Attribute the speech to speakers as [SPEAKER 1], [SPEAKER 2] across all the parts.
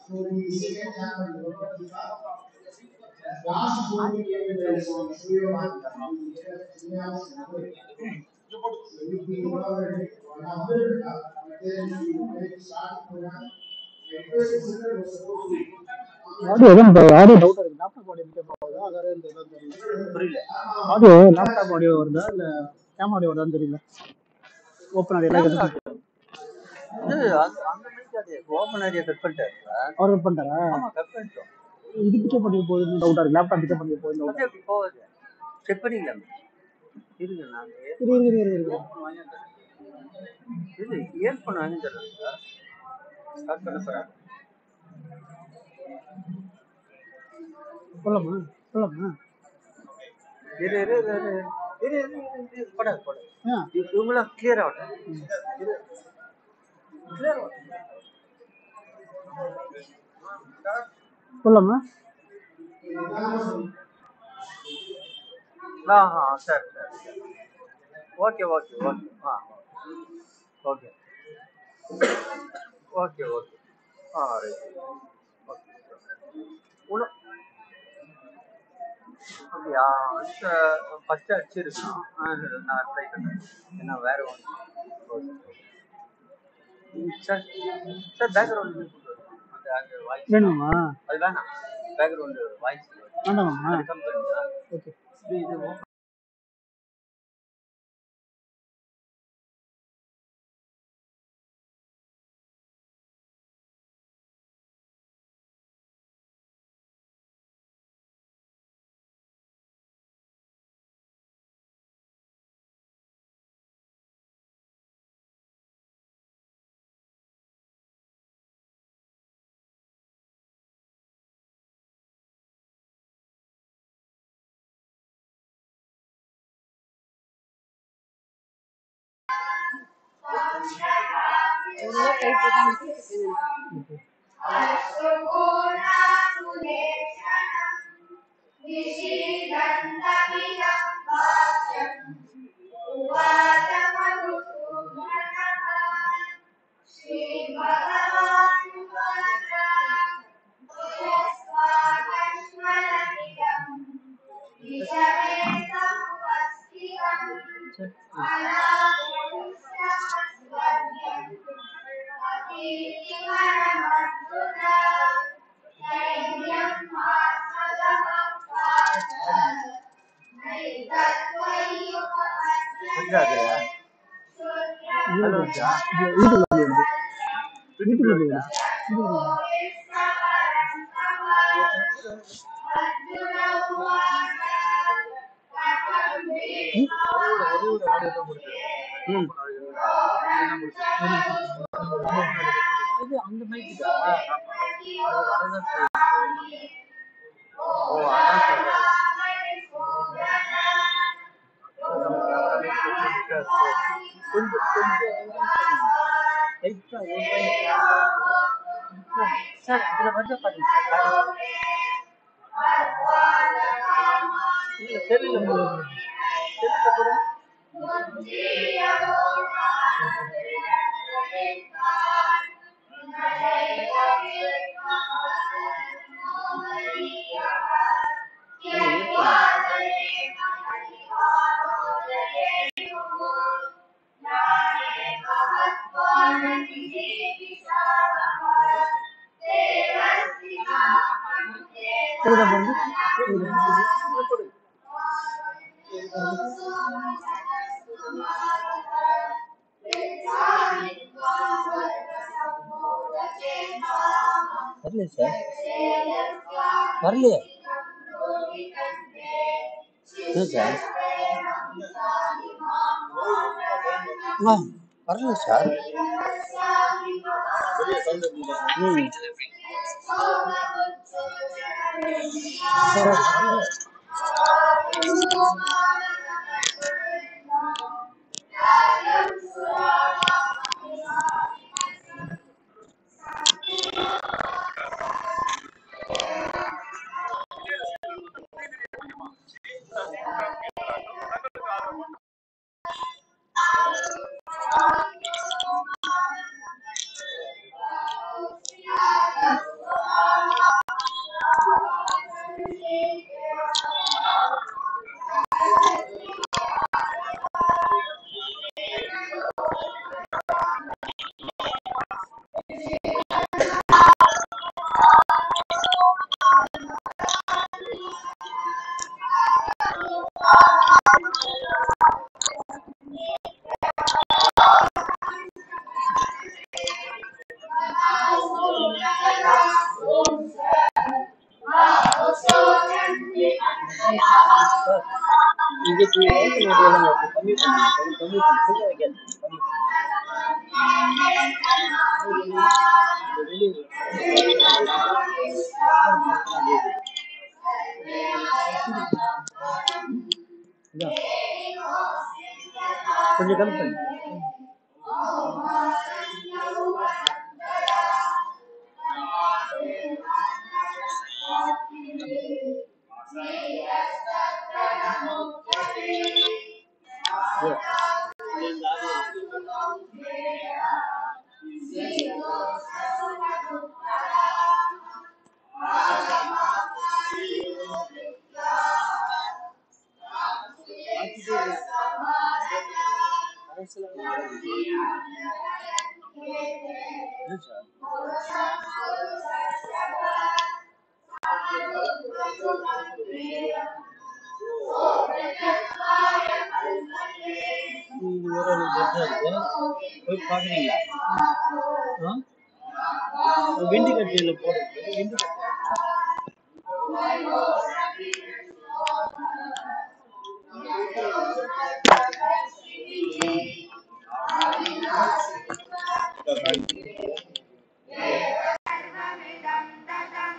[SPEAKER 1] Audio எதுவும் audio doubt இருக்கு laptop audio முக்கியமா வருதா வேற எந்த இதுவும் தெரியல
[SPEAKER 2] புரியல
[SPEAKER 1] ஆடியோ லேப்டாப் ஆடியோ வருதா இல்ல கேம் ஆடியோ வருதான்னு தெரியல ஓப்பன் ஆடியோ எல்லாம் எதுவும்
[SPEAKER 2] இது அந்த அந்த மாதிரி ஓப்பன் ஏரியா கட் பண்ணிட்டாரு
[SPEAKER 1] அவர் கட் பண்ணிட்டாரா
[SPEAKER 2] ஆமா கட் பண்ணிட்டோம்
[SPEAKER 1] இது பிக்கப் பண்ணி போகுதுன்னு டவுட்டா இருக்கு லேப்டாப் பிக்கப் பண்ணி போகுது டவுட்
[SPEAKER 2] அது எப்படி போகுது செக் பண்ணிக்கலாம் இருங்க நான்
[SPEAKER 1] இரு இரு இரு இரு
[SPEAKER 2] வாங்கி தரேன் இது இயர்ஃபோன் வாங்கி தரேன் ஸ்டார்ட் பண்ண போறேன்
[SPEAKER 1] சொல்லமா சொல்லமா
[SPEAKER 2] இரு இரு இரு இரு இரு இரு இரு இரு போடாது போடாது
[SPEAKER 1] ஆ
[SPEAKER 2] இவ- இவங்களாம் கிளியர் ஆகட்டும் இரு கிளியர் ஆகட்டும்
[SPEAKER 1] சொல்லமா
[SPEAKER 2] ஆ ஆ சரி சரி ஓகே ஓகே ஓகே ஆ ஓகே ஓகே ஓகே ஆ ரைட் ஓகே உன அப்படியா அடுத்த ஃபஸ்ட்டு அடிச்சிருக்கணும் ஆ, நான் ட்ரை பண்ணுறேன் ஏன்னா வேற ஒன்று ஓகே சார் சார் பேக்ரவுண்ட் அந்த அந்த வாய்ஸ்
[SPEAKER 1] வேணுமா
[SPEAKER 2] அது வேணாம் பேக்ரவுண்டு வாய்ஸ்
[SPEAKER 1] வேண்டாமா
[SPEAKER 2] அது கம்பெனி
[SPEAKER 1] ஓகே
[SPEAKER 2] இது இது open புரியுதா அது?
[SPEAKER 1] இது வீட்டுல வந்து வீட்டுல வந்து
[SPEAKER 2] ம். இது அந்த மைக்கு ஓ அதான் சொல்றேன் கொஞ்சம் கொஞ்சம் லைட்டா சார் இதுல வந்து பாருங்க சார் இல்ல தெரியல தெரியல கூட
[SPEAKER 1] கேக்குதா பாருங்க
[SPEAKER 2] வரலையே சார் வரலையே ஏன் சார் ஆ வரல சார் ம் சார் வரல இங்கே ஓப்பன் ஏரியாலாம் கம்மி பண்ணி கம்மி பண்ணி ஃபுல்லாக வைக்காது கம்மி கொஞ்சம் கம்மி பண்ணு இது வேற ஒரு பெட்டா இருக்கு போய் பாக்குறீங்களா வெண்டி கட்டியில போடுறது வெண்டி கட்டி
[SPEAKER 3] सर्वमिदं ततं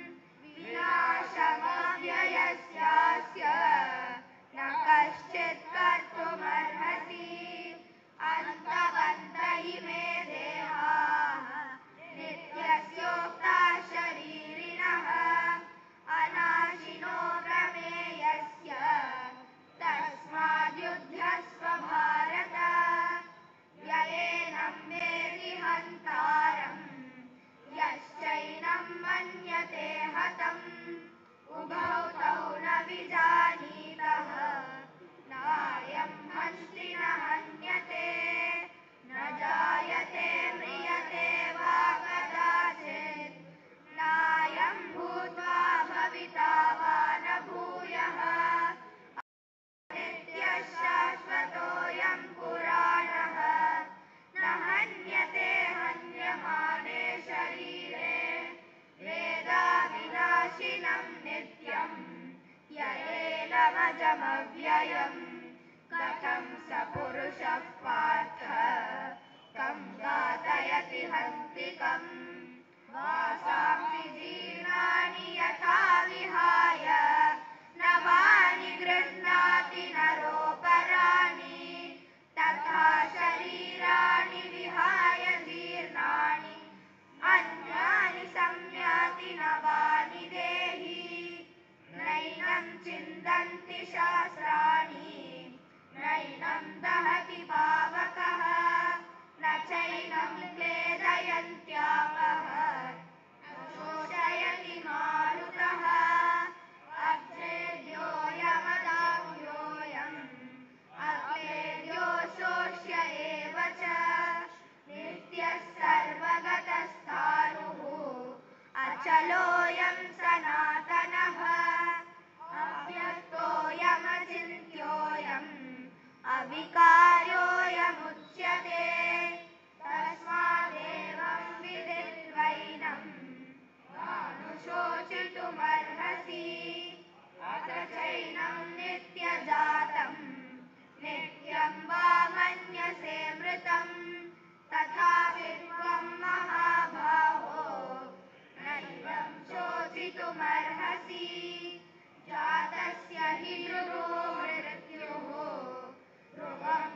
[SPEAKER 3] विनाशमव्ययस्यास्य न कश्चित् कर्तुमर्हति अन्तवन्त इमे देहाः नित्यस्योक्ता शरीरिणः अनाशिनो प्रमेयस्य तस्माद्युध्यस्व भारत ययेनं वेदि हन्तारम् यश्चैनं मन्यते हतम् उभौ तौ न विजानीतः नायं हन्ति न हन्यते न जायते म्रियते वा कदाचित् नायं भूत्वा भविता वा न भूयः नित्यः शाश्वतोऽयं पुराणः न हन्यते हन्यमाने शरीरे वेदाविनाशिनं नित्यम् ययेनमजमव्ययम् कथं स पुरुषः पार्थ कं घातयति हन्तिकम् वासांसि जीर्णानि यथा विहाय नवानि गृह्णाति नरोपराणि तथा शरीराणि विहाय जीर्णानि अन्यानि संयाति नवानि देहि नैनं चिन्तन्ति शास्त्राणि नैनं दहति पावकः न चैनं क्लेदयन्त्यापः न शोषयति मारुतः अक्लेद्योऽयमदाह्योऽयम् अक्लेद्यो शोष्य एव च नित्यः सर्वगतस्थाणुः अचलोऽयं सनातनः अव्यक्तोऽयमचिन्त्योऽयम् अविकार्योऽयमुच्यते तस्मादेवं विदित्वैनम् मानुषोचितुमर्हसि अथ चैनं नित्यजातम् नित्यं वा मन्यसे मृतम् तथापि त्वं महाभावो नैवं शोचितुमर्हसि जातस्य हि ध्रुवो मृत्युः ध्रुवं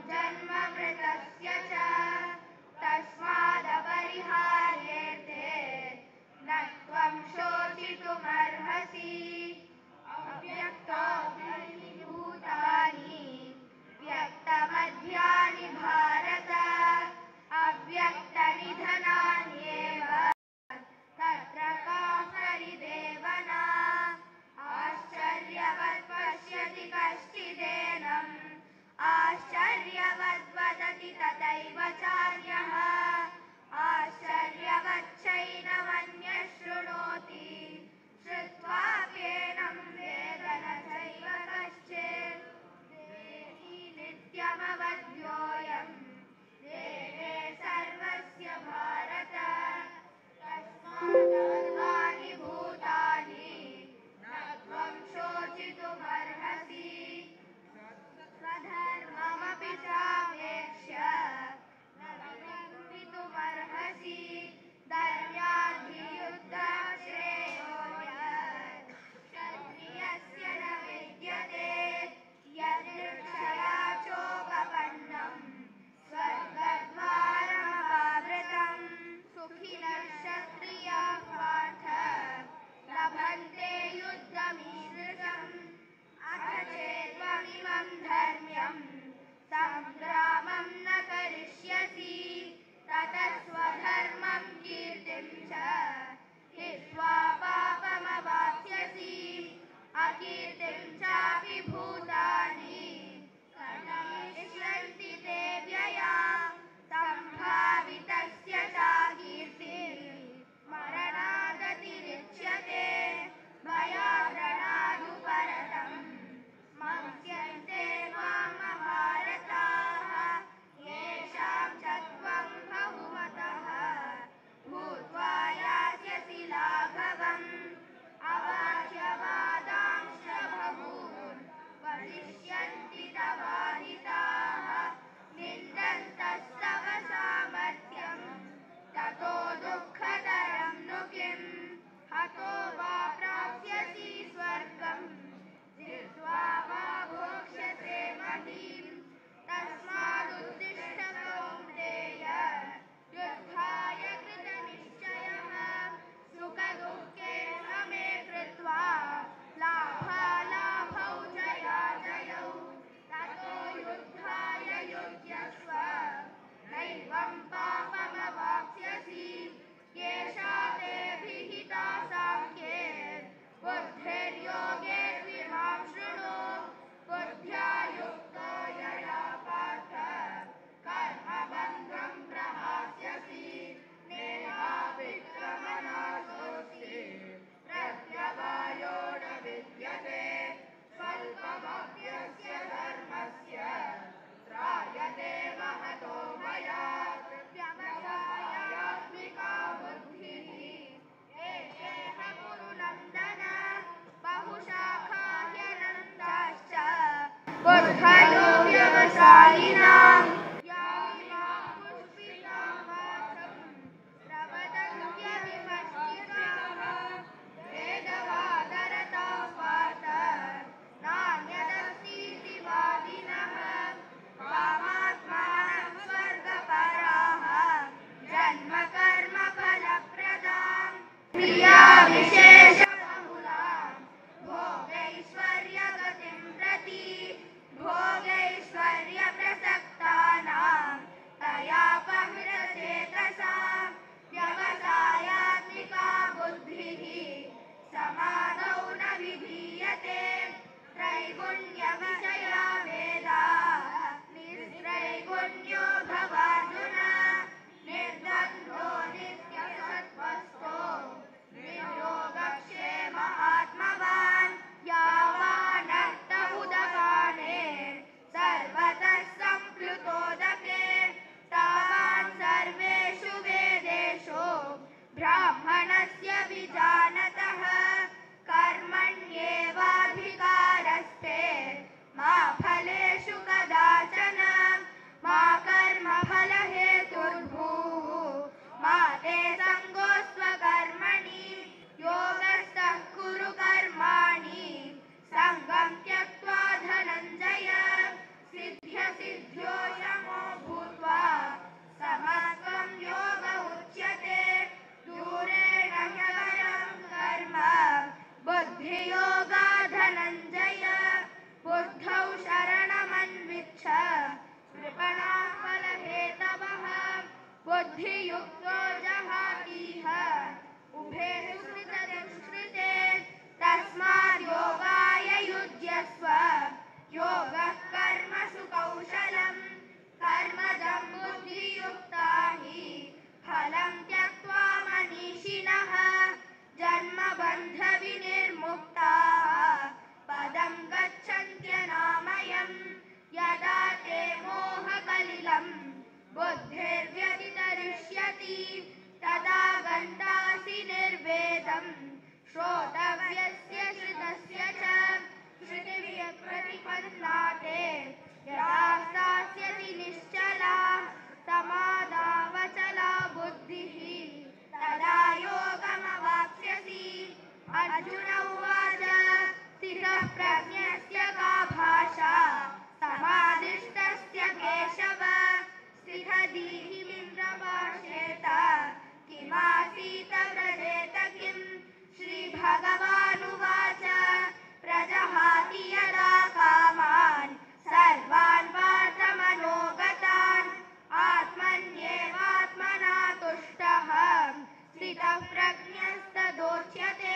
[SPEAKER 3] श्रीभगवानुवाच प्रजहाति यदा कामान् सर्वान् पार्थमनोगतान् आत्मन्येवात्मना तुष्टः स्थितः प्रज्ञस्तदोच्यते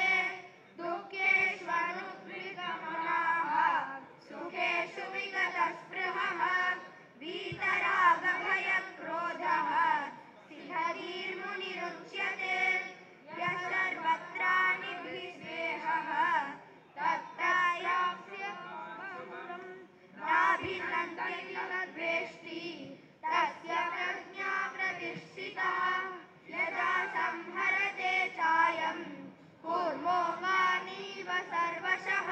[SPEAKER 3] दुःखेष्वनुद्विगमनाः सुखेषु विगतस्पृहः वीतरागभयक्रोधः स्थिरधीर्मुनिरुच्यते यः सर्वत्राणिभिस्नेहः तत्रायाप्स्य नाभिनन्दति न द्वेष्टि तस्य प्रज्ञा प्रतिष्ठिता यदा संहरते चायं कूर्मोगानीव सर्वशः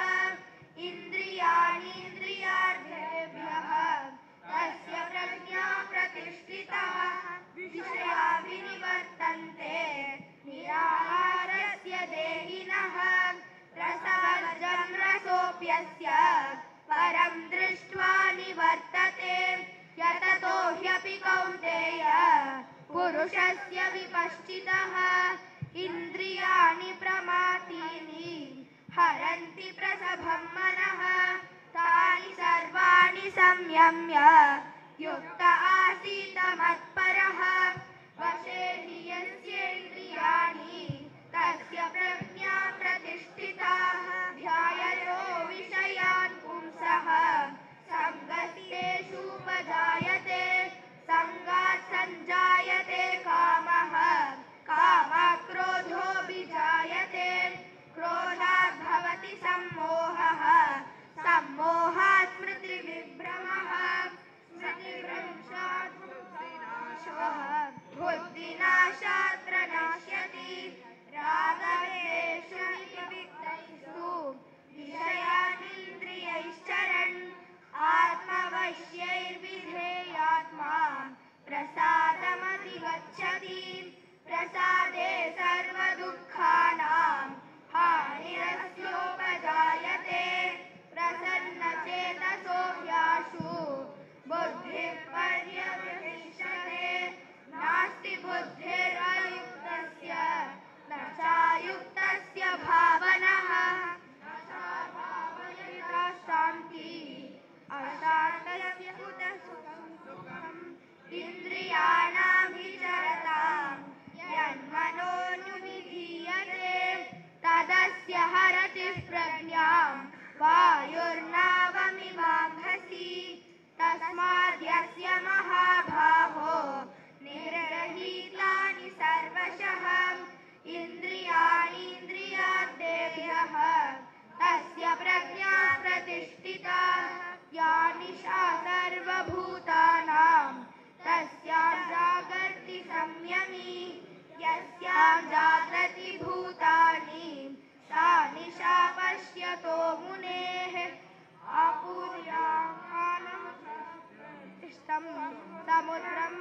[SPEAKER 3] इन्द्रियाणीन्द्रियार्थेभ्यः तस्य प्रज्ञा प्रतिष्ठिता विषया विनिवर्तन्ते निराहारस्य देहिनः रसवर्जं रसोऽप्यस्य परं दृष्ट्वा निवर्तते यततो ह्यपि कौन्तेय पुरुषस्य विपश्चितः इन्द्रियाणि प्रमातीनि हरन्ति प्रसभं मनः तानि सर्वाणि संयम्य युक्त आसीत मत्परः वशे हि यस्येन्द्रियाणि तस्य प्रज्ञा प्रतिष्ठिता ध्यायतो विषयान् पुंसः सङ्गस्तेषूपजायते सङ्गात् सञ्जायते कामः कामक्रोधोऽभिजायते क्रोधात् भवति सम्मोहः सम्मोहात् स्मृतिविभ्रमः स्मृतिभ्रंशात् बुद्धिनाशः बुद्धिनाशात् प्रनश्यति रागवेषु विविक्तैस्तु विषयानिन्द्रियैश्चरन् आत्मवश्यैर्विधेयात्मा प्रसादमधिगच्छति प्रसादे सर्वदुःखानां हानिरस्योपजायते प्रसन्नचेतसो ह्याशु बुद्धिः पर्यवतिष्ठते नास्ति बुद्धिरयुक्तस्य न चायुक्तस्य भावनः न चा भावयिता शान्ति अशान्तस्य कुतः सुखम् इन्द्रियाणां विचरतां यन्मनोनुविधीयते तदस्य हरतिः प्रज्ञां वायुर्नावमिवाम्भसि तस्माद्यस्य महाभाहो निरहीतानि सर्वशः इन्द्रियाणीन्द्रियार्थेभ्यः तस्य प्रज्ञा प्रतिष्ठिता या निशा सर्वभूतानां तस्यां जागर्ति संयमी यस्यां जाग्रति भूतानि सा निशा पश्यतो मुनेः आपूर्यामानं इष्टं समुद्रं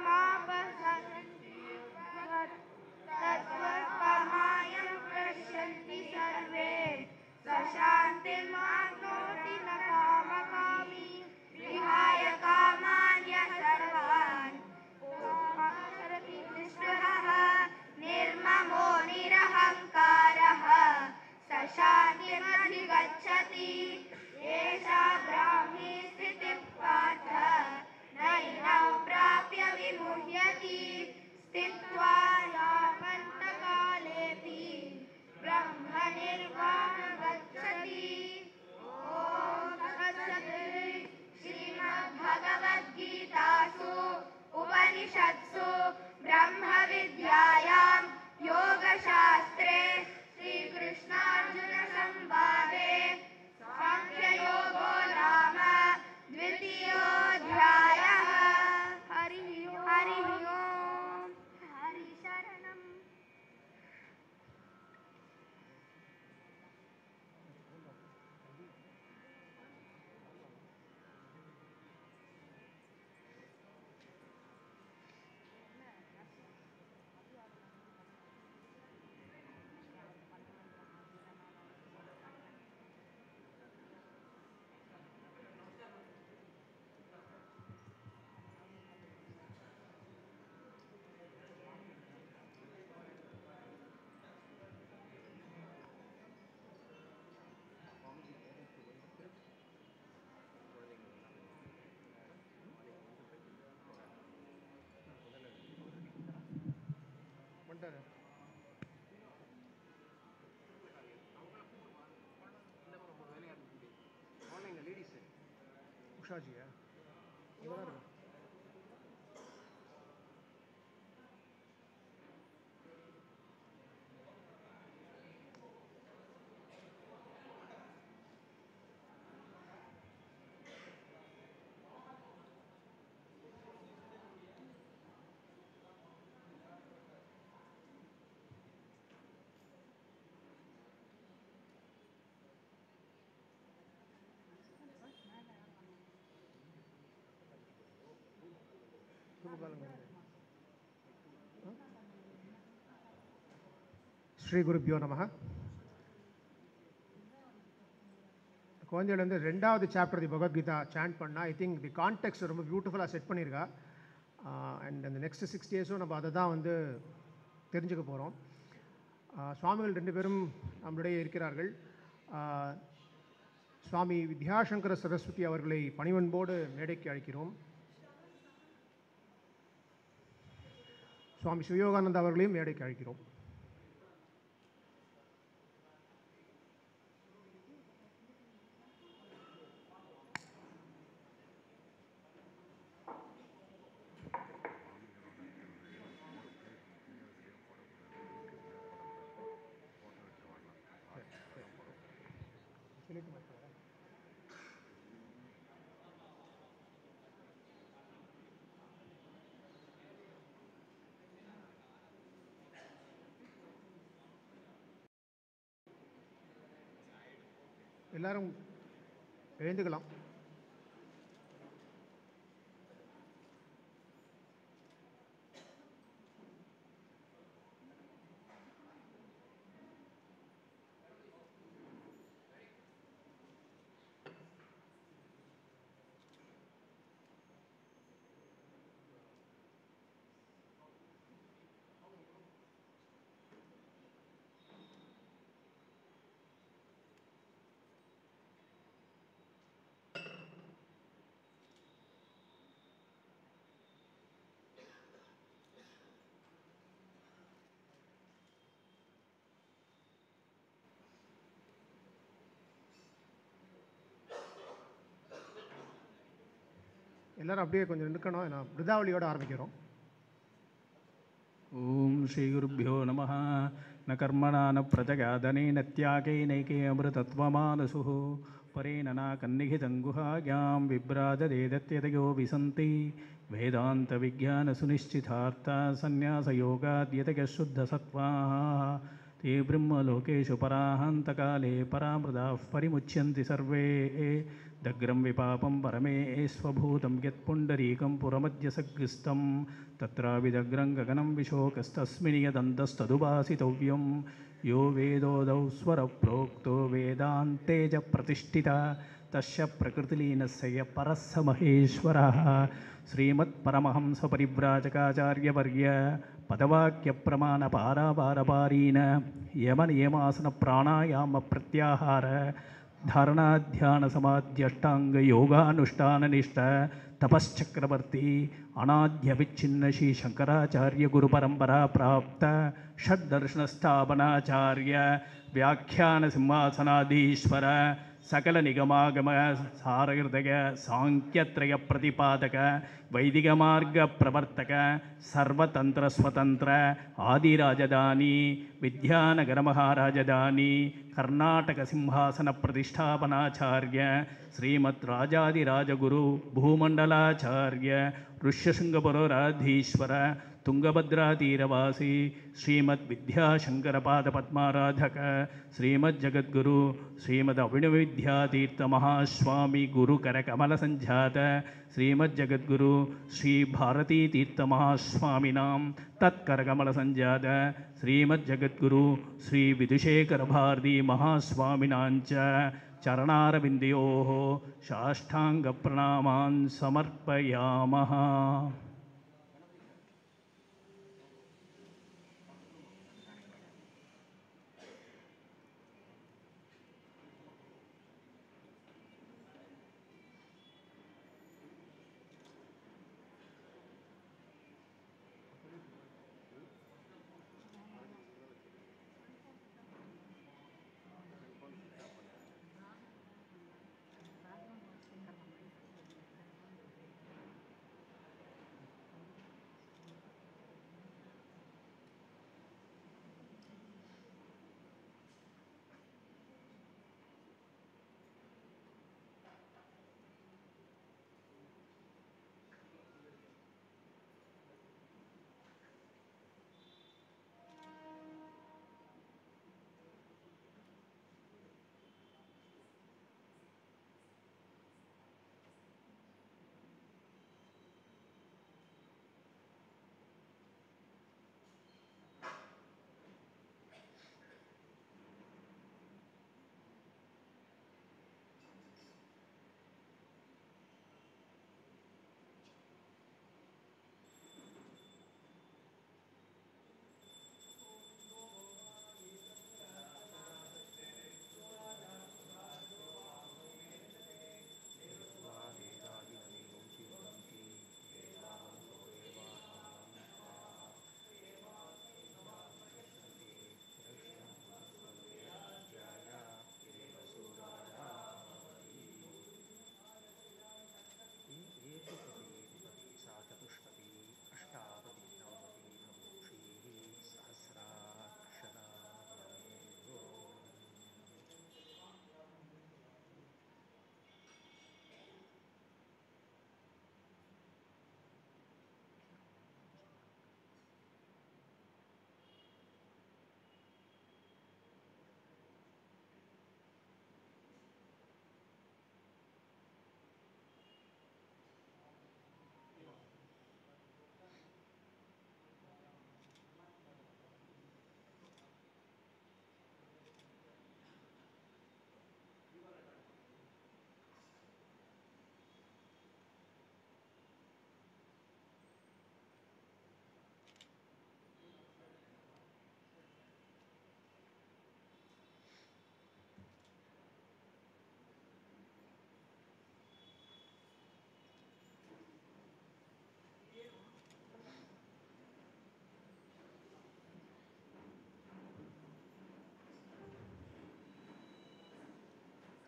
[SPEAKER 3] तत्त्वपमायं पश्यन्ति सर्वे सशान्तिमाप्नोति न कामकामी विहाय कामान्य सर्वान् आचरति निःस्पृहः निर्ममो निरहङ्कारः स शान्तिमधिगच्छति एषा ब्राह्मी स्थितिः पार्थ नैनं प्राप्य विमुह्यति स्थित्वा यावन्तकालेऽपि ब्रह्मनिर्वाणगच्छति ॐ तत्सत् श्रीमद्भगवद्गीतासु उपनिषत्सु ब्रह्मविद्यायां योगशास्त्रे श्रीकृष्णार्जुनसंवादे साङ्ख्ययोगो नाम द्वितीयोऽध्यायः हरिः हरिः ओम् हरिशरणम्
[SPEAKER 4] வந்துட்டாரு உஷாஜியா இங்கே தான் இருக்கு ஸ்ரீ குருப்பியோ நமக குழந்தைகள் வந்து ரெண்டாவது சாப்டர் தி பகவத்கீதா சாண்ட் பண்ணால் ஐ திங்க் தி கான்டெக்ட் ரொம்ப பியூட்டிஃபுல்லாக செட் பண்ணியிருக்கா அண்ட் அந்த நெக்ஸ்ட் சிக்ஸ் டேஸும் நம்ம அதை தான் வந்து தெரிஞ்சுக்க போகிறோம் சுவாமிகள் ரெண்டு பேரும் நம்மளுடைய இருக்கிறார்கள் ஆஹ், சுவாமி வித்யாசங்கர சரஸ்வதி அவர்களை பணிவன்போடு மேடைக்கு அழைக்கிறோம் சுவாமி சிவயோகானந்த அவர்களையும் மேடைக்கு அழைக்கிறோம் எல்லாரும் எழுந்துக்கலாம் எல்லாரும் அப்படியே கொஞ்சம் நிற்கணும் நான் பிருதாவளியோட ஆரம்பிக்கிறோம்
[SPEAKER 5] ॐ श्रीगुरुभ्यो नमः न कर्मणा न प्रजगादनेन त्यागैनैके अमृतत्वमानसुः परेण नाकन्निहितं गुहायां विभ्राजदेदत्यतयो विसन्ति वेदान्तविज्ञानसुनिश्चितार्था सन्न्यासयोगाद्यतयः शुद्धसत्त्वाः ते ब्रह्मलोकेषु पराहान्तकाले परामृदाः परिमुच्यन्ति सर्वे दग्रं विपापं परमे स्वभूतं यत्पुण्डरीकं पुरमध्यसग्स्तं तत्राविदग्रं गगनं विशोकस्तस्मिन् यदन्तस्तदुपासितव्यं यो वेदोदौ स्वरप्रोक्तो वेदान्ते च प्रतिष्ठिता तस्य प्रकृतिलीनस्य य परः स महेश्वरः श्रीमत्परमहंसपरिव्राजकाचार्यवर्य पदवाक्यप्रमाणपारापारपारीन यमनियमासनप्राणायामप्रत्याहार धारणाध्यानसमाध्यष्टाङ्गयोगानुष्ठाननिष्ठ तपश्चक्रवर्ती अनाद्यविच्छिन्न श्रीशङ्कराचार्यगुरुपरम्परा प्राप्त षड्दर्शनस्थापनाचार्य व्याख्यानसिंहासनाधीश्वर सकलनिगमागम सारहृदय साङ्ख्यत्रयप्रतिपादक वैदिकमार्गप्रवर्तक सर्वतन्त्रस्वतन्त्र आदिराजधानी विद्यानगरमहाराजधानी कर्णाटकसिंहासनप्रतिष्ठापनाचार्य श्रीमद्राजादिराजगुरु भूमण्डलाचार्य ऋष्यशृङ्गपुरोराधीश्वर तुङ्गभद्रातीरवासी श्रीमद्विद्याशङ्करपादपद्माराधक श्रीमज्जगद्गुरु श्रीमदभिनवविद्यातीर्थमहास्वामी गुरुकरकमलसञ्जात श्रीमज्जगद्गुरु श्रीभारतीतीर्थमहास्वामिनां तत्करकमलसञ्जात श्रीमज्जगद्गुरु श्रीविदुशेखरभारती महास्वामिनां च चरणारविन्दयोः साष्टाङ्गप्रणामान् समर्पयामः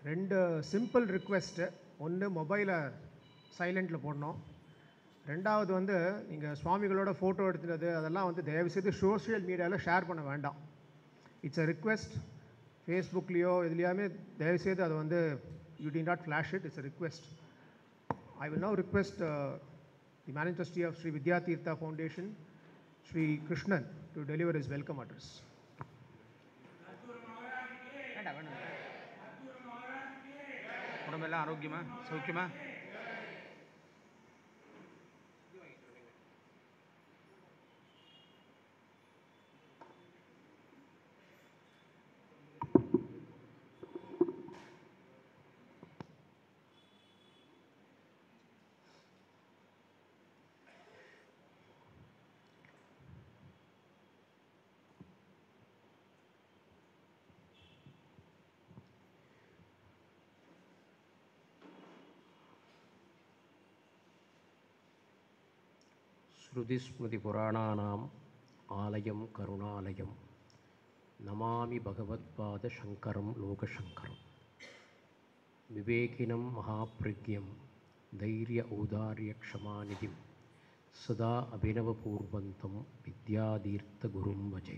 [SPEAKER 4] ரெண்டு சிம்பிள் ரிக்வெஸ்ட்டு ஒன்று மொபைலை சைலண்டில் போடணும் ரெண்டாவது வந்து நீங்கள் சுவாமிகளோட ஃபோட்டோ எடுத்துனது அதெல்லாம் வந்து தயவுசெய்து சோஷியல் மீடியாவில் ஷேர் பண்ண வேண்டாம் இட்ஸ் அ ரிக்வெஸ்ட் ஃபேஸ்புக்லேயோ இதுலையாமே தயவுசெய்து அதை வந்து you'd not flash it it's a request I will now request uh, the Managing Trustee of Sri Vidya Tirtha Foundation, Sri Krishnan, to deliver his welcome address.
[SPEAKER 2] உடம்பெல்லாம் ஆரோக்கியமா சௌக்கியமா
[SPEAKER 6] ஸ்ருதிஸ்மிருதிபுராணானாम् ஆலயம் கருணாலயம் நமாமி பகவத்பாத சங்கரம் லோகசங்கரம் விவேகினம் மகாபிரக்யம் தைரிய ஔதாரிய க்ஷமாநிதிம் சதா அபினவபூர்வந்தம் வித்யாதீர்த்த குரும் வஜே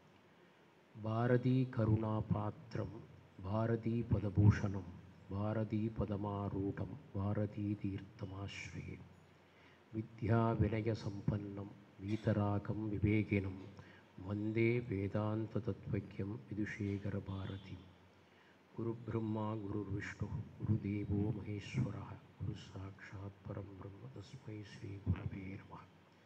[SPEAKER 6] பாரதி கருணாபாத்திரம் பாரதி பதபூஷணம் பாரதி பதமாரூடம் பாரதி தீர்த்தமாஸ்ரயே विद्याविनयसम्पन्नं वीतरागं विवेकिनं वन्दे वेदान्ततत्त्वज्ञं विदुषेकरभारतीं गुरुब्रह्मा गुरुर्विष्णुः गुरुदेवो महेश्वरः गुरुसाक्षात् परं ब्रह्म तस्मै श्रीगुरवे नमः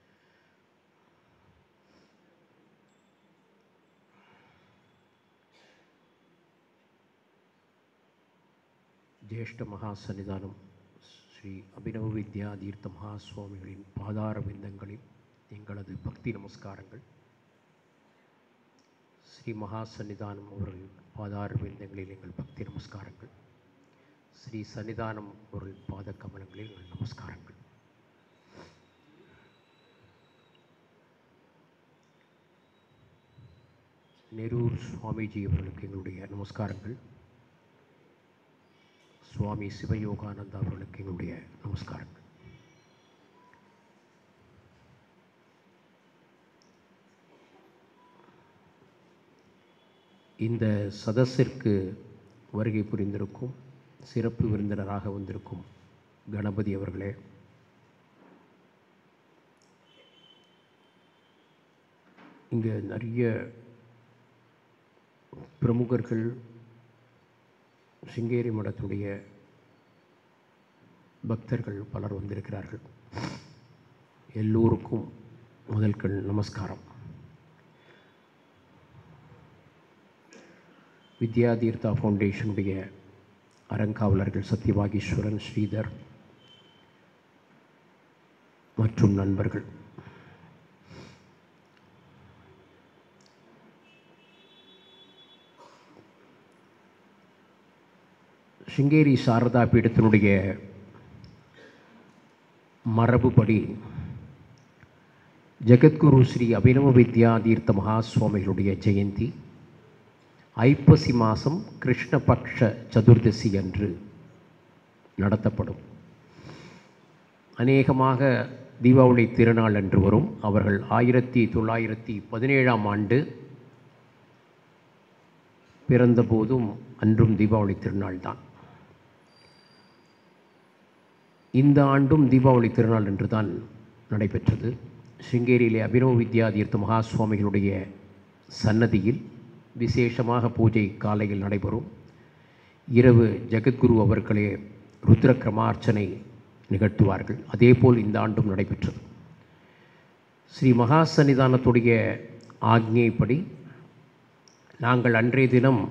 [SPEAKER 6] ஜேஷ்ட மகா சன்னிதானம் ஸ்ரீ அபினவ வித்யா தீர்த்த மகா சுவாமிகளின் பாதார விந்தங்களில் எங்களது பக்தி நமஸ்காரங்கள் ஸ்ரீ மகா சன்னிதானம் அவர்கள் பாதார விந்தங்களில் எங்கள் பக்தி நமஸ்காரங்கள் ஸ்ரீ சன்னிதானம் அவர்கள் பாத கமலங்களில் எங்கள் நமஸ்காரங்கள் நெரூர் சுவாமிஜி அவர்களுக்கு எங்களுடைய நமஸ்காரங்கள் சுவாமி சிவயோகானந்தா அவர்களுக்கு எங்களுடைய நமஸ்காரங்கள் இந்த சதஸிற்கு வருகை புரிந்திருக்கும் சிறப்பு விருந்தினராக வந்திருக்கும் கணபதி அவர்களே இங்கே நிறைய பிரமுகர்கள் சிங்கேரி மடத்துடைய பக்தர்கள் பலர் வந்திருக்கிறார்கள் எல்லோருக்கும் முதல்கள் நமஸ்காரம் வித்யா தீர்த்தா ஃபவுண்டேஷனுடைய அறங்காவலர்கள் சத்யவாகீஸ்வரன் ஸ்ரீதர் மற்றும் நண்பர்கள் சிங்கேரி சாரதா பீடத்தினுடைய மரபுப்படி ஜெகத்குரு ஸ்ரீ அபினவ வித்யா தீர்த்த மகா சுவாமிகளுடைய ஜெயந்தி ஐப்பசி மாதம் கிருஷ்ணபக்ஷ சதுர்தசி அன்று நடத்தப்படும் அநேகமாக தீபாவளி திருநாள் அன்று வரும் அவர்கள் ஆயிரத்தி தொள்ளாயிரத்தி பதினேழாம் ஆண்டு பிறந்தபோதும் அன்றும் தீபாவளி திருநாள் தான் இந்த ஆண்டும் தீபாவளி திருநாள் என்று தான் நடைபெற்றது சிங்கேரியிலே அபினவ வித்யா தீர்த்த மகா சுவாமிகளுடைய சன்னதியில் விசேஷமாக பூஜை காலையில் நடைபெறும் இரவு ஜெகத்குரு அவர்களே ருத்ர கிரமார்ச்சனை நிகழ்த்துவார்கள் அதேபோல் இந்த ஆண்டும் நடைபெற்றது ஸ்ரீ மகா சன்னிதானத்துடைய ஆக்ஞைப்படி நாங்கள் அன்றைய தினம்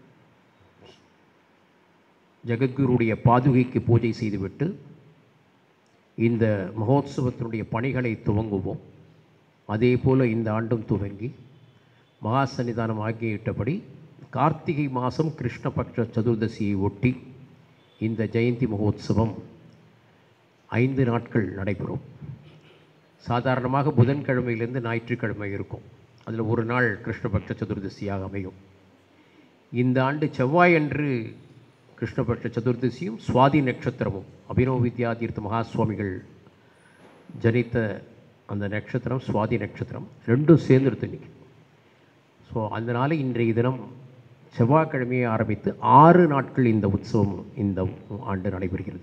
[SPEAKER 6] ஜெகத்குருடைய பாதுகைக்கு பூஜை செய்துவிட்டு இந்த மகோத்சவத்தினுடைய பணிகளை துவங்குவோம் அதே போல் இந்த ஆண்டும் துவங்கி மகா சன்னிதானம் ஆகியிட்டபடி கார்த்திகை மாதம் கிருஷ்ணபக்ஷ சதுர்தசியை ஒட்டி இந்த ஜெயந்தி மகோத்சவம் ஐந்து நாட்கள் நடைபெறும் சாதாரணமாக புதன்கிழமையிலேருந்து ஞாயிற்றுக்கிழமை இருக்கும் அதில் ஒரு நாள் கிருஷ்ணபக்ஷ சதுர்தசியாக அமையும் இந்த ஆண்டு செவ்வாய் அன்று கிருஷ்ணபட்ச சதுர்தசியும் சுவாதி நட்சத்திரமும் அபினவ வித்யா தீர்த்த மகா சுவாமிகள் ஜனித்த அந்த நட்சத்திரம் சுவாதி நட்சத்திரம் ரெண்டும் சேர்ந்துடுத்து இன்னைக்கு ஸோ அதனால் இன்றைய தினம் செவ்வாய்க்கிழமையை ஆரம்பித்து ஆறு நாட்கள் இந்த உற்சவம் இந்த ஆண்டு நடைபெறுகிறது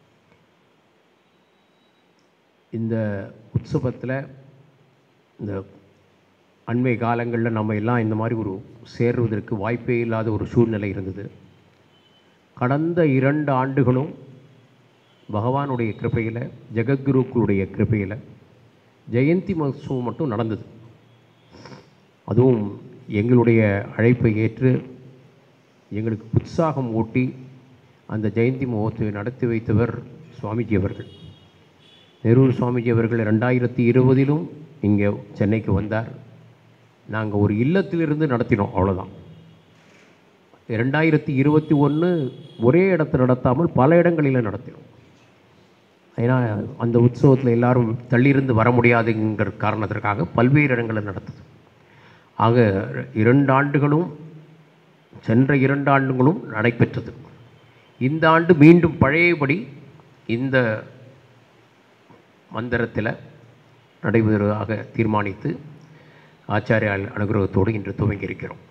[SPEAKER 6] இந்த உற்சவத்தில் இந்த அண்மை காலங்களில் நம்ம எல்லாம் இந்த மாதிரி ஒரு சேர்வதற்கு வாய்ப்பே இல்லாத ஒரு சூழ்நிலை இருந்தது கடந்த இரண்டு ஆண்டுகளும் பகவானுடைய கிருபையில் ஜெகத்குருக்களுடைய கிருபையில் ஜெயந்தி மகோத்சவம் மட்டும் நடந்தது அதுவும் எங்களுடைய அழைப்பை ஏற்று எங்களுக்கு உற்சாகம் ஊட்டி அந்த ஜெயந்தி மகோத்சவை நடத்தி வைத்தவர் சுவாமிஜி அவர்கள் நெரூர் சுவாமிஜி அவர்கள் ரெண்டாயிரத்தி இருபதிலும் இங்கே சென்னைக்கு வந்தார் நாங்கள் ஒரு இல்லத்திலிருந்து நடத்தினோம் அவ்வளோதான் ரெண்டாயிரத்தி இருபத்தி ஒன்று ஒரே இடத்துல நடத்தாமல் பல இடங்களில் நடத்தினோம் ஏன்னா அந்த உற்சவத்தில் எல்லாரும் தள்ளியிருந்து வர முடியாதுங்கிற காரணத்திற்காக பல்வேறு இடங்களில் நடத்துது ஆக இரண்டு ஆண்டுகளும் சென்ற இரண்டு ஆண்டுகளும் நடைபெற்றது இந்த ஆண்டு மீண்டும் பழையபடி இந்த மந்திரத்தில் நடைபெறுவதாக தீர்மானித்து ஆச்சாரிய அனுகிரகத்தோடு இன்று துவங்கியிருக்கிறோம்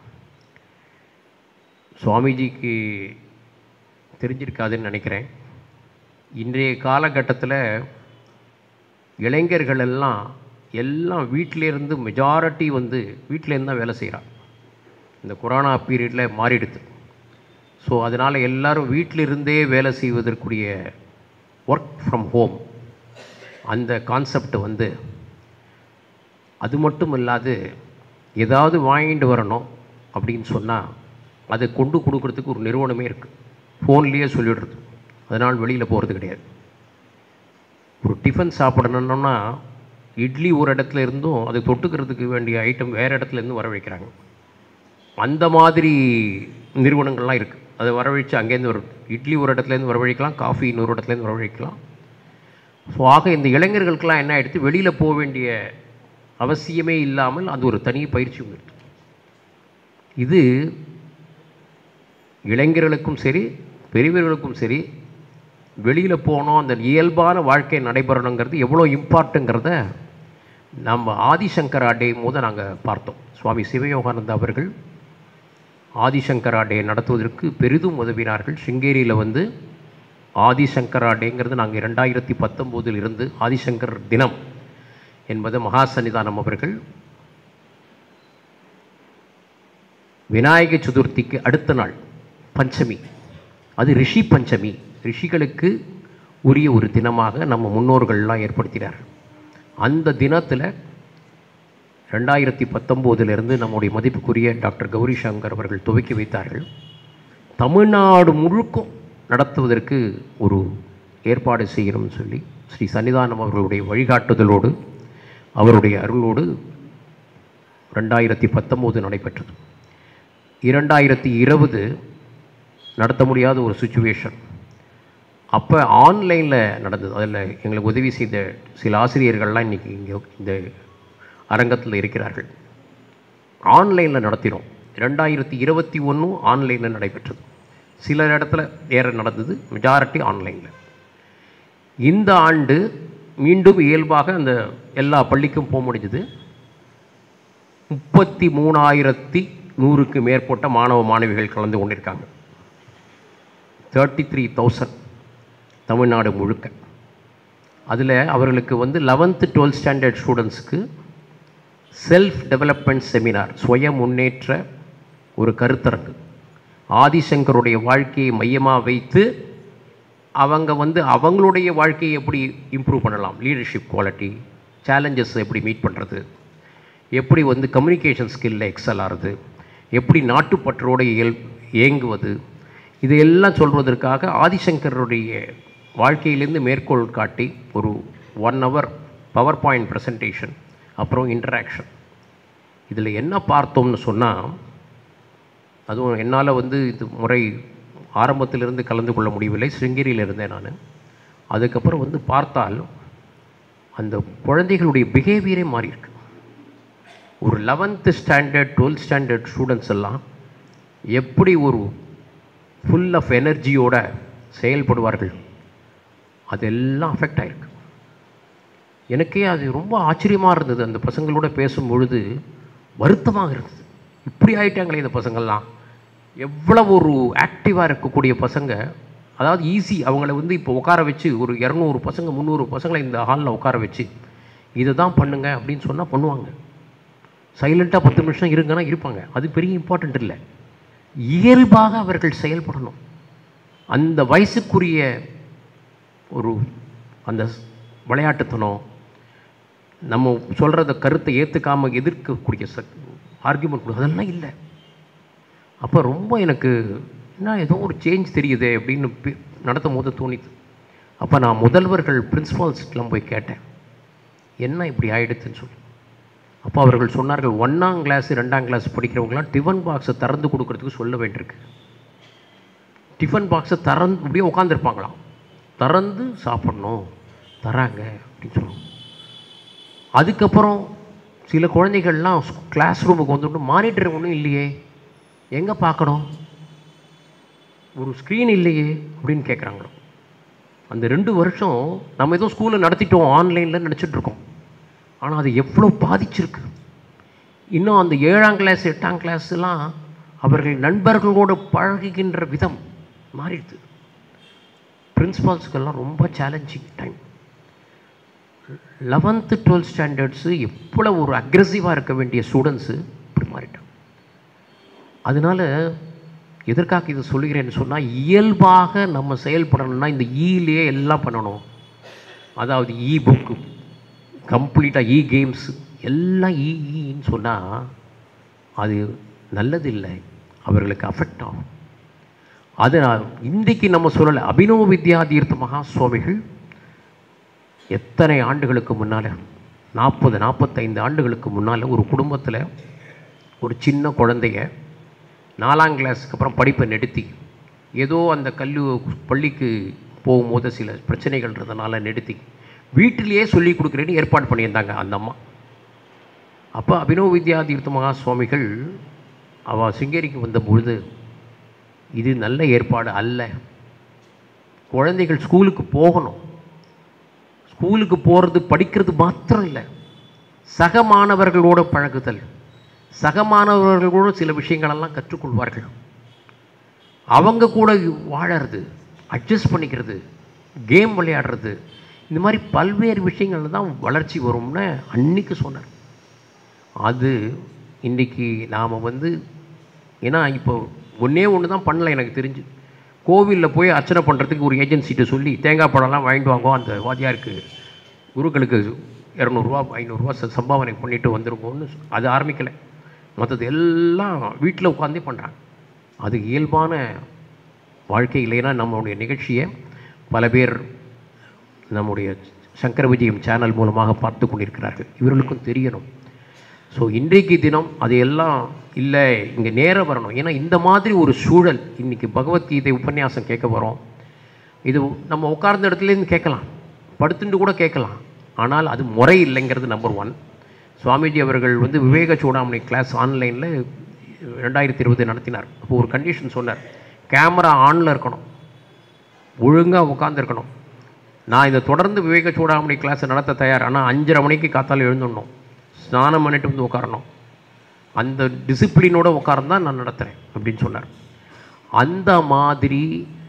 [SPEAKER 6] சுவாமிஜிக்கு தெரிஞ்சிருக்காதுன்னு நினைக்கிறேன் இன்றைய காலகட்டத்தில் இளைஞர்கள் எல்லாம் எல்லாம் வீட்டிலேருந்து மெஜாரிட்டி வந்து வீட்டிலேருந்து தான் வேலை செய்கிறா இந்த கொரோனா பீரியடில் மாறிடுது ஸோ அதனால் எல்லாரும் வீட்டிலிருந்தே வேலை செய்வதற்குரிய ஒர்க் ஃப்ரம் ஹோம் அந்த கான்செப்ட் வந்து அது மட்டும் இல்லாது ஏதாவது வாங்கிட்டு வரணும் அப்படின்னு சொன்னால் அதை கொண்டு கொடுக்கறதுக்கு ஒரு நிறுவனமே இருக்குது ஃபோன்லேயே சொல்லிடுறது அதனால் வெளியில் போகிறது கிடையாது ஒரு டிஃபன் சாப்பிடணுன்னா இட்லி ஒரு இடத்துல இருந்தும் அதை தொட்டுக்கிறதுக்கு வேண்டிய ஐட்டம் வேறு இடத்துல இருந்து வரவழைக்கிறாங்க அந்த மாதிரி நிறுவனங்கள்லாம் இருக்குது அதை வரவழைச்சு அங்கேருந்து வரும் இட்லி ஒரு இடத்துலேருந்து வரவழைக்கலாம் காஃபி இன்னொரு இடத்துலேருந்து வரவழைக்கலாம் ஸோ ஆக இந்த இளைஞர்களுக்கெல்லாம் என்ன ஆகிடுது வெளியில் போக வேண்டிய அவசியமே இல்லாமல் அது ஒரு தனி பயிற்சி வந்துடுது இது இளைஞர்களுக்கும் சரி பெரியவர்களுக்கும் சரி வெளியில் போனோம் அந்த இயல்பான வாழ்க்கை நடைபெறணுங்கிறது எவ்வளோ இம்பார்ட்டுங்கிறத நம்ம ஆதிசங்கரா டே போது நாங்கள் பார்த்தோம் சுவாமி சிவயோகானந்தா அவர்கள் ஆதிசங்கரா டே நடத்துவதற்கு பெரிதும் உதவினார்கள் சிங்கேரியில் வந்து ஆதிசங்கரா டேங்கிறது நாங்கள் இரண்டாயிரத்தி பத்தொம்போதில் இருந்து ஆதிசங்கர் தினம் என்பது மகா சன்னிதானம் அவர்கள் விநாயக சதுர்த்திக்கு அடுத்த நாள் பஞ்சமி அது ரிஷி பஞ்சமி ரிஷிகளுக்கு உரிய ஒரு தினமாக நம்ம முன்னோர்கள்லாம் ஏற்படுத்தினார் அந்த தினத்தில் ரெண்டாயிரத்தி பத்தொம்போதிலிருந்து நம்முடைய மதிப்புக்குரிய டாக்டர் கௌரி சங்கர் அவர்கள் துவக்கி வைத்தார்கள் தமிழ்நாடு முழுக்கும் நடத்துவதற்கு ஒரு ஏற்பாடு செய்யணும்னு சொல்லி ஸ்ரீ சன்னிதானம் அவர்களுடைய வழிகாட்டுதலோடு அவருடைய அருளோடு ரெண்டாயிரத்தி பத்தொம்போது நடைபெற்றது இரண்டாயிரத்தி இருபது நடத்த முடியாத ஒரு சுச்சுவேஷன் அப்போ ஆன்லைனில் நடந்தது அதில் எங்களுக்கு உதவி செய்த சில ஆசிரியர்கள்லாம் இன்றைக்கி இங்கே இந்த அரங்கத்தில் இருக்கிறார்கள் ஆன்லைனில் நடத்தினோம் ரெண்டாயிரத்தி இருபத்தி ஒன்றும் ஆன்லைனில் நடைபெற்றது சில இடத்துல வேறு நடந்தது மெஜாரிட்டி ஆன்லைனில் இந்த ஆண்டு மீண்டும் இயல்பாக அந்த எல்லா பள்ளிக்கும் போக முடிஞ்சது முப்பத்தி மூணாயிரத்தி நூறுக்கு மேற்பட்ட மாணவ மாணவிகள் கலந்து கொண்டிருக்காங்க தேர்ட்டி த்ரீ தௌசண்ட் தமிழ்நாடு முழுக்க அதில் அவர்களுக்கு வந்து லெவன்த்து டுவெல்த் ஸ்டாண்டர்ட் ஸ்டூடெண்ட்ஸுக்கு செல்ஃப் டெவலப்மெண்ட் செமினார் சுய முன்னேற்ற ஒரு கருத்தரங்கு ஆதிசங்கருடைய வாழ்க்கையை மையமாக வைத்து அவங்க வந்து அவங்களுடைய வாழ்க்கையை எப்படி இம்ப்ரூவ் பண்ணலாம் லீடர்ஷிப் குவாலிட்டி சேலஞ்சஸ் எப்படி மீட் பண்ணுறது எப்படி வந்து கம்யூனிகேஷன் ஸ்கில்ல எக்ஸல் ஆகிறது எப்படி நாட்டுப்பற்றோடு இயல் இயங்குவது இதையெல்லாம் சொல்வதற்காக ஆதிசங்கருடைய வாழ்க்கையிலேருந்து மேற்கோள் காட்டி ஒரு one hour power point presentation அப்புறம் இன்டராக்ஷன் இதில் என்ன பார்த்தோம்னு சொன்னால் அதுவும் என்னால் வந்து இது முறை ஆரம்பத்திலிருந்து கலந்து கொள்ள முடியவில்லை சிருங்கேரியில் இருந்தேன் நான் அதுக்கப்புறம் வந்து பார்த்தால் அந்த குழந்தைகளுடைய பிஹேவியரே மாறி இருக்கு ஒரு eleventh standard twelfth standard students எல்லாம் எப்படி ஒரு ஃபுல் ஆஃப் எனர்ஜியோட செயல்படுவார்கள் அதெல்லாம் அஃபெக்ட் ஆயிருக்கு எனக்கே அது ரொம்ப ஆச்சரியமாக இருந்தது அந்த பசங்களோட பேசும் பொழுது வருத்தமாக இருந்தது இப்படி ஆயிட்டாங்களே இந்த பசங்கள்லாம் எவ்வளவு ஒரு ஆக்டிவாக இருக்கக்கூடிய பசங்க அதாவது ஈஸி அவங்கள வந்து இப்போ உட்கார வச்சு ஒரு இரநூறு பசங்க முந்நூறு பசங்களை இந்த ஹாலில் உட்கார வச்சு இதை தான் பண்ணுங்க அப்படின்னு சொன்னால் பண்ணுவாங்க சைலண்ட்டாக பத்து நிமிஷம் இருங்கன்னா இருப்பாங்க அது பெரிய இம்பார்ட்டண்ட் இல்லை இயல்பாக அவர்கள் செயல்படணும் அந்த வயசுக்குரிய ஒரு அந்த விளையாட்டுத்தனம் நம்ம சொல்கிறத கருத்தை ஏற்றுக்காமல் எதிர்க்கக்கூடிய சக் ஆர்கியூமெண்ட் அதெல்லாம் இல்லை அப்போ ரொம்ப எனக்கு என்ன ஏதோ ஒரு சேஞ்ச் தெரியுதே அப்படின்னு பி- நடத்தும் போது தோணிது அப்போ நான் முதல்வர்கள் பிரின்ஸிபால்ஸ்க்கெலாம் போய் கேட்டேன் என்ன இப்படி ஆயிடுச்சுன்னு சொல்லி அப்போ அவர்கள் சொன்னார்கள் ஒன்றாம் கிளாஸ் ரெண்டாம் கிளாஸ் படிக்கிறவங்களாம் டிஃபன் பாக்ஸை திறந்து கொடுக்கறதுக்கு சொல்ல வேண்டியிருக்கு டிஃபன் பாக்ஸை திறந்து அப்படியே உட்காந்துருப்பாங்களாம் திறந்து சாப்பிடணும் தராங்க அப்படின்னு சொல்லுவோம் அதுக்கப்புறம் சில குழந்தைகள்லாம் கிளாஸ் ரூமுக்கு வந்துட்டு மானிட்டர் ஒன்றும் இல்லையே எங்கே பார்க்கணும் ஒரு ஸ்க்ரீன் இல்லையே அப்படின்னு கேட்குறாங்களோ அந்த ரெண்டு வருஷம் நம்ம ஏதோ ஸ்கூலில் நடத்திட்டோம் ஆன்லைனில் நினச்சிட்டு இருக்கோம் ஆனால் அது எவ்வளோ பாதிச்சிருக்கு இன்னும் அந்த ஏழாம் கிளாஸ் எட்டாம் கிளாஸ்லாம் அவர்கள் நண்பர்களோடு பழகுகின்ற விதம் மாறிடுது பிரின்ஸிபால்ஸுக்கெல்லாம் ரொம்ப challenging time eleventh twelfth standards எவ்வளோ ஒரு அக்ரெசிவாக இருக்க வேண்டிய ஸ்டூடெண்ட்ஸு இப்படி மாறிட்டாங்க அதனால எதற்காக இது சொல்லுகிறேன்னு சொன்னால் இயல்பாக நம்ம செயல்படணும்னா இந்த ஈலேயே எல்லாம் பண்ணணும் அதாவது இ புக்கு கம்ப்ளீட்டாக இ கேம்ஸ் எல்லாம் இ ஈன்னு சொன்னால் அது நல்லதில்லை அவர்களுக்கு அஃபெக்ட் ஆகும் அது நான் இன்றைக்கு நம்ம சொல்லலை அபினவ வித்யா தீர்த்த மகா சுவாமிகள் எத்தனை ஆண்டுகளுக்கு முன்னால் நாற்பது நாற்பத்தைந்து ஆண்டுகளுக்கு முன்னால் ஒரு குடும்பத்தில் ஒரு சின்ன குழந்தைய நாலாம் கிளாஸுக்கு அப்புறம் படிப்பை நிறுத்தி ஏதோ அந்த கல்லு பள்ளிக்கு போகும்போது சில பிரச்சனைகள் இருந்தனால நிறுத்தி வீட்டிலேயே சொல்லி கொடுக்குறேன்னு ஏற்பாடு பண்ணியிருந்தாங்க அந்த அம்மா அப்போ அபினவ வித்யா தீர்த்த மகா சுவாமிகள் அவள் சிங்கேரிக்கு வந்த பொழுது இது நல்ல ஏற்பாடு அல்ல குழந்தைகள் ஸ்கூலுக்கு போகணும் ஸ்கூலுக்கு போகிறது படிக்கிறது மாத்திரம் இல்லை சக மாணவர்களோடு பழகுதல் சக மாணவர்களோடு சில விஷயங்களெல்லாம் கற்றுக்கொள்வார்கள் அவங்க கூட வாழறது அட்ஜஸ்ட் பண்ணிக்கிறது கேம் விளையாடுறது இந்த மாதிரி பல்வேறு விஷயங்கள் தான் வளர்ச்சி வரும்னு அன்னைக்கு சொன்னார் அது இன்றைக்கி நாம் வந்து ஏன்னா இப்போ ஒன்றே ஒன்று தான் பண்ணல எனக்கு தெரிஞ்சு கோவிலில் போய் அர்ச்சனை பண்ணுறதுக்கு ஒரு ஏஜென்சிட்ட சொல்லி தேங்காய் பழம்லாம் வாங்கிட்டு வாங்கோ அந்த வாத்தியாருக்கு குருக்களுக்கு இரநூறுவா ஐநூறுரூவா சம்பாவனை பண்ணிட்டு வந்துருங்கோன்னு அது ஆரம்பிக்கலை மற்றது எல்லாம் வீட்டில் உட்காந்தே பண்ணுறாங்க அது இயல்பான வாழ்க்கை இல்லைன்னா நம்மளுடைய நிகழ்ச்சியை பல பேர் நம்முடைய சங்கர விஜயம் சேனல் மூலமாக பார்த்து கொண்டிருக்கிறார்கள் இவர்களுக்கும் தெரியணும் ஸோ இன்றைக்கு தினம் அது எல்லாம் இல்லை இங்கே நேரம் வரணும் ஏன்னா இந்த மாதிரி ஒரு சூழல் இன்றைக்கி பகவத்கீதை உபன்யாசம் கேட்க வரோம் இது நம்ம உட்கார்ந்த இடத்துலேருந்து கேட்கலாம் படுத்துட்டு கூட கேட்கலாம் ஆனால் அது முறை இல்லைங்கிறது நம்பர் ஒன் சுவாமிஜி அவர்கள் வந்து விவேக சூடாமணி கிளாஸ் ஆன்லைனில் ரெண்டாயிரத்தி இருபது நடத்தினார் அப்போ ஒரு கண்டிஷன் சொன்னார் கேமரா ஆனில் இருக்கணும் ஒழுங்காக உட்காந்துருக்கணும் நான் இதை தொடர்ந்து விவேக சூடாமணி கிளாஸை நடத்த தயார் ஆனால் அஞ்சரை மணிக்கு காத்தால எழுந்துடணும் ஸ்நானம் பண்ணிட்டு வந்து உட்காரணும் அந்த டிசிப்ளினோட உட்கார்ந்து தான் நான் நடத்துகிறேன் அப்படின்னு சொன்னார் அந்த மாதிரி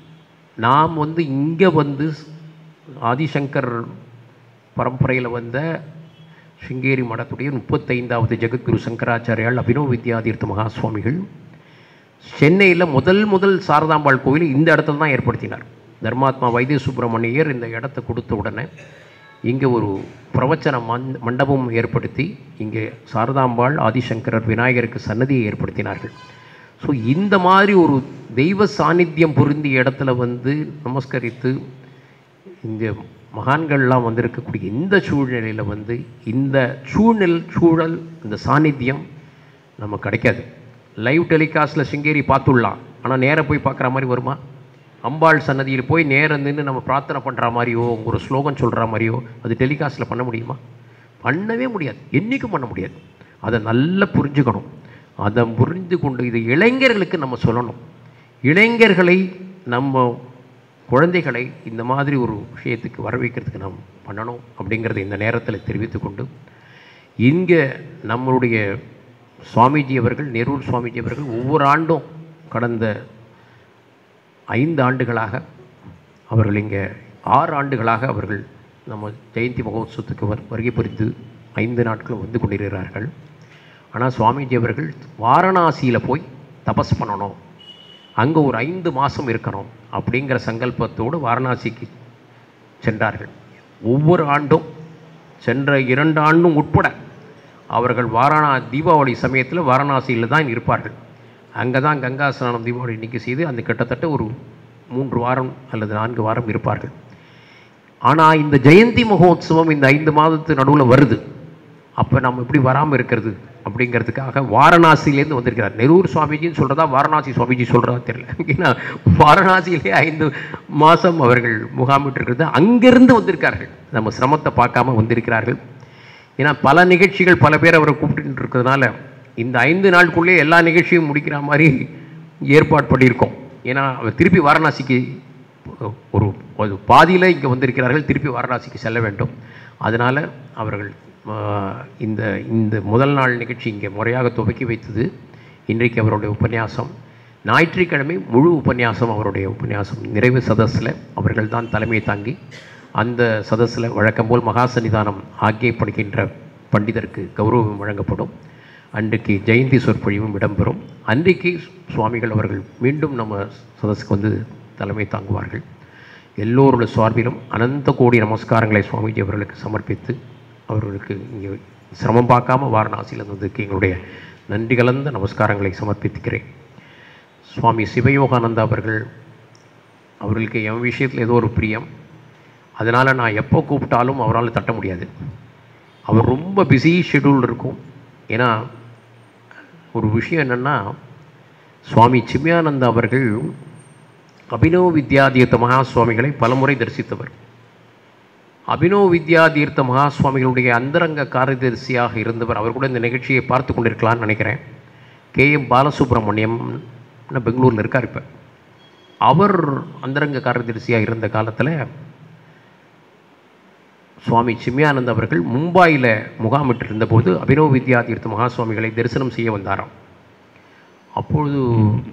[SPEAKER 6] நாம் வந்து இங்கே வந்து ஆதிசங்கர் பரம்பரையில் வந்த சிங்கேரி மடத்துடைய முப்பத்தைந்தாவது ஜெகத்குரு சங்கராச்சாரியால் அபினவ வித்யாதீர்த்த மகா சுவாமிகள் சென்னையில் முதல் முதல் சாரதாம்பாள் கோயில் இந்த இடத்துல தான் ஏற்படுத்தினார் தர்மாத்மா வைத்திய சுப்பிரமணியர் இந்த இடத்த கொடுத்த உடனே இங்கே ஒரு பிரவச்சன மண் மண்டபம் ஏற்படுத்தி இங்கே சாரதாம்பாள் ஆதிசங்கரர் விநாயகருக்கு சன்னதியை ஏற்படுத்தினார்கள் ஸோ இந்த மாதிரி ஒரு தெய்வ சாநித்தியம் பொருந்திய இடத்துல வந்து நமஸ்கரித்து இந்த மகான்கள்லாம் வந்திருக்கக்கூடிய இந்த சூழ்நிலையில் வந்து இந்த சூழ்நிலை சூழல் இந்த சாநித்தியம் நமக்கு கிடைக்காது லைவ் டெலிகாஸ்ட்டில் சிங்கேரி பார்த்துடலாம் ஆனால் நேராக போய் பார்க்குற மாதிரி வருமா அம்பாள் சன்னதியில் போய் நேரம் நின்று நம்ம பிரார்த்தனை பண்ணுற மாதிரியோ ஒரு ஸ்லோகன் சொல்கிற மாதிரியோ அது டெலிகாஸ்ட்டில் பண்ண முடியுமா பண்ணவே முடியாது என்றைக்கும் பண்ண முடியாது அதை நல்லா புரிஞ்சுக்கணும் அதை புரிந்து கொண்டு இது இளைஞர்களுக்கு நம்ம சொல்லணும் இளைஞர்களை நம்ம குழந்தைகளை இந்த மாதிரி ஒரு விஷயத்துக்கு வர வைக்கிறதுக்கு நாம் பண்ணணும் அப்படிங்கிறத இந்த நேரத்தில் தெரிவித்துக்கொண்டு இங்கே நம்மளுடைய சுவாமிஜி அவர்கள் நெரூர் சுவாமிஜி அவர்கள் ஒவ்வொரு ஆண்டும் கடந்த ஐந்து ஆண்டுகளாக அவர்கள் இங்கே ஆறு ஆண்டுகளாக அவர்கள் நம்ம ஜெயந்தி மகோத்சவத்துக்கு வர் வருகை புரிந்து ஐந்து நாட்கள் வந்து கொண்டிருக்கிறார்கள் ஆனால் சுவாமிஜி அவர்கள் வாரணாசியில் போய் தபஸ் பண்ணணும் அங்கே ஒரு ஐந்து மாதம் இருக்கணும் அப்படிங்கிற சங்கல்பத்தோடு வாரணாசிக்கு சென்றார்கள் ஒவ்வொரு ஆண்டும் சென்ற இரண்டு ஆண்டும் உட்பட அவர்கள் வாரணா தீபாவளி சமயத்தில் வாரணாசியில் தான் இருப்பார்கள் அங்கே தான் கங்கா ஸ்நானம் தீபாவளி இன்னைக்கு செய்து அந்த கிட்டத்தட்ட ஒரு மூன்று வாரம் அல்லது நான்கு வாரம் இருப்பார்கள் ஆனால் இந்த ஜெயந்தி மகோத்சவம் இந்த ஐந்து மாதத்து நடுவில் வருது அப்போ நம்ம எப்படி வராமல் இருக்கிறது அப்படிங்கிறதுக்காக வாரணாசியிலேருந்து வந்திருக்கிறார் நெரூர் சுவாமிஜின்னு சொல்கிறதா வாரணாசி சுவாமிஜி சொல்கிறதா தெரியல ஏன்னா வாரணாசியிலே ஐந்து மாதம் அவர்கள் முகாமிட்டிருக்கிறது அங்கேருந்து வந்திருக்கார்கள் நம்ம சிரமத்தை பார்க்காம வந்திருக்கிறார்கள் ஏன்னா பல நிகழ்ச்சிகள் பல பேர் அவரை கூப்பிட்டு இருக்கிறதுனால இந்த ஐந்து நாளுக்குள்ளே எல்லா நிகழ்ச்சியும் முடிக்கிற மாதிரி ஏற்பாடு பண்ணியிருக்கோம் ஏன்னா அவர் திருப்பி வாரணாசிக்கு ஒரு ஒரு பாதியில் இங்கே வந்திருக்கிறார்கள் திருப்பி வாரணாசிக்கு செல்ல வேண்டும் அதனால் அவர்கள் ஆஹ், இந்த இந்த முதல் நாள் நிகழ்ச்சி இங்கே முறையாக துவக்கி வைத்தது இன்றைக்கு அவருடைய உபன்யாசம் ஞாயிற்றுக்கிழமை முழு உபன்யாசம் அவருடைய உபன்யாசம் நிறைவு சதஸில் அவர்கள் தான் தலைமை தாங்கி அந்த சதஸில் வழக்கம் போல் மகா சன்னிதானம் ஆகிய படிக்கின்ற பண்டிதருக்கு கௌரவம் வழங்கப்படும் அன்றைக்கு ஜெயந்தி சொற்பொழிவும் இடம்பெறும் அன்றைக்கு சுவாமிகள் அவர்கள் மீண்டும் நம்ம சதஸுக்கு வந்து தலைமை தாங்குவார்கள் எல்லோருடைய சார்பிலும் அனந்த கோடி நமஸ்காரங்களை சுவாமிஜி அவர்களுக்கு சமர்ப்பித்து அவர்களுக்கு இங்கே சிரமம் பார்க்காம வாரணாசியில் வந்ததுக்கு எங்களுடைய நன்றி கலந்த நமஸ்காரங்களை சமர்ப்பித்துக்கிறேன் சுவாமி சிவயோகானந்தா அவர்கள் அவர்களுக்கு என் விஷயத்தில் ஏதோ ஒரு பிரியம் அதனால் நான் எப்போ கூப்பிட்டாலும் அவரால் தட்ட முடியாது அவர் ரொம்ப பிஸி ஷெட்யூல் இருக்கும் ஏன்னா ஒரு விஷயம் என்னென்னா சுவாமி சிம்யானந்தா அவர்கள் அபினவ வித்யாதீர்த்த மகா சுவாமிகளை பலமுறை தரிசித்தவர் அபினவ வித்யாதீர்த்த மகா சுவாமிகளுடைய அந்தரங்க காரியதரிசியாக இருந்தவர் அவர் கூட இந்த நிகழ்ச்சியை பார்த்து கொண்டிருக்கலாம்னு நினைக்கிறேன் கே எம் பாலசுப்ரமணியம் பெங்களூரில் இருக்கார் இப்போ அவர் அந்தரங்க காரியதரிசியாக இருந்த காலத்தில் சுவாமி சிம்யானந்த் அவர்கள் மும்பாயில் முகாமிட்டு இருந்தபோது அபினவ வித்யாதீர்த்த மகா சுவாமிகளை தரிசனம் செய்ய வந்தாராம் அப்பொழுது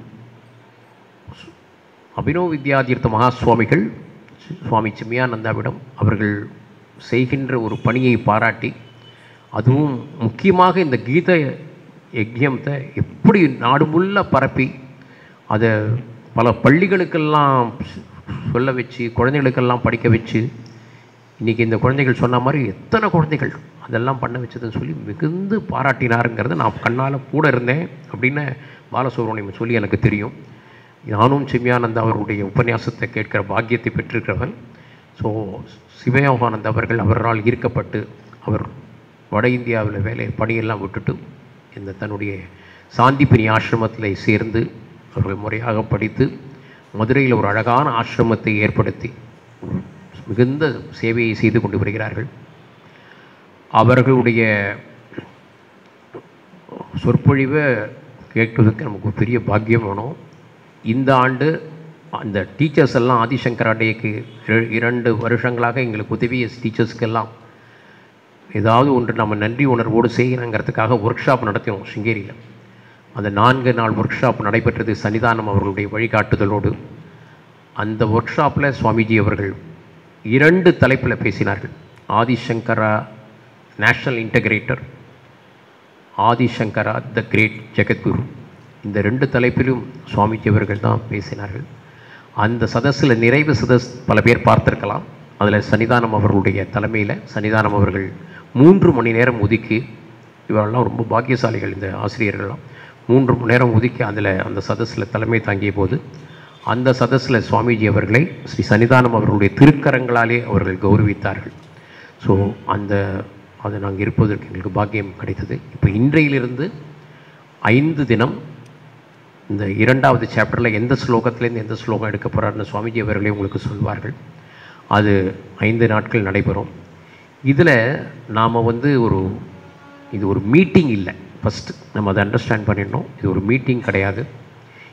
[SPEAKER 6] அபினவ வித்யாதீர்த்த மகா சுவாமிகள் சுவாமி சிம்யானந்தாவிடம் அவர்கள் செய்கின்ற ஒரு பணியை பாராட்டி அதுவும் முக்கியமாக இந்த கீத யஜ்யத்தை எப்படி நாடு முள்ள பரப்பி அதை பல பள்ளிகளுக்கெல்லாம் சொல்ல வச்சு குழந்தைகளுக்கெல்லாம் படிக்க வச்சு இன்றைக்கி இந்த குழந்தைகள் சொன்ன மாதிரி எத்தனை குழந்தைகள் அதெல்லாம் பண்ண வச்சதுன்னு சொல்லி மிகுந்து பாராட்டினாருங்கிறத நான் கண்ணால் கூட இருந்தேன் அப்படின்னு பாலசுப்ரமணியம் சொல்லி எனக்கு தெரியும் நானும் சிம்யானந்தா அவருடைய உபன்யாசத்தை கேட்கிற பாக்கியத்தை பெற்றிருக்கிறவன் ஸோ சிவயோகானந்த் அவர்கள் அவரால் ஈர்க்கப்பட்டு அவர் வட இந்தியாவில் வேலை பணியெல்லாம் விட்டுட்டு இந்த தன்னுடைய சாந்திப்பினி ஆசிரமத்தில் சேர்ந்து அவர்கள் முறையாக படித்து மதுரையில் ஒரு அழகான ஆசிரமத்தை ஏற்படுத்தி மிகுந்த சேவையை செய்து கொண்டு வருகிறார்கள் அவர்களுடைய சொற்பொழிவை கேட்பதற்கு நமக்கு ஒரு பெரிய பாக்கியம் வேணும் இந்த ஆண்டு அந்த டீச்சர்ஸ் எல்லாம் ஆதிசங்கரா டேக்கு இர- இரண்டு வருஷங்களாக எங்களுக்கு உதவிய டீச்சர்ஸ்க்கெல்லாம் ஏதாவது ஒன்று நம்ம நன்றி உணர்வோடு செய்யணுங்கிறதுக்காக ஒர்க் ஷாப் நடத்தினோம் சிங்கேரியில் அந்த நான்கு நாள் ஒர்க் ஷாப் நடைபெற்றது சன்னிதானம் அவர்களுடைய வழிகாட்டுதலோடு அந்த ஒர்க் ஷாப்பில் சுவாமிஜி அவர்கள் இரண்டு தலைப்பில் பேசினார்கள் Adi Shankara national integrator Adi Shankara the great Jagadguru இந்த ரெண்டு தலைப்பிலும் சுவாமிஜி அவர்கள் தான் பேசினார்கள் அந்த சதஸில் நிறைவு சதஸ் பல பேர் பார்த்திருக்கலாம் அதில் சன்னிதானம் அவர்களுடைய தலைமையில் சன்னிதானம் அவர்கள் மூன்று மணி நேரம் ஒதுக்கி இவரெல்லாம் ரொம்ப பாக்கியசாலிகள் இந்த ஆசிரியர்கள்லாம் மூன்று மணி நேரம் ஒதுக்கி அதில் அந்த சதஸில் தலைமை தாங்கிய போது அந்த சதஸில் சுவாமிஜி அவர்களை ஸ்ரீ சன்னிதானம் அவர்களுடைய திருக்கரங்களாலே அவர்கள் கௌரவித்தார்கள் ஸோ அந்த அது நாங்கள் இருப்பதற்கு எங்களுக்கு பாக்கியம் கிடைத்தது இப்போ இன்றையிலிருந்து ஐந்து தினம் இந்த இரண்டாவது சாப்டரில் எந்த ஸ்லோகத்திலேருந்து எந்த ஸ்லோகம் எடுக்க போகிறாருன்னு சுவாமிஜி அவர்களே உங்களுக்கு சொல்வார்கள் அது ஐந்து நாட்கள் நடைபெறும் இதில் நாம் வந்து ஒரு இது ஒரு மீட்டிங் இல்லை ஃபஸ்ட்டு நம்ம அதை அண்டர்ஸ்டாண்ட் பண்ணிடணும் இது ஒரு மீட்டிங் கிடையாது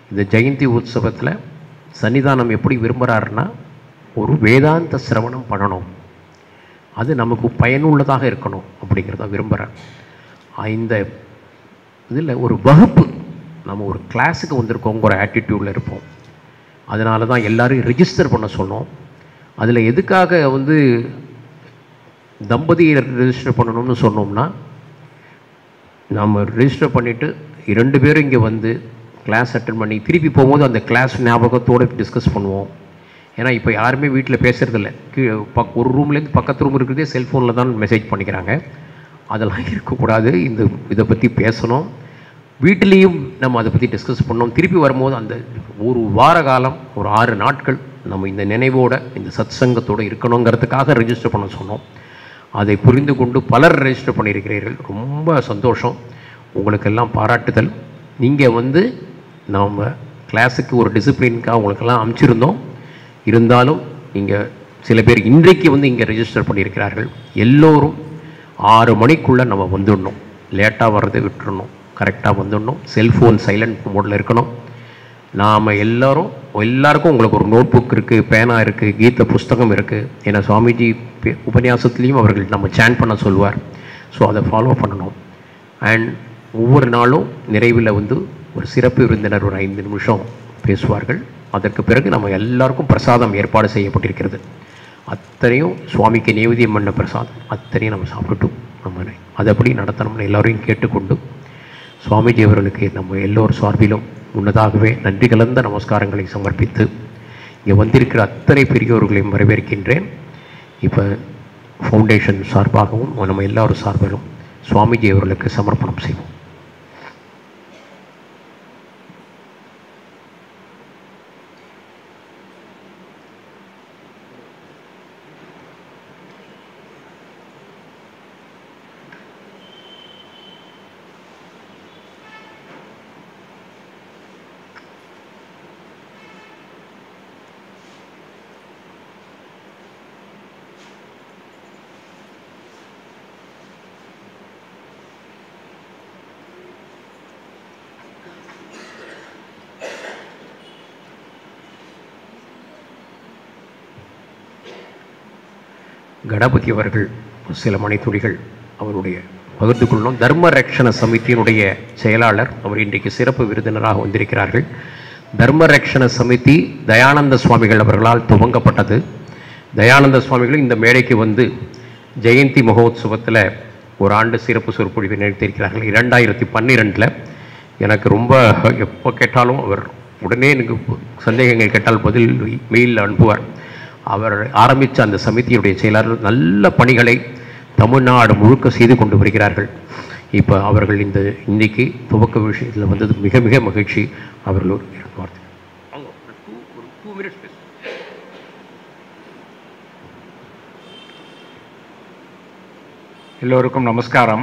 [SPEAKER 6] இந்த ஜெயந்தி உற்சவத்தில் சன்னிதானம் எப்படி விரும்புகிறாருன்னா ஒரு வேதாந்த சிரவணம் பண்ணணும் அது நமக்கு பயனுள்ளதாக இருக்கணும் அப்படிங்கிறத விரும்புகிறேன் இந்த இதில் ஒரு வகுப்பு நம்ம ஒரு கிளாஸுக்கு வந்திருக்கோங்கிற ஆட்டிடியூடில் இருப்போம் அதனால தான் எல்லாரையும் ரெஜிஸ்டர் பண்ண சொன்னோம் அதில் எதுக்காக வந்து தம்பதியை ரெஜிஸ்டர் பண்ணணும்னு சொன்னோம்னா நாம் ரெஜிஸ்டர் பண்ணிவிட்டு இரண்டு பேரும் இங்கே வந்து கிளாஸ் அட்டன் பண்ணி திருப்பி போகும்போது அந்த கிளாஸ் ஞாபகத்தோடு டிஸ்கஸ் பண்ணுவோம் ஏன்னா இப்போ யாருமே வீட்டில் பேசுகிறதில்ல கீழே பக் ஒரு ரூம்லேருந்து பக்கத்து ரூம் இருக்கிறதே செல்ஃபோனில் தான் மெசேஜ் பண்ணிக்கிறாங்க அதெல்லாம் இருக்கக்கூடாது இந்த இதை பற்றி பேசணும் வீட்டிலையும் நம்ம அதை பற்றி டிஸ்கஸ் பண்ணோம் திருப்பி வரும்போது அந்த ஒரு வார காலம் ஒரு ஆறு நாட்கள் நம்ம இந்த நினைவோட இந்த சத் சங்கத்தோடு இருக்கணுங்கிறதுக்காக ரெஜிஸ்டர் பண்ண சொன்னோம் அதை புரிந்து கொண்டு பலர் ரெஜிஸ்டர் பண்ணியிருக்கிறீர்கள் ரொம்ப சந்தோஷம் உங்களுக்கெல்லாம் பாராட்டுதல் நீங்கள் வந்து நாம் கிளாஸுக்கு ஒரு டிசிப்ளினுக்காக உங்களுக்கெல்லாம் அமைச்சிருந்தோம் இருந்தாலும் இங்கே சில பேர் இன்றைக்கு வந்து இங்கே ரெஜிஸ்டர் பண்ணியிருக்கிறார்கள் எல்லோரும் ஆறு மணிக்குள்ளே நம்ம வந்துடணும் லேட்டாக வர்றதை விட்டுறணும் கரெக்டாக வந்துடணும் செல்ஃபோன் சைலண்ட் மோடில் இருக்கணும் நாம் எல்லாரும் எல்லாருக்கும் உங்களுக்கு ஒரு நோட் புக் இருக்குது பேனா இருக்குது கீத புஸ்தகம் இருக்குது ஏன்னா சுவாமிஜி பே- உபன்யாசத்துலேயும் அவர்கள் நம்ம சேன் பண்ண சொல்வார் ஸோ அதை ஃபாலோ பண்ணணும் அண்ட் ஒவ்வொரு நாளும் நிறைவில் வந்து ஒரு சிறப்பு விருந்தினர் ஒரு ஐந்து நிமிஷம் பேசுவார்கள் அதற்கு பிறகு நம்ம எல்லாருக்கும் பிரசாதம் ஏற்பாடு செய்யப்பட்டிருக்கிறது அத்தனையும் சுவாமிக்கு நைவேத்தியம் பண்ண பிரசாதம் அத்தனையும் நம்ம சாப்பிட்டுட்டு நம்ம அதப்படி நடத்தணும்னு எல்லாரையும் கேட்டுக்கொண்டு சுவாமிஜி அவர்களுக்கு நம்ம எல்லோர் சார்பிலும் முன்னதாகவே நன்றி கலந்த நமஸ்காரங்களை சமர்ப்பித்து இங்கே வந்திருக்கிற அத்தனை பெரியோர்களையும் வரவேற்கின்றேன் இப்போ ஃபவுண்டேஷன் சார்பாகவும் நம்ம எல்லாரும் சார்பிலும் சுவாமிஜி அவர்களுக்கு சமர்ப்பணம் செய்வோம் கணபதி அவர்கள் சில மணித்துளிகள் அவருடைய பகிர்ந்து கொள்ளணும் தர்ம ரக்ஷண சமிதியினுடைய செயலாளர் அவர் இன்றைக்கு சிறப்பு விருந்தினராக வந்திருக்கிறார்கள் தர்ம ரக்ஷண சமிதி தயானந்த சுவாமிகள் அவர்களால் துவங்கப்பட்டது தயானந்த சுவாமிகள் இந்த மேடைக்கு வந்து ஜெயந்தி மகோத்சவத்தில் ஒரு ஆண்டு சிறப்பு சொற்பொழிவை நிறுத்தியிருக்கிறார்கள் இரண்டாயிரத்தி பன்னிரெண்டில் எனக்கு ரொம்ப எப்போ கேட்டாலும் அவர் உடனே எனக்கு சந்தேகங்கள் கேட்டால் பதில் மெயிலில் அனுப்புவார் அவர் ஆரம்பித்த அந்த சமிதியுடைய செயலாளர் நல்ல பணிகளை தமிழ்நாடு முழுக்க செய்து கொண்டு வருகிறார்கள் இப்போ அவர்கள் இந்த இன்னைக்கு துவக்க விஷயத்தில் வந்தது மிக மிக மகிழ்ச்சி அவர்கள் ஒரு இரண்டு வார்த்தை அவங்க ஒரு two- ஒரு two minutes பேசு.
[SPEAKER 7] எல்லோருக்கும் நமஸ்காரம்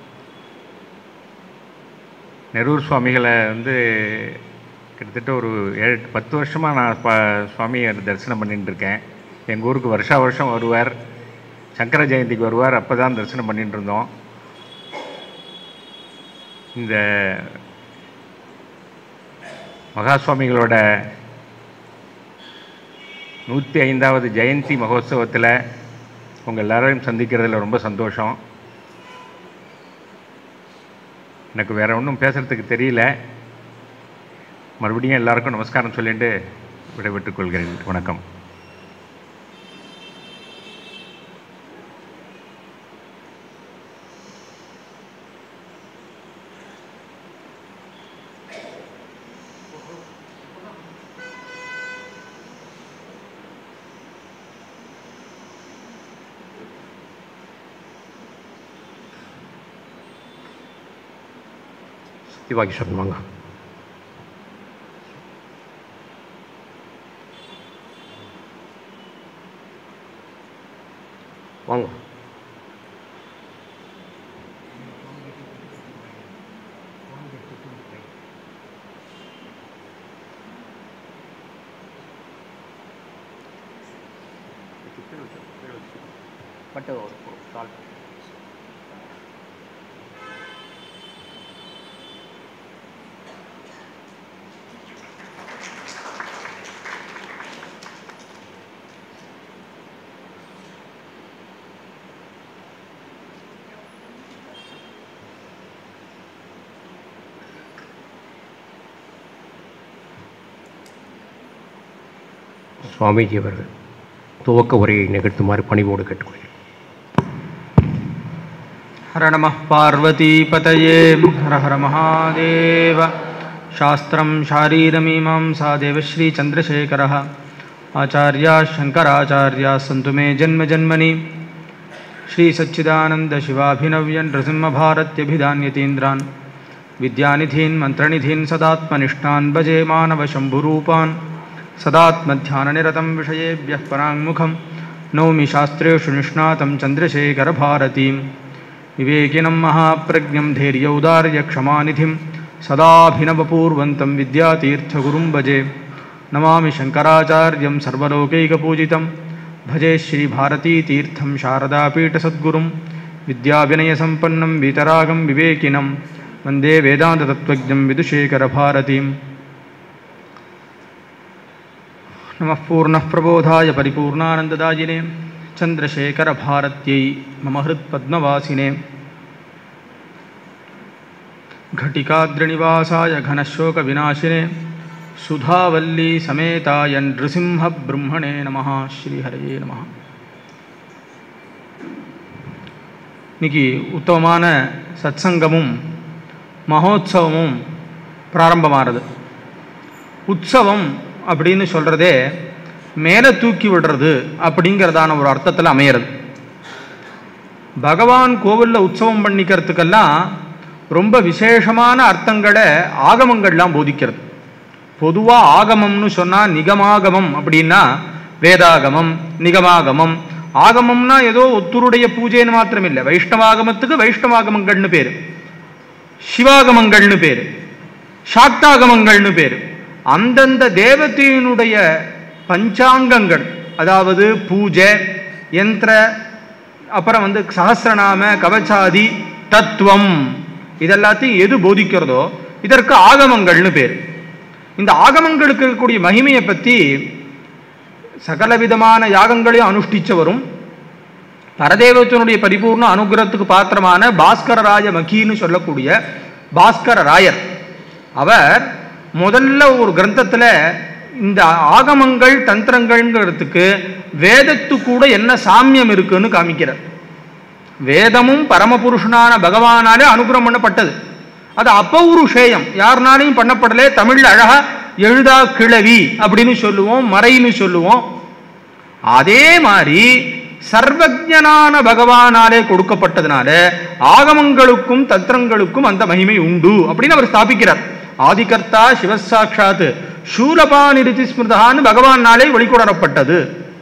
[SPEAKER 7] நெரூர் சுவாமிகளை வந்து கிட்டத்தட்ட ஒரு ஏழு எட்டு, பத்து வருஷமாக நான் ப சுவாமியை தரிசனம் பண்ணிட்டு இருக்கேன் எங்கள் ஊருக்கு வருஷா வருஷம் வருவார் சங்கர ஜெயந்திக்கு வருவார் அப்போ தான் தரிசனம் பண்ணிட்டு இருந்தோம் இந்த மகா சுவாமிகளோட நூற்றி ஐந்தாவது ஜெயந்தி மகோத்சவத்தில் உங்கள் எல்லாரையும் சந்திக்கிறதுல ரொம்ப சந்தோஷம் எனக்கு வேற ஒன்றும் பேசுகிறதுக்கு தெரியல மறுபடியும் எல்லாருக்கும் நமஸ்காரம் சொல்லிட்டு விடைபெற்றுக் கொள்கிறேன் வணக்கம்
[SPEAKER 6] சிவாகிருஷ்ணன் வாங்க வாங்க பட் ஒரு கால் சுவாமிஜி அவர்கள் துவக்க உரையை நிகழ்த்துமாறு பணிவோடு கேட்டுக்கொள்கிறேன்
[SPEAKER 2] हर नमः पार्वतीपतये हर हर महादेव शास्त्रं शारीरमीमांसा देवश्रीचन्द्रशेखरः आचार्याः शङ्कराचार्याः सन्तु मे जन्मजन्मनि श्रीसच्चिदानन्दशिवाभिनव्यन् नृसिंहभारत्यभिधान्यतीन्द्रान् विद्यानिधीन् मन्त्रनिधीन् सदात्मनिष्ठान् भजे मानवशम्भुरूपान् सदात्मध्याननिरतं विषयेभ्यः पराङ्मुखं नौमि शास्त्रेषु निष्णातं चन्द्रशेखरभारतीं विवेकिनं महाप्रज्ञं धैर्यौदार्यक्षमानिधिं सदाभिनवपूर्वन्तं विद्यातीर्थगुरुं भजे नमामि शङ्कराचार्यं सर्वलोकैकपूजितं भजे श्रीभारतीतीर्थं शारदापीठसद्गुरुं विद्याविनयसम्पन्नं वीतरागं विवेकिनं वन्दे वेदान्ततत्त्वज्ञं विदुशेखरभारतीम् नमः पूर्णः प्रबोधाय परिपूर्णानन्ददायिने चन्द्रशेखरभारत्यै मम हृत्पद्मवासिने घटिकाद्रिनिवासाय घनशोकविनाशिने सुधावल्ली समेताय नृसिंहब्रह्मणे नमः ஸ்ரீஹரயே நமः இன்னைக்கு உத்தமமான சத்சங்கமும் மகோத்சவமும் பிராரம்பமாகிறது உற்சவம் அப்படின்னு சொல்கிறதே மேலே தூக்கி விடுறது அப்படிங்கிறதான ஒரு அர்த்தத்தில் அமையிறது பகவான் கோவிலில் உற்சவம் பண்ணிக்கிறதுக்கெல்லாம் ரொம்ப விசேஷமான அர்த்தங்களை ஆகமங்கள்லாம் போதிக்கிறது பொதுவாக ஆகமம்னு சொன்னால் நிகமாகமம் அப்படின்னா வேதாகமம் நிகமாகமம் ஆகமம்னா ஏதோ ஒத்துருடைய பூஜைன்னு மாத்திரம் இல்லை வைஷ்ணவாகமத்துக்கு வைஷ்ணவாகமங்கள்னு பேர் சிவாகமங்கள்னு பேர் சாக்தாகமங்கள்னு பேர் அந்தந்த தேவதையினுடைய பஞ்சாங்கங்கள் அதாவது பூஜை யந்திர அப்புறம் வந்து சஹசிரநாம கவச்சாதி தத்துவம் இதெல்லாத்தையும் எது போதிக்கிறதோ இதற்கு ஆகமங்கள்னு பேர் இந்த ஆகமங்களுக்கு இருக்கக்கூடிய மகிமையை பற்றி சகல விதமான யாகங்களையும் அனுஷ்டிச்சவரும் பரதேவத்தினுடைய பரிபூர்ண அனுகிரகத்துக்கு பாத்திரமான பாஸ்கரராய மகின்னு சொல்லக்கூடிய பாஸ்கர ராயர் அவர் முதல்ல ஒரு கிரந்தத்தில் இந்த ஆகமங்கள் தந்திரங்கள்ங்கிறதுக்கு வேதத்து கூட என்ன சாமியம் இருக்குன்னு காமிக்கிறார் வேதமும் பரமபுருஷனான பகவானாலே அனுகிரகம் பண்ணப்பட்டது அது அப்பௌருஷேயம் யாருனாலையும் பண்ணப்படலே தமிழ்ல அழகா எழுதா கிழவி அப்படின்னு சொல்லுவோம் மறைன்னு சொல்லுவோம் அதே மாதிரி சர்வஜனான பகவானாலே கொடுக்கப்பட்டதுனால ஆகமங்களுக்கும் தந்திரங்களுக்கும் அந்த மகிமை உண்டு அப்படின்னு அவர் ஸ்தாபிக்கிறார் ஆதிகர்த்தா சிவசாட்சாத் சூலபானிருதி ஸ்மிருதான்னு பகவானாலே வெளிக்கொணரப்பட்டது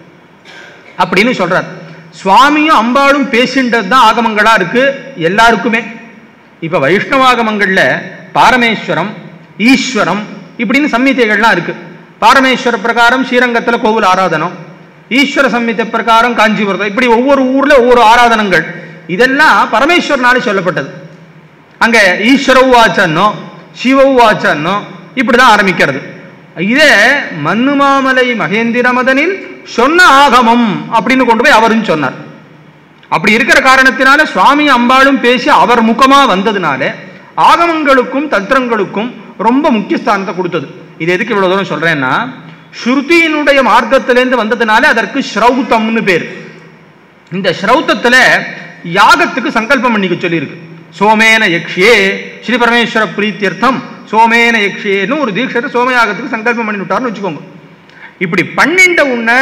[SPEAKER 2] அப்படின்னு சொல்றார் சுவாமியும் அம்பாளும் பேசின்றது தான் ஆகமங்களா இருக்கு எல்லாருக்குமே இப்ப வைஷ்ணவாகமங்கள்ல பாரமேஸ்வரம் ஈஸ்வரம் இப்படின்னு சம்மிதைகள்லாம் இருக்கு பாரமேஸ்வர பிரகாரம் ஸ்ரீரங்கத்துல கோவில் ஆராதனம் ஈஸ்வர சம்மிதை பிரகாரம் காஞ்சிபுரத்தை இப்படி ஒவ்வொரு ஊர்ல ஒவ்வொரு ஆராதனங்கள் இதெல்லாம் பரமேஸ்வரனாலே சொல்லப்பட்டது அங்க ஈஸ்வரவாச்சன்னோ சிவவாச்சன்னோ இப்படிதான் ஆரம்பிக்கிறது இதே மன்னுமாமலை மகேந்திர மதனில் சொன்ன ஆகமம் அப்படின்னு கொண்டு போய் அவரும் சொன்னார் அப்படி இருக்கிற காரணத்தினால சுவாமி அம்பாளும் பேசி அவர் முகமா வந்ததுனால ஆகமங்களுக்கும் தந்திரங்களுக்கும் ரொம்ப முக்கிய ஸ்தானத்தை கொடுத்தது இது எதுக்கு இவ்வளவு தூரம் சொல்றேன்னா ஸ்ருதியினுடைய மார்க்கத்திலேருந்து வந்ததுனால அதற்கு ஸ்ரௌத்தம்னு பேர் இந்த ஸ்ரௌத்தத்துல யாகத்துக்கு சங்கல்பம் பண்ணிக்க சொல்லியிருக்கு சோமேன யக்ஷே ஸ்ரீ பரமேஸ்வர பிரீத்தியர்த்தம் சோமேன யக்ஷேன்னு ஒரு தீட்சத்தை சோமயாகத்துக்கு சங்கல்பம் பண்ணி விட்டார்னு வச்சுக்கோங்க இப்படி பண்ணிண்ட உன்ன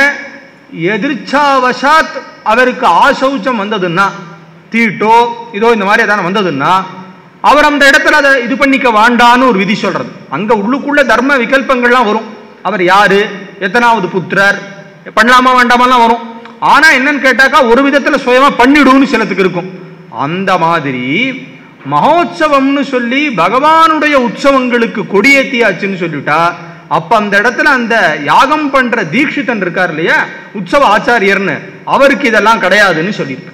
[SPEAKER 2] எதிர்ச்சாவசாத் அவருக்கு ஆசௌச்சம் வந்ததுன்னா தீட்டோ இதோ இந்த மாதிரி ஏதாவது வந்ததுன்னா அவர் அந்த இடத்துல அதை இது பண்ணிக்க வேண்டான்னு ஒரு விதி சொல்றது அங்க உள்ளுக்குள்ள தர்ம விகல்பங்கள்லாம் வரும் அவர் யாரு எத்தனாவது புத்திரர் பண்ணலாமா வேண்டாமெல்லாம் வரும் ஆனா என்னன்னு கேட்டாக்கா ஒரு விதத்துல சுயமா பண்ணிடுன்னு சிலத்துக்கு இருக்கும் அந்த மாதிரி மகோத்சவம்னு சொல்லி பகவானுடைய உற்சவங்களுக்கு கொடியேத்தியாச்சுன்னு சொல்லிட்டா அப்ப அந்த இடத்துல அந்த யாகம் பண்ற தீட்சிதன் இருக்கார் இல்லையா உற்சவ ஆச்சாரியர்னு அவருக்கு இதெல்லாம் கிடையாதுன்னு சொல்லியிருக்கு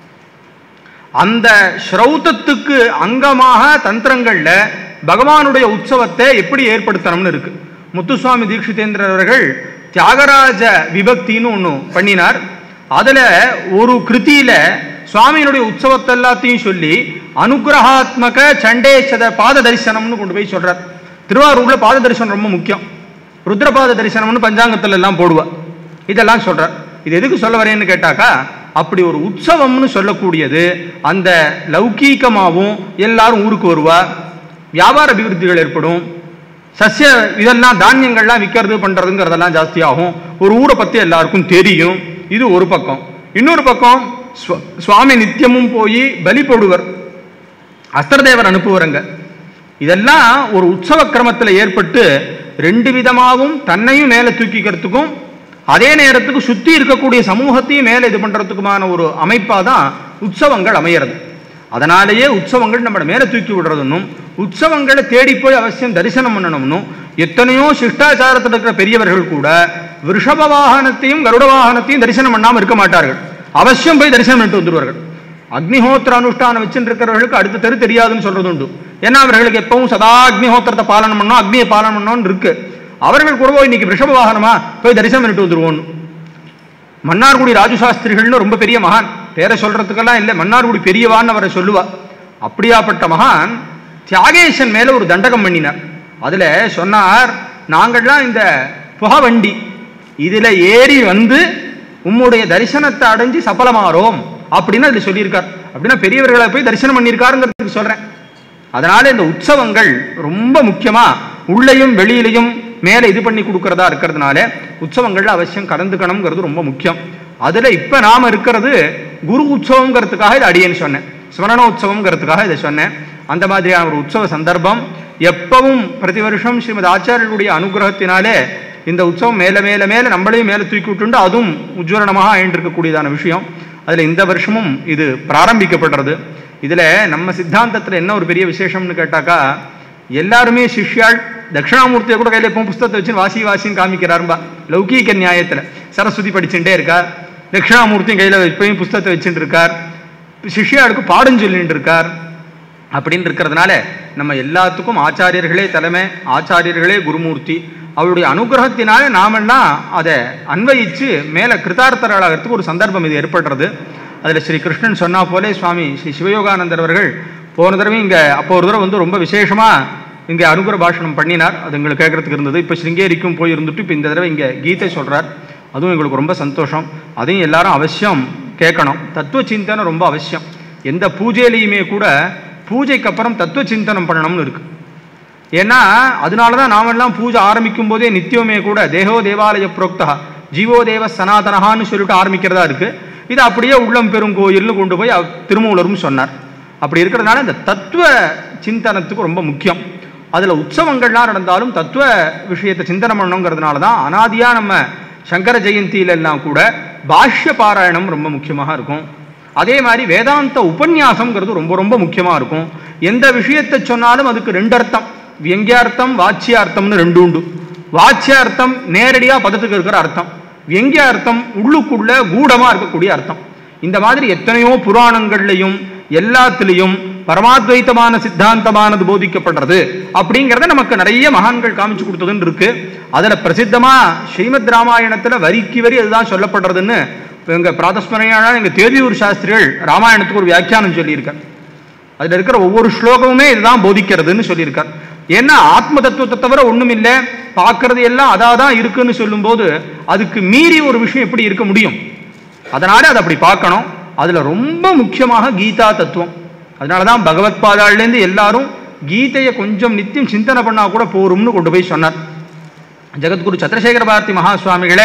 [SPEAKER 2] அந்த ஸ்ரௌத்தத்துக்கு அங்கமாக தந்திரங்கள்ல பகவானுடைய உற்சவத்தை எப்படி ஏற்படுத்தணும்னு இருக்கு முத்துசுவாமி தீட்சிதேந்திரர் அவர்கள் தியாகராஜ விபக்தின்னு ஒன்று பண்ணினார் அதுல ஒரு கிருதியில சுவாமியினுடைய உற்சவத்தை எல்லாத்தையும் சொல்லி அனுகிரகாத்மக சண்டேசத பாத தரிசனம்னு கொண்டு போய் சொல்றார் திருவாரூர்ல பாத தரிசனம் ரொம்ப முக்கியம் ருத்ரபாத தரிசனம்னு பஞ்சாங்கத்துல எல்லாம் போடுவா இதெல்லாம் சொல்றார் இது எதுக்கு சொல்ல வரேன்னு கேட்டாக்கா அப்படி ஒரு உற்சவம்னு சொல்லக்கூடியது அந்த லௌகீகமாகவும் எல்லாரும் ஊருக்கு வருவா வியாபார அபிவிருத்திகள் ஏற்படும் சசிய இதெல்லாம் தானியங்கள்லாம் விற்கிறது பண்றதுங்கிறதெல்லாம் ஜாஸ்தியாகும் ஒரு ஊரை பத்தி எல்லாருக்கும் தெரியும் இது ஒரு பக்கம் இன்னொரு பக்கம் சுவ- சுவாமி நித்தியமும் போய் பலி போடுவர் அஸ்திரதேவர் அனுப்புவாருங்க இதெல்லாம் ஒரு உற்சவ கிரமத்தில் ஏற்பட்டு ரெண்டு விதமாகவும் தன்னையும் மேலே தூக்கிக்கிறதுக்கும் அதே நேரத்துக்கு சுற்றி இருக்கக்கூடிய சமூகத்தையும் மேலே இது பண்ணுறதுக்குமான ஒரு அமைப்பாக தான் உற்சவங்கள் அமையிறது அதனாலேயே உற்சவங்கள் நம்மளை மேலே தூக்கி விடுறதுன்னும் உற்சவங்களை தேடி போய் அவசியம் தரிசனம் பண்ணணும்னும் எத்தனையோ சிஷ்டாச்சாரத்தில் இருக்கிற பெரியவர்கள் கூட விருஷப வாகனத்தையும் கருட வாகனத்தையும் தரிசனம் பண்ணாமல் இருக்க மாட்டார்கள் அவசியம் போய் தரிசனம் பண்ணிட்டு வந்துடுவார்கள் அக்னிஹோத்திர அனுஷ்டானம் வச்சுருக்கிறவர்களுக்கு அடுத்த தெரு தெரியாதுன்னு சொல்றது உண்டு ஏன்னா அவர்களுக்கு எப்பவும் சதா அக்னிஹோத்திரத்தை பாலனம் பண்ணோம் அக்னியை பாலனம் பண்ணோம்னு இருக்கு அவர்கள் கூட இன்னைக்கு ரிஷப வாகனமா போய் தரிசனம் பண்ணிட்டு வந்துருவோம் மன்னார்குடி ராஜு சாஸ்திரிகள்னு ரொம்ப பெரிய மகான் பேரை சொல்றதுக்கெல்லாம் இல்லை மன்னார்குடி பெரியவான்னு அவரை சொல்லுவா அப்படியாப்பட்ட மகான் தியாகேசன் மேல ஒரு தண்டகம் பண்ணினார் அதுல சொன்னார் நாங்கள்லாம் இந்த புகவண்டி இதுல ஏறி வந்து உம்முடைய தரிசனத்தை அடைஞ்சு சபலமாறோம் அப்படின்னு அதுல சொல்லியிருக்கார் அப்படின்னா பெரியவர்களை போய் தரிசனம் பண்ணியிருக்காருங்கிறதுக்கு சொல்றேன் அதனால இந்த உற்சவங்கள் ரொம்ப முக்கியமா உள்ளேயும் வெளியிலையும் மேலே இது பண்ணி கொடுக்கறதா இருக்கிறதுனால உற்சவங்கள்ல அவசியம் கலந்துக்கணுங்கிறது ரொம்ப முக்கியம் அதுல இப்ப நாம இருக்கிறது குரு உற்சவங்கிறதுக்காக இதை அடியேன்னு சொன்னேன் ஸ்மரண உற்சவங்கிறதுக்காக இதை சொன்னேன் அந்த மாதிரியான ஒரு உற்சவ சந்தர்ப்பம் எப்பவும் பிரதி வருஷம் ஸ்ரீமத் ஆச்சாரியர்களுடைய அனுகிரகத்தினாலே இந்த உற்சவம் மேல மேல மேல நம்மளையும் மேல தூக்கி விட்டுண்டு அதுவும் உஜ்வலனமாக ஆயின்றிருக்கக்கூடியதான விஷயம் அதுல இந்த வருஷமும் இது பிராரம்பிக்கப்படுறது இதுல நம்ம சித்தாந்தத்துல என்ன ஒரு பெரிய விசேஷம்னு கேட்டாக்கா எல்லாருமே சிஷ்யாள் தட்சிணாமூர்த்தியை கூட கையில எப்பவும் புஸ்தகத்தை வச்சு வாசி வாசின்னு காமிக்கிறாரும்பா லௌகீக நியாயத்துல சரஸ்வதி படிச்சுட்டே இருக்கார் தட்சிணாமூர்த்தியும் கையில எப்பயும் புஸ்தகத்தை வச்சுட்டு இருக்கார் சிஷ்யாளுக்கு பாடம் சொல்லிட்டு இருக்கார் அப்படின்னு இருக்கிறதுனால நம்ம எல்லாத்துக்கும் ஆச்சாரியர்களே தலைமை ஆச்சாரியர்களே குருமூர்த்தி அவருடைய அனுகிரகத்தினால நாமெல்லாம் அதை அன்வயிச்சு மேலே கிருதார்த்தர்களாகிறதுக்கு ஒரு சந்தர்ப்பம் இது ஏற்படுறது அதில் ஸ்ரீ கிருஷ்ணன் சொன்னா போலே சுவாமி ஸ்ரீ சிவயோகானந்தர் அவர்கள் போன தடவை இங்கே அப்போ ஒரு தடவை வந்து ரொம்ப விசேஷமாக இங்கே அனுகிர பாஷணம் பண்ணினார் அது எங்களுக்கு கேட்கறதுக்கு இருந்தது இப்போ ஸ்ருங்கேரிக்கும் போய் இருந்துட்டு இப்போ இந்த தடவை இங்கே கீதை சொல்கிறார் அதுவும் எங்களுக்கு ரொம்ப சந்தோஷம் அதையும் எல்லாரும் அவசியம் கேட்கணும் தத்துவ சிந்தனை ரொம்ப அவசியம் எந்த பூஜையிலையுமே கூட பூஜைக்கு அப்புறம் தத்துவ சிந்தனம் பண்ணணும்னு இருக்கு ஏன்னா அதனால தான் நாமெல்லாம் பூஜை ஆரம்பிக்கும் போதே நித்தியமே கூட தேகோ தேவாலய புரோக்தா ஜீவோ தேவ சனாதனஹான்னு சொல்லிட்டு ஆரம்பிக்கிறதா இருக்கு இது அப்படியே உள்ளம் பெரும் கோயில்னு கொண்டு போய் அவ- திருமூலரும் சொன்னார் அப்படி இருக்கிறதுனால இந்த தத்துவ சிந்தனத்துக்கு ரொம்ப முக்கியம் அதில் உற்சவங்கள்லாம் நடந்தாலும் தத்துவ விஷயத்தை சிந்தனை பண்ணணுங்கிறதுனால தான் அனாதியாக நம்ம சங்கர ஜெயந்தியில எல்லாம் கூட பாஷ்ய பாராயணம் ரொம்ப முக்கியமாக இருக்கும் அதே மாதிரி வேதாந்த உபன்யாசம்ங்கிறது ரொம்ப ரொம்ப முக்கியமாக இருக்கும் எந்த விஷயத்தை சொன்னாலும் அதுக்கு ரெண்டு அர்த்தம் வியங்கியார்த்தம் வாச்சியார்த்தம்னு ரெண்டு உண்டு வாச்சியார்த்தம் நேரடியாக பதத்துக்கு இருக்கிற அர்த்தம் வியங்கியார்த்தம் உள்ளுக்குள்ள கூடமாக இருக்கக்கூடிய அர்த்தம் இந்த மாதிரி எத்தனையோ புராணங்கள்லையும் எல்லாத்துலேயும் பரமாத்வைத்தமான சித்தாந்தமானது போதிக்கப்படுறது அப்படிங்கிறத நமக்கு நிறைய மகான்கள் காமிச்சு கொடுத்ததுன்னு இருக்கு அதுல பிரசித்தமா ஸ்ரீமத் ராமாயணத்துல வரிக்கு வரி அதுதான் சொல்லப்படுறதுன்னு எங்க பிராதஸ்மரையான எங்க தேதியூர் சாஸ்திரிகள் ராமாயணத்துக்கு ஒரு வியாக்கியானம் சொல்லியிருக்கார் அதுல இருக்கிற ஒவ்வொரு ஸ்லோகமுமே இதுதான் போதிக்கிறதுன்னு சொல்லியிருக்கார் ஏன்னா ஆத்ம தத்துவத்தை தவிர ஒண்ணும் இல்லை பார்க்கறது எல்லாம் அதாதான் இருக்குன்னு சொல்லும்போது அதுக்கு மீறி ஒரு விஷயம் எப்படி இருக்க முடியும் அதனால அதை அப்படி பார்க்கணும் அதுல ரொம்ப முக்கியமாக கீதா தத்துவம் அதனால தான் பகவத் பாதாள்லேருந்து எல்லாரும் கீதையை கொஞ்சம் நித்தியம் சிந்தனை பண்ணா கூட போரும்னு கொண்டு போய் சொன்னார் ஜெகத்குரு சந்திரசேகர பாரதி மகா சுவாமிகளே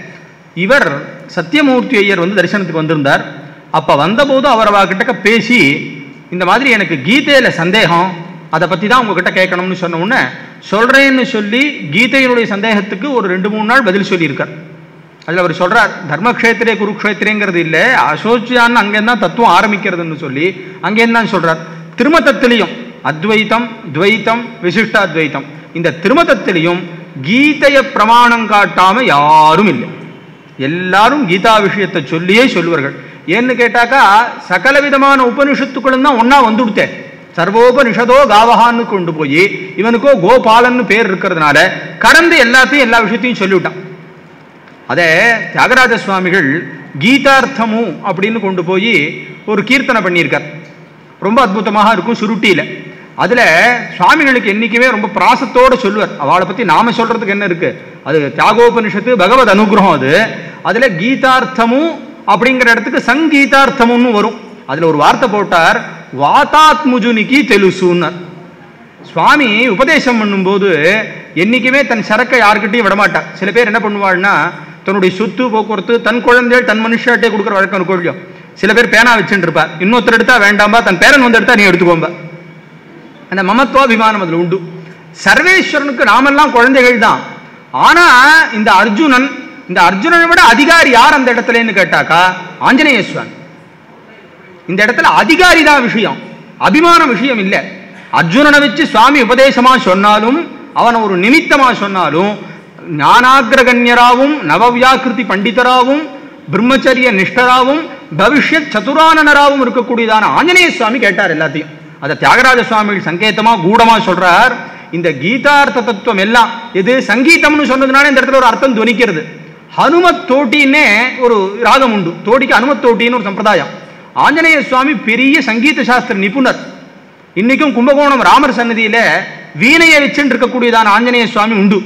[SPEAKER 2] இவர் சத்தியமூர்த்தி ஐயர் வந்து தரிசனத்துக்கு வந்திருந்தார் அப்ப வந்தபோது அவர் அவகிட்ட பேசி இந்த மாதிரி எனக்கு கீதையில சந்தேகம் அதை பத்தி தான் உங்ககிட்ட கேட்கணும்னு சொன்ன உடனே சொல்றேன்னு சொல்லி கீதையினுடைய சந்தேகத்துக்கு ஒரு ரெண்டு மூணு நாள் பதில் சொல்லியிருக்கார் அதில் அவர் சொல்றார் தர்மக்ஷேத்திரே குருக்ஷேத்திரேங்கிறது இல்லை அசோச்சியான்னு அங்கேருந்து தான் தத்துவம் ஆரம்பிக்கிறதுன்னு சொல்லி அங்கேருந்து தான் சொல்றார் திருமதத்திலையும் அத்வைத்தம் துவைத்தம் விசிஷ்டாத்வைத்தம் இந்த திருமதத்திலையும் கீதையை பிரமாணம் காட்டாம யாரும் இல்லை எல்லாரும் கீதா விஷயத்தை சொல்லியே சொல்லுவார்கள் ஏன்னு கேட்டாக்கா சகல விதமான உபனிஷத்துக்களும் தான் ஒன்னா வந்துடுத்தே சர்வோபனிஷதோ காவகான்னு கொண்டு போய் இவனுக்கோ கோபாலன்னு பேர் இருக்கிறதுனால கடந்து எல்லாத்தையும் எல்லா விஷயத்தையும் சொல்லிவிட்டான் அதே தியாகராஜ சுவாமிகள் கீதார்த்தமு அப்படின்னு கொண்டு போய் ஒரு கீர்த்தனை பண்ணியிருக்கார் ரொம்ப அற்புதமாக இருக்கும் சுருட்டியில அதுல சுவாமிகளுக்கு என்னைக்குமே ரொம்ப பிராசத்தோட சொல்லுவார் அவளை பத்தி நாம சொல்றதுக்கு என்ன இருக்கு அது தியாகோபனிஷத்து பகவத் அனுகிரகம் அது அதுல கீதார்த்தமும் அப்படிங்கிற இடத்துக்கு சங்கீதார்த்தமும்னு வரும் அதுல ஒரு வார்த்தை போட்டார் வாதாத்முஜுனிக்கு தெலுசுன்னார் சுவாமி உபதேசம் பண்ணும்போது என்னைக்குமே தன் சரக்கை யாருக்கிட்டையும் விடமாட்டார் சில பேர் என்ன பண்ணுவாள்னா தன்னுடைய சொத்து போக்குவரத்து தன் குழந்தைகள் தன் மனுஷாட்டே கொடுக்குற வழக்கம் இருக்கும் இல்லையோ சில பேர் பேனா வச்சுட்டு இருப்பா இன்னொருத்தர் எடுத்தா வேண்டாம்பா தன் பேரன் வந்து எடுத்தா நீ எடுத்துக்கோம்பா அந்த மமத்துவாபிமானம் அதுல உண்டு சர்வேஸ்வரனுக்கு நாமெல்லாம் குழந்தைகள் தான் ஆனா இந்த அர்ஜுனன் இந்த அர்ஜுனனை விட அதிகாரி யார் அந்த இடத்துலன்னு கேட்டாக்கா ஆஞ்சநேய சுவாமி இந்த இடத்துல அதிகாரி தான் விஷயம் அபிமான விஷயம் இல்லை அர்ஜுனனை வச்சு சுவாமி உபதேசமா சொன்னாலும் அவன் ஒரு நிமித்தமா சொன்னாலும் ஞானாகிரகண்யராவும் நவவியாக்கிருதி பண்டிதராவும் பிரம்மச்சரிய நிஷ்டராவும் பவிஷ்யத் சதுரானனராவும் இருக்கக்கூடியதான ஆஞ்சநேய சுவாமி கேட்டார் எல்லாத்தையும் அதை தியாகராஜ சுவாமிகள் சங்கேதமா கூடமா சொல்றார் இந்த கீதார்த்த தத்துவம் எல்லாம் எது சங்கீதம்னு சொன்னதுனால இந்த இடத்துல ஒரு அர்த்தம் துவனிக்கிறது ஹனுமத் தோட்டின்னே ஒரு ராகம் உண்டு தோட்டிக்கு ஹனுமத் தோட்டின்னு ஒரு சம்பிரதாயம் ஆஞ்சநேய சுவாமி பெரிய சங்கீத சாஸ்திர நிபுணர் இன்னைக்கும் கும்பகோணம் ராமர் சன்னதியில வீணையை வச்சுட்டு இருக்கக்கூடியதான ஆஞ்சநேய சுவாமி உண்டு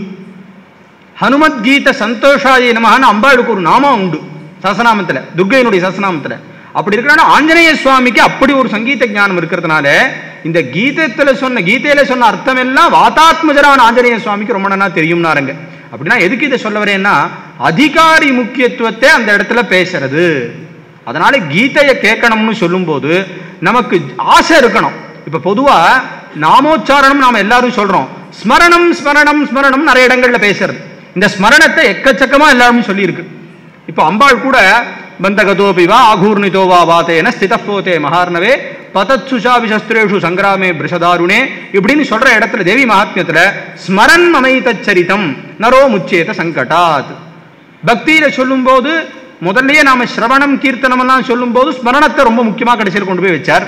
[SPEAKER 2] ஹனுமத் கீத சந்தோஷாய நமஹான்னு அம்பாளுக்கு ஒரு நாமம் உண்டு சசநாமத்துல துர்கையினுடைய சசநாமத்துல அப்படி இருக்கிறான ஆஞ்சநேய சுவாமிக்கு அப்படி ஒரு சங்கீத ஞானம் இருக்கிறதுனால இந்த கீதத்துல சொன்ன கீதையில சொன்ன அர்த்தம் எல்லாம் வாதாத்மஜரான ஆஞ்சநேய சுவாமிக்கு ரொம்ப நல்லா தெரியும்னாருங்க அப்படின்னா எதுக்கு இதை சொல்ல வரேன்னா அதிகாரி முக்கியத்துவத்தை அந்த இடத்துல பேசுறது அதனால கீதையை கேட்கணும்னு சொல்லும்போது நமக்கு ஆசை இருக்கணும் இப்ப பொதுவா நாமோச்சாரணம் நாம எல்லாரும் சொல்றோம் ஸ்மரணம் ஸ்மரணம் ஸ்மரணம் நிறைய இடங்கள்ல பேசுறது இந்த ஸ்மரணத்தை எக்கச்சக்கமா எல்லாரும் சொல்லியிருக்கு இப்போ அம்பாள் கூட பந்தகதோபி வா ஆகூர்ணிதோ வா வாத்தேன ஸ்திதப்போதே மகார்ணவே பதத்சுஷா விசஸ்திரேஷு சங்கிராமே பிருஷதாருணே இப்படின்னு சொல்ற இடத்துல தேவி மகாத்மியத்துல ஸ்மரன் அமைத சரிதம் நரோ முச்சேத சங்கடாத் பக்தியில சொல்லும்போது முதல்லயே நாம சிரவணம் கீர்த்தனம் எல்லாம் சொல்லும்போது ஸ்மரணத்தை ரொம்ப முக்கியமா கடைசியில் கொண்டு போய் வச்சார்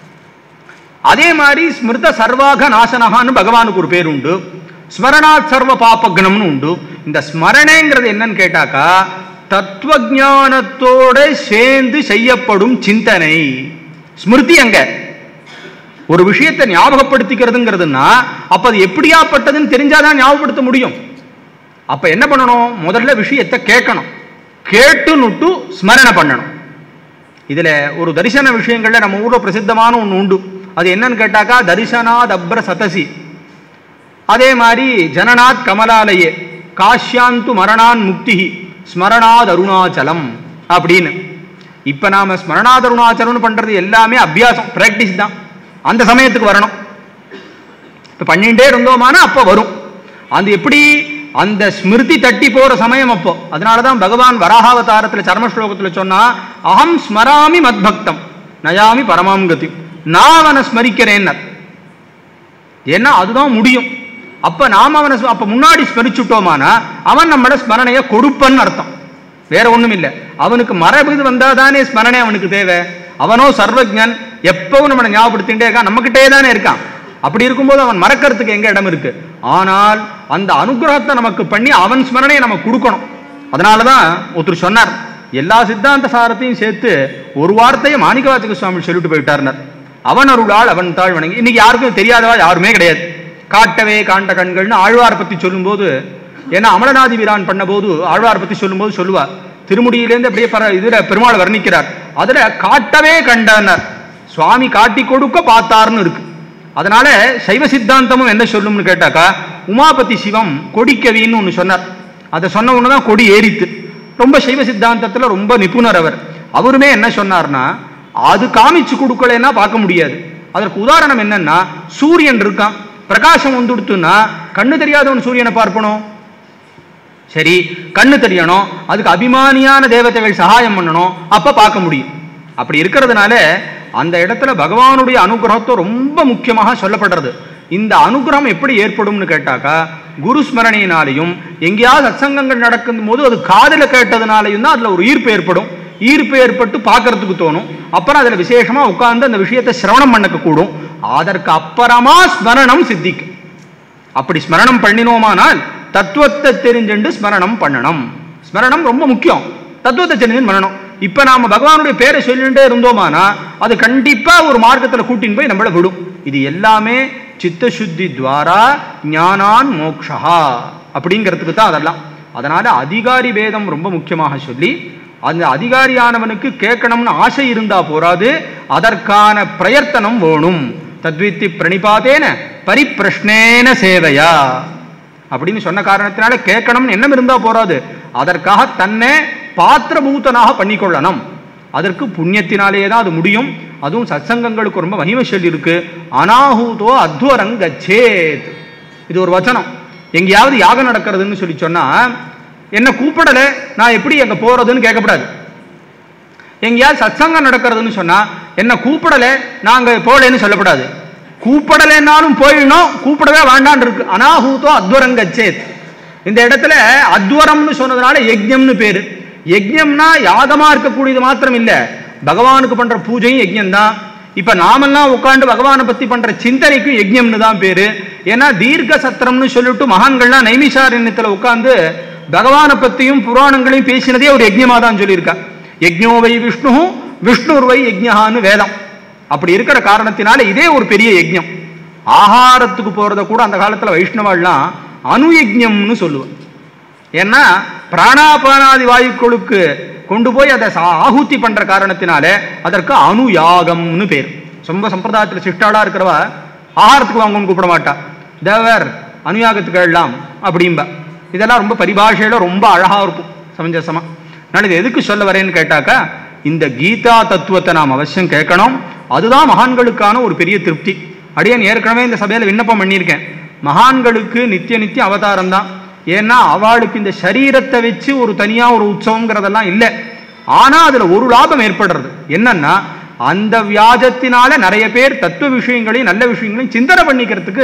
[SPEAKER 2] அதே மாதிரி ஸ்மிருத சர்வாக நாசனகான்னு பகவானுக்கு ஒரு பேர் உண்டு ஸ்மரணாத் சர்வ பாபக்னம்னு உண்டு இந்த ஸ்மரணேங்கிறது என்னன்னு கேட்டாக்கா தத்துவ ஞானத்தோட சேர்ந்து செய்யப்படும் சிந்தனை ஸ்மிருதி அங்க ஒரு விஷயத்தை ஞாபகப்படுத்திக்கிறதுங்கிறதுனா அப்ப அது எப்படியாப்பட்டதுன்னு தெரிஞ்சாதான் ஞாபகப்படுத்த முடியும் அப்ப என்ன பண்ணணும் முதல்ல விஷயத்தை கேட்கணும் கேட்டுன்னுட்டு ஸ்மரணை பண்ணணும் இதுல ஒரு தரிசன விஷயங்கள்ல நம்ம ஊர்ல பிரசித்தமான ஒன்று உண்டு அது என்னன்னு கேட்டாக்கா தரிசனாத் அப்ர சதசி அதே மாதிரி ஜனநாத் கமலாலயே காஷ்யாந்து மரணான் முக்தி ஸ்மரணாத் அருணாச்சலம் அப்படின்னு இப்ப நாம ஸ்மரணாத் அருணாச்சலம்னு பண்றது எல்லாமே அபியாசம் பிராக்டிஸ் தான் அந்த சமயத்துக்கு வரணும் இப்ப பண்ணிட்டே இருந்தோமானா அப்ப வரும் அது எப்படி அந்த ஸ்மிருதி தட்டி போற சமயம் அப்போ அதனாலதான் பகவான் வராகாவதாரத்துல சர்ம ஸ்லோகத்துல சொன்னா அகம் ஸ்மராமி மத்பக்தம் நயாமி பரமாம் கதி நான் அவனை ஸ்மரிக்கிறேன்னர் ஏன்னா அதுதான் முடியும் அப்ப நாம அவனை ஸ்ம- அப்ப முன்னாடி ஸ்மரிச்சுட்டோமானா அவன் நம்மள ஸ்மரணைய கொடுப்பன்னு அர்த்தம் வேற ஒண்ணும் இல்ல அவனுக்கு மரபு இது வந்தாதானே ஸ்மரணை அவனுக்கு தேவை அவனோ சர்வஜன் எப்பவும் நம்மளை ஞாபகப்படுத்திட்டே இருக்கான் நம்மகிட்டே தானே இருக்கான் அப்படி இருக்கும்போது அவன் மறக்கறதுக்கு எங்க இடம் இருக்கு ஆனால் அந்த அனுகிரகத்தை நமக்கு பண்ணி அவன் ஸ்மரணையை நம்ம கொடுக்கணும் அதனாலதான் ஒருத்தர் சொன்னார் எல்லா சித்தாந்த சாரத்தையும் சேர்த்து ஒரு வார்த்தையை மாணிக்கவாச்சக சுவாமி சொல்லிட்டு போயிட்டார்னர் அவன் அருளால் அவன் தாழ் வணங்கி இன்னைக்கு யாருக்கும் தெரியாதவா யாருமே கிடையாது காட்டவே காண்ட கண்கள்னு ஆழ்வார் பத்தி சொல்லும்போது ஏன்னா அமலநாதி வீரான் பண்ணபோது ஆழ்வார் பத்தி சொல்லும்போது சொல்லுவார் திருமுடியிலேருந்து அப்படியே பர இதுல பெருமாள் வர்ணிக்கிறார் அதுல காட்டவே கண்டனர் சுவாமி காட்டி கொடுக்க பார்த்தார்னு இருக்கு அதனால சைவ சித்தாந்தமும் என்ன சொல்லும்னு கேட்டாக்கா உமாபதி சிவம் கொடிக்கவின்னு ஒன்று சொன்னார் அதை சொன்ன உடனே தான் கொடி ஏறித்து ரொம்ப சைவ சித்தாந்தத்துல ரொம்ப நிபுணர் அவர் அவருமே என்ன சொன்னார்னா அது காமிச்சு கொடுக்கலைன்னா பார்க்க முடியாது அதற்கு உதாரணம் என்னன்னா சூரியன் இருக்கான் பிரகாசம் வந்துடுத்துன்னா கண்ணு தெரியாதவன் சூரியனை பார்ப்பணும் சரி கண்ணு தெரியணும் அதுக்கு அபிமானியான தேவதைகள் சகாயம் பண்ணணும் அப்ப பார்க்க முடியும் அப்படி இருக்கிறதுனால அந்த இடத்துல பகவானுடைய அனுகிரகத்தை ரொம்ப முக்கியமாக சொல்லப்படுறது இந்த அனுகிரகம் எப்படி ஏற்படும்னு கேட்டாக்கா குரு ஸ்மரணையினாலையும் எங்கேயாவது சத்சங்கங்கள் நடக்கும் போது அது காதுல கேட்டதுனாலையும் தான் அதுல ஒரு ஈர்ப்பு ஏற்படும் ஈர்ப்பு ஏற்பட்டு பார்க்கறதுக்கு தோணும் அப்புறம் அதுல விசேஷமா உட்கார்ந்து அந்த விஷயத்தை சிரவணம் பண்ணக்க கூடும் அதற்கு அப்புறமா ஸ்மரணம் சித்திக்கும் அப்படி ஸ்மரணம் பண்ணினோமானால் தத்துவத்தை தெரிஞ்சுண்டு ஸ்மரணம் பண்ணணும் ஸ்மரணம் ரொம்ப முக்கியம் தத்துவத்தை தெரிஞ்சு பண்ணணும் இப்ப நாம பகவானுடைய பேரை சொல்லிட்டே இருந்தோமானா அது கண்டிப்பா ஒரு மார்க்கத்துல கூட்டின்னு போய் நம்மள விடும் இது எல்லாமே சித்த சுத்தி துவாரா ஞானான் மோக்ஷா அப்படிங்கிறதுக்கு தான் அதெல்லாம் அதனால அதிகாரி பேதம் ரொம்ப முக்கியமாக சொல்லி அந்த அதிகாரியானவனுக்கு கேட்கணும்னு ஆசை இருந்தா போராது அதற்கான பிரயத்தனம் வேணும் தத்வித்தி பிரணிபாதேன பரிப்பிரஷ்னேன சேவையா அப்படின்னு சொன்ன காரணத்தினால கேட்கணும்னு எண்ணம் இருந்தா போராது அதற்காக தன்னை பாத்திரபூதனாக பண்ணிக்கொள்ளணும் அதற்கு புண்ணியத்தினாலேயே தான் அது முடியும் அதுவும் சத்சங்கங்களுக்கு ரொம்ப மகிமை சொல்லி இருக்கு அனாஹூதோ அத்வரங்கச்சேத் இது ஒரு வச்சனம் எங்கேயாவது யாகம் நடக்கிறதுன்னு சொல்லி சொன்னா என்ன கூப்பிடல நான் எப்படி அங்க போறதுன்னு கேட்கக்கூடாது எங்கேயாவது சத்சங்கம் நடக்கிறதுன்னு சொன்னா என்ன கூப்பிடல நாங்க போகலன்னு சொல்லக்கூடாது கூப்பிடலைன்னாலும் போயிடணும் கூப்பிடவே வேண்டான் இருக்கு அனாஹூதோ அத்வரங்கச்சேத் இந்த இடத்துல அத்வரம்னு சொன்னதுனால யஜ்ஞம்னு பேரு யஜ்ஞம்னா யாகமா இருக்கக்கூடியது மாத்திரம் இல்ல பகவானுக்கு பண்ற பூஜையும் யஜ்ஞம் தான் இப்ப நாமெல்லாம் உட்கார்ந்து பகவானை பத்தி பண்ற சிந்தனைக்கும் யஜ்ஞம்னு தான் பேரு ஏன்னா தீர்க்க சத்திரம்னு சொல்லிட்டு மகான்கள்லாம் நைமிஷாரண்யத்துல உட்கார்ந்து பகவானை பத்தியும் புராணங்களையும் பேசினதே ஒரு யஜ்ஞமா தான் சொல்லியிருக்கா யஜ்ஞோ வை விஷ்ணு விஷ்ணுர் வை யஜ்ஞான்னு வேதம் அப்படி இருக்கிற காரணத்தினால இதே ஒரு பெரிய யஜ்ஞம் ஆகாரத்துக்கு போறத கூட அந்த காலத்துல வைஷ்ணவெல்லாம் அனுயஜ்ஞம்னு சொல்லுவேன் ஏன்னா பிராணாபானாதி வாயுக்களுக்கு கொண்டு போய் அதை சா- ஆಹುತಿ பண்ற காரணத்தினால அதற்கு அனுயாகம்னு பேர் ரொம்ப சம்பிரதாயத்தில் சிஷ்டாளா இருக்கிறவ ஆகாரத்துக்கு வாங்கன்னு கூப்பிட மாட்டா தேவர் அனுயாகத்துக்கு எல்லாம் அப்படிம்பா இதெல்லாம் ரொம்ப பரிபாஷையில ரொம்ப அழகா இருக்கும் சமஞ்சசமா நான் இது எதுக்கு சொல்ல வரேன்னு கேட்டாக்கா இந்த கீதா தத்துவத்தை நாம் அவசியம் கேட்கணும் அதுதான் மகான்களுக்கான ஒரு பெரிய திருப்தி அடியேன் ஏற்கனவே இந்த சபையில விண்ணப்பம் பண்ணியிருக்கேன் மகான்களுக்கு நித்திய நித்திய அவதாரம் தான் ஏன்னா அவளுக்கு இந்த சரீரத்தை வச்சு ஒரு தனியா ஒரு உற்சவங்கிறதெல்லாம் இல்லை ஆனா அதுல ஒரு லாபம் ஏற்படுறது என்னன்னா அந்த வியாஜத்தினால நிறைய பேர் தத்துவ விஷயங்களையும் நல்ல விஷயங்களையும் சிந்தனை பண்ணிக்கிறதுக்கு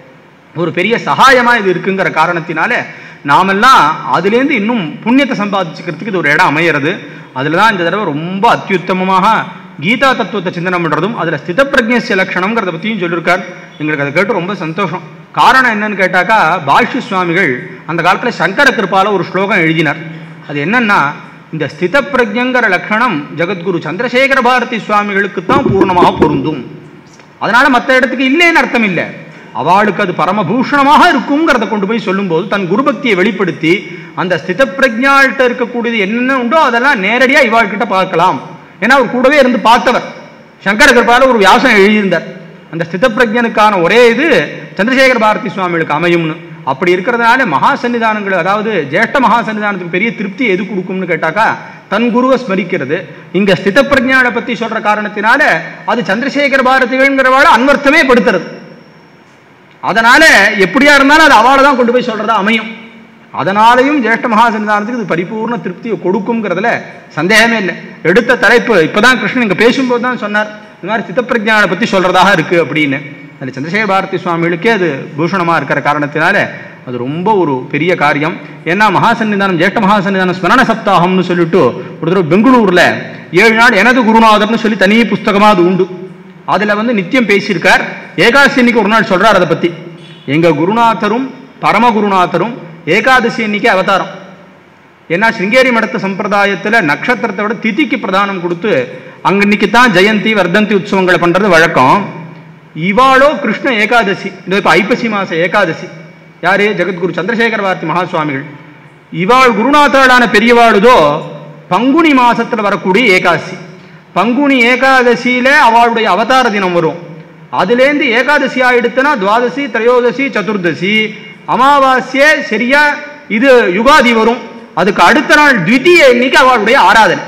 [SPEAKER 2] ஒரு பெரிய சகாயமா இது இருக்குங்கிற காரணத்தினால நாமெல்லாம் அதுலேருந்து இன்னும் புண்ணியத்தை சம்பாதிச்சுக்கிறதுக்கு இது ஒரு இடம் அமையிறது அதில் தான் இந்த தடவை ரொம்ப அத்தியுத்தமமாக கீதா தத்துவத்தை சிந்தனை பண்ணுறதும் அதில் ஸ்தித பிரஜ்யசிய லட்சணங்கிறத பற்றியும் சொல்லியிருக்கார் எங்களுக்கு அதை கேட்டு ரொம்ப சந்தோஷம் காரணம் என்னன்னு கேட்டாக்கா பாஷ்ய சுவாமிகள் அந்த காலத்தில் சங்கர கிருப்பால ஒரு ஸ்லோகம் எழுதினார் அது என்னன்னா இந்த ஸ்தித பிரஜங்கிற லட்சணம் ஜெகத்குரு சந்திரசேகர பாரதி சுவாமிகளுக்கு தான் பூர்ணமாக பொருந்தும் அதனால மற்ற இடத்துக்கு இல்லைன்னு அர்த்தம் இல்லை அவளுக்கு அது பரமபூஷணமாக இருக்குங்கிறத கொண்டு போய் சொல்லும்போது தன் குருபக்தியை வெளிப்படுத்தி அந்த ஸ்தித பிரஜாள்கிட்ட இருக்கக்கூடியது என்னென்ன உண்டோ அதெல்லாம் நேரடியா இவாள்கிட்ட பார்க்கலாம் ஏன்னா அவர் கூடவே இருந்து பார்த்தவர் சங்கர கிருபால ஒரு வியாசம் எழுதியிருந்தார் அந்த ஸ்தித பிரஜனுக்கான ஒரே இது சந்திரசேகர பாரதி சுவாமிகளுக்கு அமையும்னு அப்படி இருக்கிறதுனால மகா சன்னிதானங்கள் அதாவது ஜேஷ்ட மகா சன்னிதானத்துக்கு பெரிய திருப்தி எது கொடுக்கும்னு கேட்டாக்கா தன் குருவை ஸ்மரிக்கிறது இங்க ஸ்தித பிரஜானை பத்தி சொல்ற காரணத்தினால அது சந்திரசேகர பாரதிகள்ங்கிறவாள அன்வர்த்தமே படுத்துறது அதனால எப்படியா இருந்தாலும் அது அவளை தான் கொண்டு போய் சொல்றதா அமையும் அதனாலையும் ஜேஷ்ட மகா சன்னிதானத்துக்கு இது பரிபூர்ண திருப்தியை கொடுக்குங்கிறதுல சந்தேகமே இல்லை எடுத்த தலைப்பு இப்பதான் கிருஷ்ணன் இங்க பேசும்போது தான் சொன்னார் இந்த மாதிரி சித்தப்பிரஜானை பத்தி சொல்றதாக இருக்கு அப்படின்னு அதில் சந்திரசேகர பாரதி சுவாமிகளுக்கே அது பூஷணமா இருக்கிற காரணத்தினால அது ரொம்ப ஒரு பெரிய காரியம் ஏன்னா மகா சன்னிதானம் ஜேஷ்ட மகா சன்னிதானம் ஸ்மரண சப்தாகம்னு சொல்லிட்டு ஒரு தடவை பெங்களூர்ல ஏழு நாள் எனது குருநாதர்னு சொல்லி தனி புஸ்தகமா அது உண்டு அதுல வந்து நித்தியம் பேசியிருக்கார் ஏகாதசி அன்னைக்கு ஒரு நாள் சொல்றார் அதை பத்தி எங்க குருநாதரும் பரமகுருநாதரும் ஏகாதசி அன்னைக்கு அவதாரம் ஏன்னா சிருங்கேரி மடத்து சம்பிரதாயத்துல நட்சத்திரத்தை விட திதிக்கு பிரதானம் கொடுத்து அங்க இன்னைக்கு தான் ஜெயந்தி வர்தந்தி உற்சவங்களை பண்றது வழக்கம் இவாளோ கிருஷ்ண ஏகாதசி இந்த இப்ப ஐப்பசி மாச ஏகாதசி யாரு ஜெகத்குரு சந்திரசேகர பாரதி மகாசுவாமிகள் இவாள் குருநாத்தாளான பெரியவாளுதோ பங்குனி மாசத்துல வரக்கூடிய ஏகாதசி பங்குனி ஏகாதசியில அவளுடைய அவதார தினம் வரும் அதுலேருந்து ஏகாதசி ஆயிடுத்துனா துவாதசி திரையோதசி சதுர்தசி அமாவாஸ்யே சரியா இது யுகாதி வரும் அதுக்கு அடுத்த நாள் த்விதீய இன்னைக்கு அவளுடைய ஆராதனை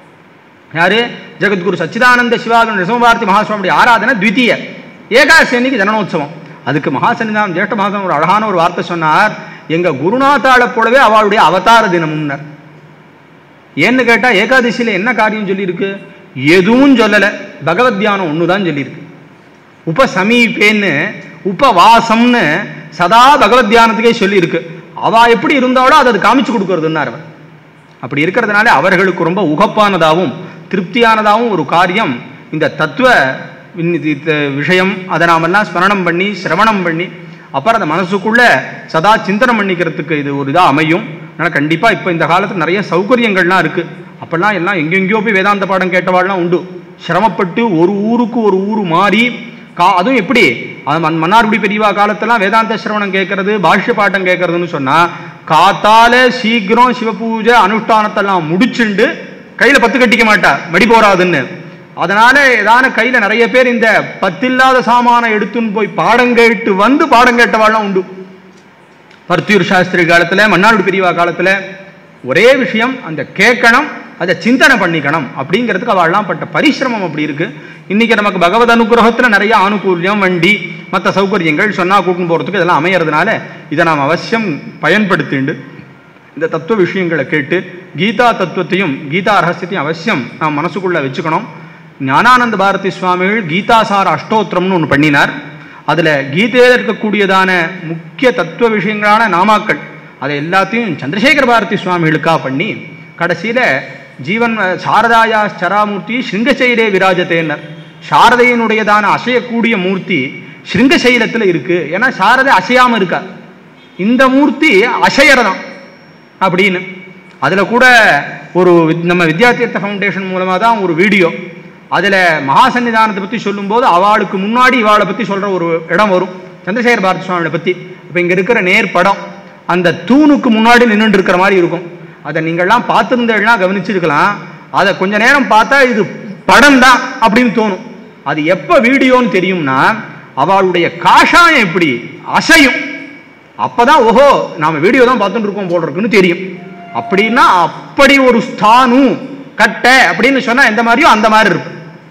[SPEAKER 2] யாரு ஜெகத்குரு சச்சிதானந்த சிவாகன் ரிசமபாரதி மகாசுவாமியுடைய ஆராதனை த்விதீய ஏகாதசி அன்னைக்கு ஜனனோத்சவம் அதுக்கு மகாசன்னிதானம் ஜேஷ்ட மகாசன் ஒரு அழகான ஒரு வார்த்தை சொன்னார் எங்க குருநாத்தாளை போலவே அவளுடைய அவதார தினமும்னர் ஏன்னு கேட்டா ஏகாதசியில என்ன காரியம் சொல்லியிருக்கு எதுவும் சொல்லல பகவத் தியானம் ஒண்ணுதான் சொல்லியிருக்கு உபசமீபேன்னு உபவாசம்னு சதா பகவத் தியானத்துக்கே சொல்லியிருக்கு அவ எப்படி இருந்தாலோ அதை அது காமிச்சு கொடுக்கறதுன்னார் அவர் அப்படி இருக்கிறதுனால அவர்களுக்கு ரொம்ப உகப்பானதாகவும் திருப்தியானதாகவும் ஒரு காரியம் இந்த தத்துவ விண்ணி- இந்த விஷயம் அதை நாமெல்லாம் ஸ்மரணம் பண்ணி சிரவணம் பண்ணி அப்புறம் அந்த மனசுக்குள்ள சதா சிந்தனம் பண்ணிக்கிறதுக்கு இது ஒரு இதாக அமையும் அதனால் கண்டிப்பாக இப்போ இந்த காலத்தில் நிறைய சௌகரியங்கள்லாம் இருக்குது அப்போல்லாம் எல்லாம் எங்கெங்கேயோ போய் வேதாந்த பாடம் கேட்டவாள்லாம் உண்டு சிரமப்பட்டு ஒரு ஊருக்கு ஒரு ஊர் மாறி கா அதுவும் எப்படி அது மன் மன்னார்குடி பெரியவா காலத்தெல்லாம் வேதாந்த சிரவணம் கேட்கறது பாஷ்ய பாட்டம் கேட்கறதுன்னு சொன்னால் காத்தால சீக்கிரம் சிவபூஜை அனுஷ்டானத்தெல்லாம் முடிச்சுண்டு கையில பத்து கட்டிக்க மாட்டா மடி போறாதுன்னு அதனால ஏதான கையில நிறைய பேர் இந்த பத்தில்லாத சாமானை எடுத்துன்னு போய் பாடம் கேட்டு வந்து பாடம் கேட்டவாள்லாம் உண்டு பர்த்தியூர் சாஸ்திரி காலத்துல மன்னாடு பிரிவா காலத்துல ஒரே விஷயம் அந்த கேட்கணும் அதை சிந்தனை பண்ணிக்கணும் அப்படிங்கிறதுக்கு அவள்லாம் பட்ட பரிசிரமம் அப்படி இருக்கு இன்னைக்கு நமக்கு பகவத் அனுகிரகத்துல நிறைய ஆனுகூல்யம் வண்டி மற்ற சௌகரியங்கள் சொன்னா கூட்டின்னு போறதுக்கு இதெல்லாம் அமையறதுனால இதை நாம் அவசியம் பயன்படுத்திண்டு இந்த தத்துவ விஷயங்களை கேட்டு கீதா தத்துவத்தையும் கீதா ரகசியத்தையும் அவசியம் நாம் மனசுக்குள்ள வச்சுக்கணும் ஞானானந்த பாரதி சுவாமிகள் கீதாசார அஷ்டோத்திரம்னு ஒன்று பண்ணினார் அதில் கீதையில் இருக்கக்கூடியதான முக்கிய தத்துவ விஷயங்களான நாமாக்கள் அதை எல்லாத்தையும் சந்திரசேகர பாரதி சுவாமிகளுக்காக பண்ணி கடைசியில் ஜீவன் சாரதாயா சராமூர்த்தி ஸ்ருங்கசைலே விராஜத்தேன்னர் சாரதையினுடையதான அசையக்கூடிய மூர்த்தி ஸ்ருங்கசைலத்தில் இருக்கு ஏன்னா சாரதை அசையாமல் இருக்கா இந்த மூர்த்தி அசையறதான் அப்படின்னு அதில் கூட ஒரு வித்- நம்ம வித்யாதீர்த்த ஃபவுண்டேஷன் மூலமாக தான் ஒரு வீடியோ அதில் மகாசன்னிதானத்தை பற்றி சொல்லும்போது அவளுக்கு முன்னாடி இவாளை பற்றி சொல்கிற ஒரு இடம் வரும் சந்திரசேகர பாரதி சுவாமியை பற்றி இப்போ இங்கே இருக்கிற நேர் படம் அந்த தூணுக்கு முன்னாடி நின்றுட்டு இருக்கிற மாதிரி இருக்கும் அதை நீங்கள்லாம் பார்த்துருந்தேன்னா கவனிச்சிருக்கலாம் அதை கொஞ்ச நேரம் பார்த்தா இது படம் தான் அப்படின்னு தோணும் அது எப்போ வீடியோன்னு தெரியும்னா அவளுடைய காஷாயம் எப்படி அசையும் அப்பதான் ஓஹோ நாம வீடியோ தான் பார்த்துட்டு இருக்கோம் போல இருக்குன்னு தெரியும் அப்படின்னா அப்படி ஒரு ஸ்தானு கட்டை அப்படின்னு சொன்னா எந்த மாதிரியோ அந்த மாதிரி இருக்கும்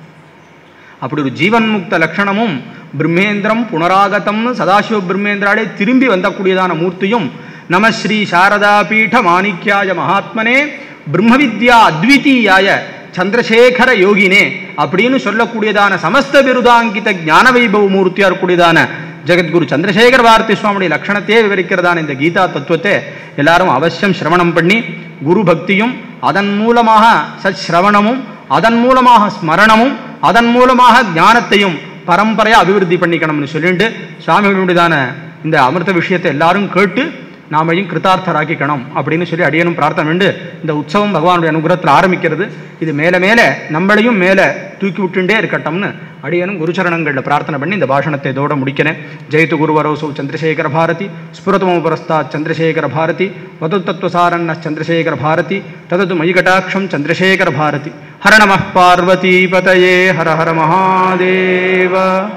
[SPEAKER 2] அப்படி ஒரு ஜீவன் முக்த லட்சணமும் பிரம்மேந்திரம் புனராகதம்னு சதாசிவ பிரம்மேந்திராலே திரும்பி வந்தக்கூடியதான மூர்த்தியும் நம ஸ்ரீ சாரதா பீட மாணிக்யாய மகாத்மனே பிரம்ம வித்யா அத்விதீயாய சந்திரசேகர யோகினே அப்படின்னு சொல்லக்கூடியதான சமஸ்த விருதாங்கித ஞான வைபவ மூர்த்தியா இருக்கக்கூடியதான ஜெகத்குரு சந்திரசேகர பாரதி சுவாமியுடைய லட்சணத்தையே விவரிக்கிறதான இந்த கீதா தத்துவத்தை எல்லாரும் அவசியம் சிரவணம் பண்ணி குரு பக்தியும் அதன் மூலமாக சத் சிரவணமும் அதன் மூலமாக ஸ்மரணமும் அதன் மூலமாக ஞானத்தையும் பரம்பரையா அபிவிருத்தி பண்ணிக்கணும்னு சொல்லிட்டு சுவாமிகளுடையதான இந்த அமிர்த விஷயத்தை எல்லாரும் கேட்டு நாமையும் கிருத்தார்த்தராக்கிக்கணும் அப்படின்னு சொல்லி அடியனும் பிரார்த்தனை வேண்டு இந்த உற்சவம் பகவானுடைய அனுகிரகத்தில் ஆரம்பிக்கிறது இது மேலே மேலே நம்மளையும் மேலே தூக்கி விட்டுண்டே இருக்கட்டும்னு அடியனும் குருச்சரணங்களில் பிரார்த்தனை பண்ணி இந்த பாஷணத்தை இதோட முடிக்கிறேன் ஜெயத்து குருவரோசௌ சந்திரசேகர பாரதி ஸ்புரதமோ புரஸ்தாத் சந்திரசேகர பாரதி வது தத்துவசாரண்ண சந்திரசேகர பாரதி ததது மயி கட்டாட்சம் சந்திரசேகர பாரதி ஹர நம பார்வதீபதயே ஹர ஹர மகாதேவ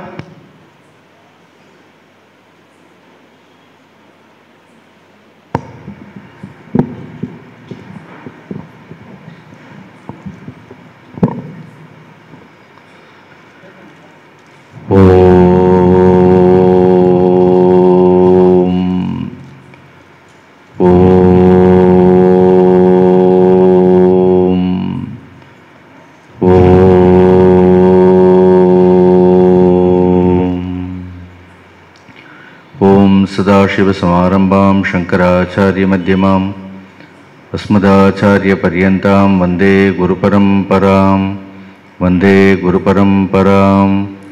[SPEAKER 7] ஓம் ஓம் ஓம் ஓம் சதாசிவசமாரம்பாம் சங்கராச்சாரியமத்தியமாம் अस्मदाचार्यपर्यन्तां वन्दे गुरुपरम्परां वन्दे गुरुपरम्परां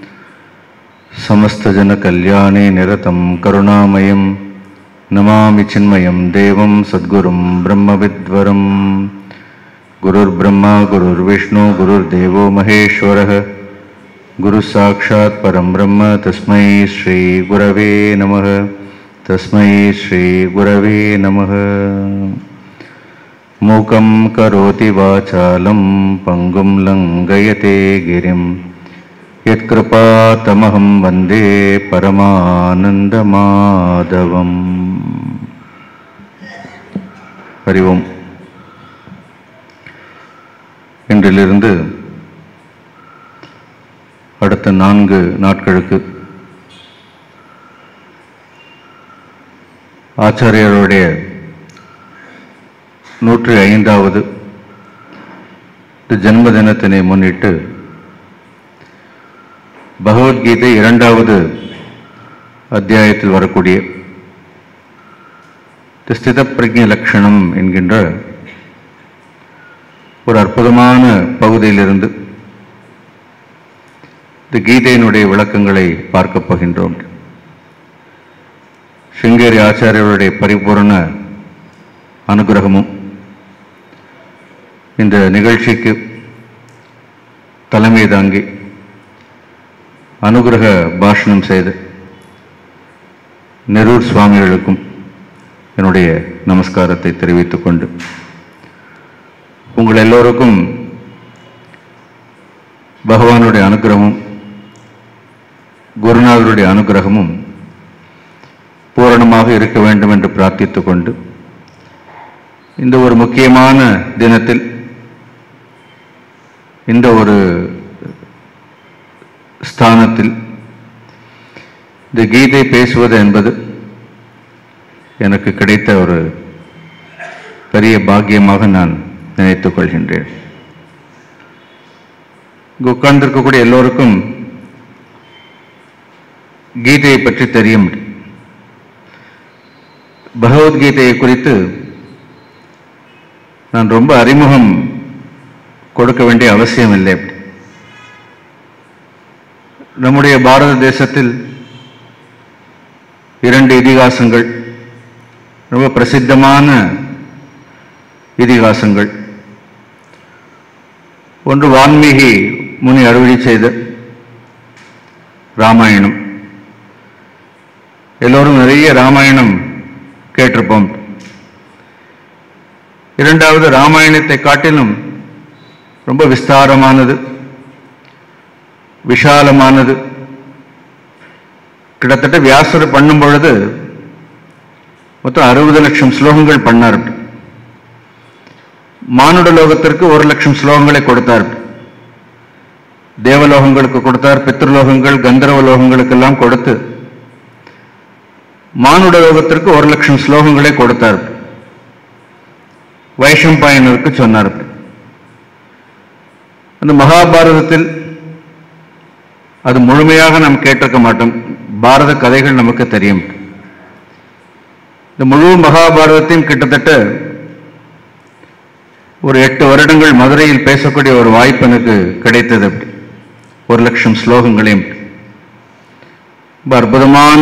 [SPEAKER 7] समस्तजनकल्याणे निरतं करुणामयं नमामि चिन्मयं देवं सद्गुरुं ब्रह्मविद्वरं गुरुर्ब्रह्मा गुरुर्विष्णु गुरुर्देवो महेश्वरः गुरुसाक्षात् परं ब्रह्म तस्मै श्रीगुरवे नमः तस्मै श्रीगुरवे नमः मूकं करोति वाचालं पङ्गुं लङ्घयते गिरिं यत्कृपातमहं वन्दे परमानन्दमाधवम् ஹரி ஓம் இன்றிலிருந்து அடுத்த நான்கு நாட்களுக்கு ஆச்சாரியருடைய நூற்றி ஐந்தாவது ஜென்ம தினத்தினை முன்னிட்டு பகவத்கீதை இரண்டாவது அத்தியாயத்தில் வரக்கூடிய ஸ்தித பிரஜ லட்சணம் என்கின்ற ஒரு அற்புதமான பகுதியிலிருந்து இந்த கீதையினுடைய விளக்கங்களை பார்க்கப் போகின்றோம் சிங்கேரி ஆச்சாரியருடைய பரிபூரண அனுகிரகமும் இந்த நிகழ்ச்சிக்கு தலைமை தாங்கி அனுகிரக பாஷணம் செய்து நெரூர் சுவாமிகளுக்கும்
[SPEAKER 8] என்னுடைய நமஸ்காரத்தை தெரிவித்துக் கொண்டு உங்கள் எல்லோருக்கும் பகவானுடைய அனுகிரகமும் குருநாதருடைய அனுகிரகமும் பூரணமாக இருக்க வேண்டும் என்று பிரார்த்தித்துக் கொண்டு இந்த ஒரு முக்கியமான தினத்தில் இந்த ஒரு ஸ்தானத்தில் இந்த கீதை பேசுவது என்பது எனக்கு கிடைத்த ஒரு பெரிய பாக்கியமாக நான் நினைத்துக் கொள்கின்றேன் இங்கு உட்கார்ந்திருக்கக்கூடிய எல்லோருக்கும் கீதையை பற்றி தெரியும் பகவத்கீதையை குறித்து நான் ரொம்ப அறிமுகம் கொடுக்க வேண்டிய அவசியம் இல்லை நம்முடைய பாரத தேசத்தில் இரண்டு இதிகாசங்கள் ரொம்ப பிரசித்தமான இதிகாசங்கள் ஒன்று வான்மீகி முனி அறுவடை செய்த ராமாயணம் எல்லோரும் நிறைய ராமாயணம் கேட்டிருப்போம் இரண்டாவது ராமாயணத்தை காட்டிலும் ரொம்ப விஸ்தாரமானது விஷாலமானது கிட்டத்தட்ட வியாசர் பண்ணும் பொழுது மொத்தம் அறுபது லட்சம் ஸ்லோகங்கள் பண்ணார் மானுட லோகத்திற்கு ஒரு லட்சம் ஸ்லோகங்களை கொடுத்தார் தேவலோகங்களுக்கு கொடுத்தார் பித்ருலோகங்கள் கந்தர்வ லோகங்களுக்கெல்லாம் கொடுத்து மானுட லோகத்திற்கு ஒரு லட்சம் ஸ்லோகங்களை கொடுத்தார் வைஷம்பாயனருக்கு சொன்னார் அந்த மகாபாரதத்தில் அது முழுமையாக நாம் கேட்டிருக்க மாட்டோம் பாரத கதைகள் நமக்கு தெரியும் இந்த முழு மகாபாரதத்தையும் கிட்டத்தட்ட ஒரு எட்டு வருடங்கள் மதுரையில் பேசக்கூடிய ஒரு வாய்ப்பு எனக்கு கிடைத்தது அப்படி ஒரு லட்சம் ஸ்லோகங்களையும் ரொம்ப அற்புதமான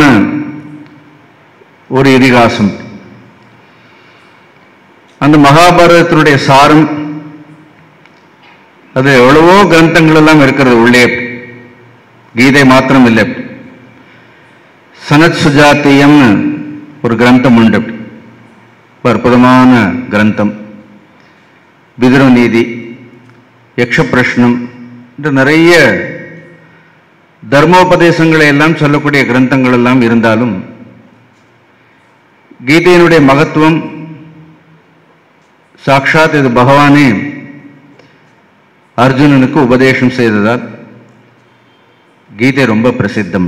[SPEAKER 8] ஒரு இதிகாசம் அந்த மகாபாரதத்தினுடைய சாரம் அது எவ்வளவோ கிரந்தங்கள் எல்லாம் இருக்கிறது உள்ளே கீதை மாத்திரம் இல்லை சனத் சுஜாத்தியம்னு ஒரு கிரந்தம் உண்டு ரொம்ப அற்புதமான கிரந்தம் விதுர நீதி யக்ஷபிரஷ்னம் என்று நிறைய தர்மோபதேசங்களை எல்லாம் சொல்லக்கூடிய கிரந்தங்கள் எல்லாம் இருந்தாலும் கீதையினுடைய மகத்துவம் சாட்சாத் இது பகவானே அர்ஜுனனுக்கு உபதேசம் செய்ததால் கீதை ரொம்ப பிரசித்தம்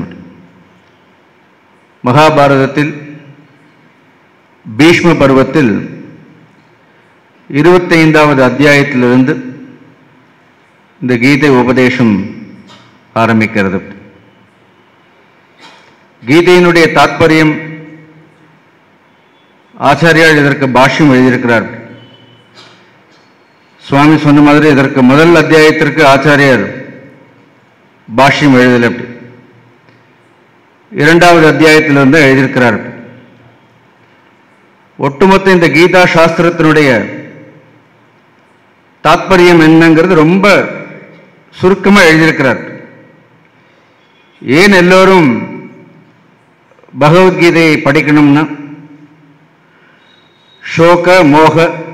[SPEAKER 8] மகாபாரதத்தில் பீஷ்ம பருவத்தில் இருபத்தைந்தாவது அத்தியாயத்திலிருந்து இந்த கீதை உபதேசம் ஆரம்பிக்கிறது கீதையினுடைய தாத்பரியம் ஆச்சாரியால் இதற்கு பாஷ்யம் எழுதியிருக்கிறார் சுவாமி சொன்ன மாதிரி இதற்கு முதல் அத்தியாயத்திற்கு ஆச்சாரியார் பாஷ்யம் எழுதல இரண்டாவது அத்தியாயத்திலிருந்து எழுதியிருக்கிறார் ஒட்டுமொத்த இந்த கீதா சாஸ்திரத்தினுடைய தாத்பரியம் என்னங்கிறது ரொம்ப சுருக்கமா எழுதியிருக்கிறார் ஏன் எல்லோரும் பகவத்கீதையை படிக்கணும்னா சோக மோக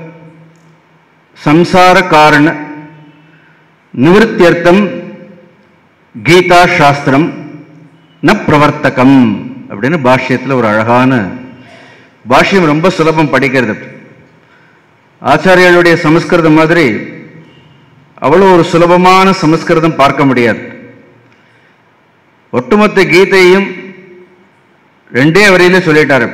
[SPEAKER 8] சம்சார காரண நிவர்த்தியர்த்தம் கீதா சாஸ்திரம் ந பிரவர்த்தகம் அப்படின்னு பாஷ்யத்தில் ஒரு அழகான பாஷ்யம் ரொம்ப சுலபம் படிக்கிறது ஆச்சாரியர்களுடைய சமஸ்கிருதம் மாதிரி அவ்வளோ ஒரு சுலபமான சமஸ்கிருதம் பார்க்க முடியாது ஒட்டுமொத்த கீதையும் ரெண்டே வரியில சொல்லிட்டாரு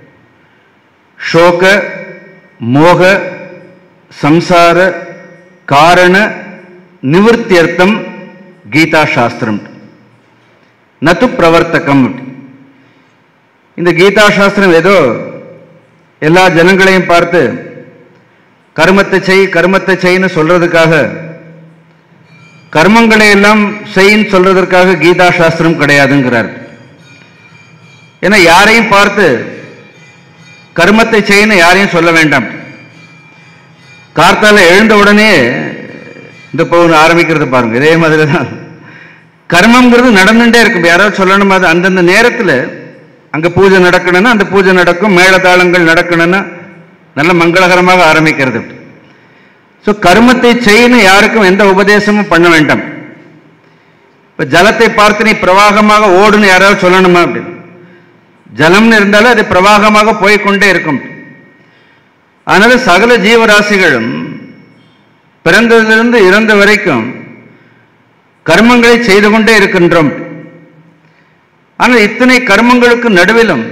[SPEAKER 8] சோக மோக சம்சார காரண நிவர்த்தியர்த்தம் கீதா சாஸ்திரம் நத்து பிரவர்த்தகம் இந்த கீதா சாஸ்திரம் ஏதோ எல்லா ஜனங்களையும் பார்த்து கர்மத்தை செய் கர்மத்தை செய்ன்னு சொல்றதுக்காக கர்மங்களை எல்லாம் செய்ன்னு சொல்றதற்காக கீதா சாஸ்திரம் கிடையாதுங்கிறார் ஏன்னா யாரையும் பார்த்து கர்மத்தை செய்யணும் யாரையும் சொல்ல வேண்டாம் கார்த்தால எழுந்த உடனே இந்த பவுன் ஆரம்பிக்கிறது பாருங்க இதே மாதிரி தான் கர்மங்கிறது நடந்துட்டே இருக்கும் யாராவது சொல்லணும் அது அந்தந்த நேரத்தில் அங்கே பூஜை நடக்கணும்னா அந்த பூஜை நடக்கும் மேளதாளங்கள் நடக்கணும்னா நல்ல மங்களகரமாக ஆரம்பிக்கிறது ஸோ கர்மத்தை செய்யணும் யாருக்கும் எந்த உபதேசமும் பண்ண வேண்டாம் இப்போ ஜலத்தை பார்த்து நீ பிரவாகமாக ஓடுன்னு யாராவது சொல்லணுமா அப்படின்னு ஜலம்னு இருந்தாலும் அது பிரவாகமாக போய்க்கொண்டே இருக்கும் அதனால சகல ஜீவராசிகளும் பிறந்ததிலிருந்து இறந்த வரைக்கும் கர்மங்களை செய்து கொண்டே இருக்கின்றோம் ஆனால் இத்தனை கர்மங்களுக்கு நடுவிலும்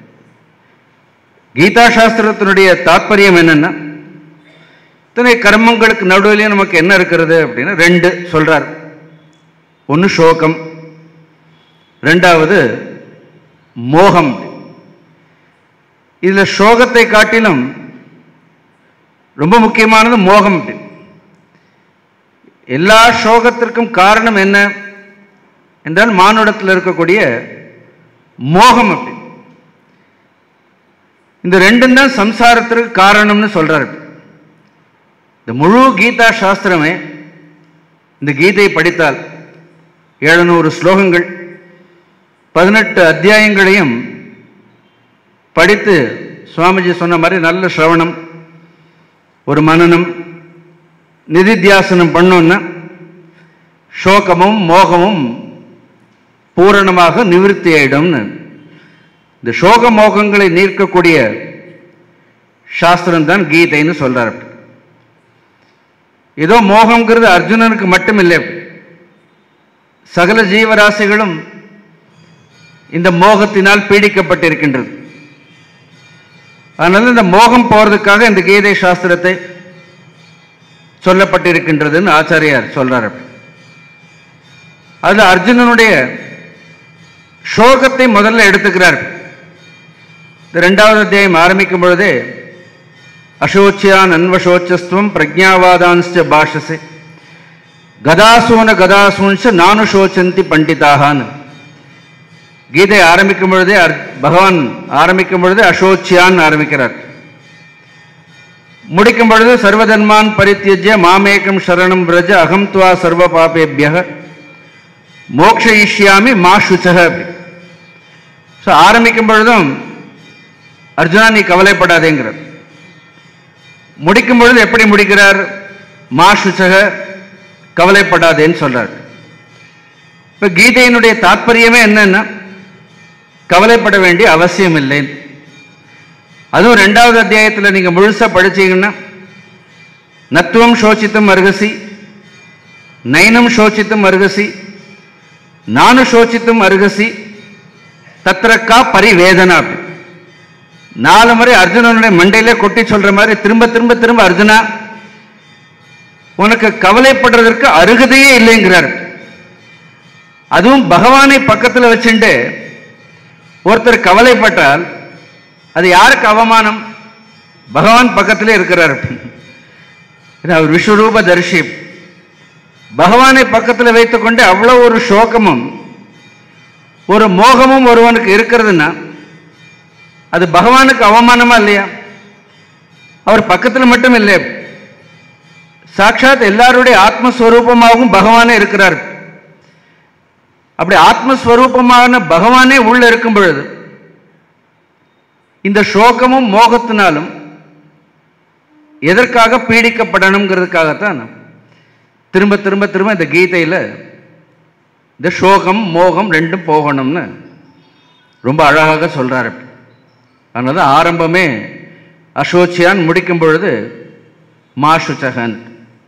[SPEAKER 8] கீதா சாஸ்திரத்தினுடைய தாற்பயம் என்னன்னா இத்தனை கர்மங்களுக்கு நடுவிலையும் நமக்கு என்ன இருக்கிறது அப்படின்னு ரெண்டு சொல்றார் ஒன்று சோகம் ரெண்டாவது மோகம் இதில் சோகத்தை காட்டிலும் ரொம்ப முக்கியமானது மோகம் எல்லா சோகத்திற்கும் காரணம் என்ன என்றால் மானுடத்தில் இருக்கக்கூடிய மோகம் அப்படி இந்த ரெண்டும் தான் சம்சாரத்திற்கு காரணம்னு சொல்றாரு இந்த முழு கீதா சாஸ்திரமே இந்த கீதையை படித்தால் எழுநூறு ஸ்லோகங்கள் பதினெட்டு அத்தியாயங்களையும் படித்து சுவாமிஜி சொன்ன மாதிரி நல்ல சிரவணம் ஒரு மனனம் நிதித்தியாசனம் பண்ணோன்னா சோகமும் மோகமும் பூரணமாக நிவிருத்தி ஆயிடும்னு இந்த சோக மோகங்களை நீர்க்கக்கூடிய சாஸ்திரம் தான் கீதைன்னு சொல்றார் ஏதோ மோகம்ங்கிறது அர்ஜுனனுக்கு மட்டும் இல்லை சகல ஜீவராசிகளும் இந்த மோகத்தினால் பீடிக்கப்பட்டிருக்கின்றது அதனால இந்த மோகம் போறதுக்காக இந்த கீதை சாஸ்திரத்தை சொல்லப்பட்டிருக்கின்றதுன்னு ஆச்சாரியார் சொல்றார் அதுல அர்ஜுனனுடைய சோகத்தை முதல்ல எடுத்துக்கிறார் இந்த ரெண்டாவது அத்தியாயம் ஆரம்பிக்கும் பொழுதே அசோச்சியான் அன்வசோச்சஸ்துவம் பிரஜாவாதான்ஸ்ட பாஷசே கதாசூன கதாசூன்ஷ நானு சோச்சந்தி பண்டிதாகான்னு கீதை ஆரம்பிக்கும் பொழுதே அர்- பகவான் ஆரம்பிக்கும் பொழுதே அசோச்சியான் ஆரம்பிக்கிறார் முடிக்கும் பொழுது சர்வதன்மான் பரித்தியஜ்ய மாமேகம் சரணம் விரஜ அகம் துவா சர்வ பாபேபிய மோக்ஷயிஷ்யாமி மா சுச்சக ஸோ ஆரம்பிக்கும் பொழுதும் அர்ஜுனா நீ கவலைப்படாதேங்கிறார் முடிக்கும் பொழுது எப்படி முடிக்கிறார் மா சுச்சக கவலைப்படாதேன்னு சொல்றார் இப்ப கீதையினுடைய தாற்பயமே என்னன்னா கவலைப்பட வேண்டிய அவசியம் இல்லை அதுவும் ரெண்டாவது அத்தியாயத்தில் நீங்க முழுசா படிச்சீங்கன்னா நத்துவம் சோச்சித்தும் அருகசி நைனம் சோச்சித்தும் அருகசி நானு சோச்சித்தும் அருகசி தத்ரக்கா பரிவேதனா அப்படி. நாலு முறை அர்ஜுனனுடைய மண்டையிலே கொட்டி சொல்ற மாதிரி திரும்ப திரும்ப திரும்ப அர்ஜுனா உனக்கு கவலைப்படுறதற்கு அருகதையே இல்லைங்கிறார் அதுவும் பகவானை பக்கத்தில் வச்சுட்டு ஒருத்தர் கவலைப்பட்டால் அது யாருக்கு அவமானம் பகவான் பக்கத்திலே இருக்கிறார் இது அவர் விஸ்வரூப தரிசி பகவானை பக்கத்தில் வைத்துக்கொண்டு அவ்வளவு ஒரு சோகமும் ஒரு மோகமும் ஒருவனுக்கு இருக்கிறதுன்னா அது பகவானுக்கு அவமானமா இல்லையா அவர் பக்கத்தில் மட்டும் இல்லை சாட்சாத் எல்லாருடைய ஆத்மஸ்வரூபமாகவும் பகவானே இருக்கிறார் அப்படி ஆத்மஸ்வரூபமான பகவானே உள்ள இருக்கும் பொழுது இந்த சோகமும் மோகத்தினாலும் எதற்காக பீடிக்கப்படணுங்கிறதுக்காகத்தான் திரும்ப திரும்ப திரும்ப இந்த கீதையில் இந்த சோகம் மோகம் ரெண்டும் போகணும்னு ரொம்ப அழகாக சொல்றாரு அதனால தான் ஆரம்பமே அசோச்சியான் முடிக்கும் பொழுது மாசுச்சகன்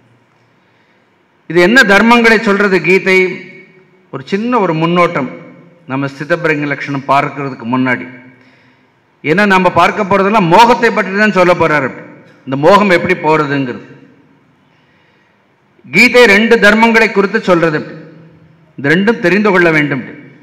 [SPEAKER 8] இது என்ன தர்மங்களை சொல்றது கீதை ஒரு சின்ன ஒரு முன்னோட்டம் நம்ம ஸ்திதபிரங்க லட்சணம் பார்க்கறதுக்கு முன்னாடி ஏன்னா நம்ம பார்க்க போறதெல்லாம் மோகத்தை பற்றி தான் சொல்ல போறாரு இந்த மோகம் எப்படி போறதுங்கிறது கீதை ரெண்டு தர்மங்களை குறித்து சொல்றது இந்த ரெண்டும் தெரிந்து கொள்ள வேண்டும்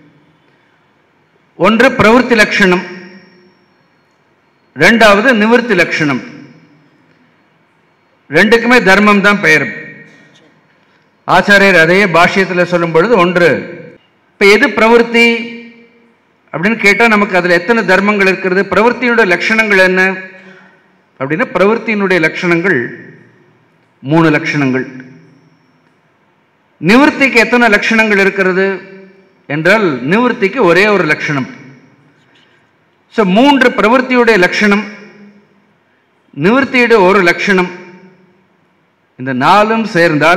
[SPEAKER 8] ஒன்று பிரவೃತ್ತಿ லட்சணம் ரெண்டாவது நிவர்த்தி லட்சணம் ரெண்டுக்குமே தர்மம் தான் பெயர் ஆச்சாரியர் அதையே பாஷ்யத்தில் சொல்லும் பொழுது ஒன்று இப்போ எது பிரவೃತ್ತಿ அப்படின்னு கேட்டால் நமக்கு அதில் எத்தனை தர்மங்கள் இருக்கிறது பிரவೃತ್ತಿயினுடைய லட்சணங்கள் என்ன அப்படின்னா பிரவೃತ್ತಿயினுடைய லட்சணங்கள் மூணு லட்சணங்கள் நிவர்த்திக்கு எத்தனை லட்சணங்கள் இருக்கிறது என்றால் நிவர்த்திக்கு ஒரே ஒரு லட்சணம் ஸோ மூன்று பிரவೃತ್ತಿயுடைய லட்சணம் நிவர்த்தியுடைய ஒரு லட்சணம் இந்த நாலும் சேர்ந்தால்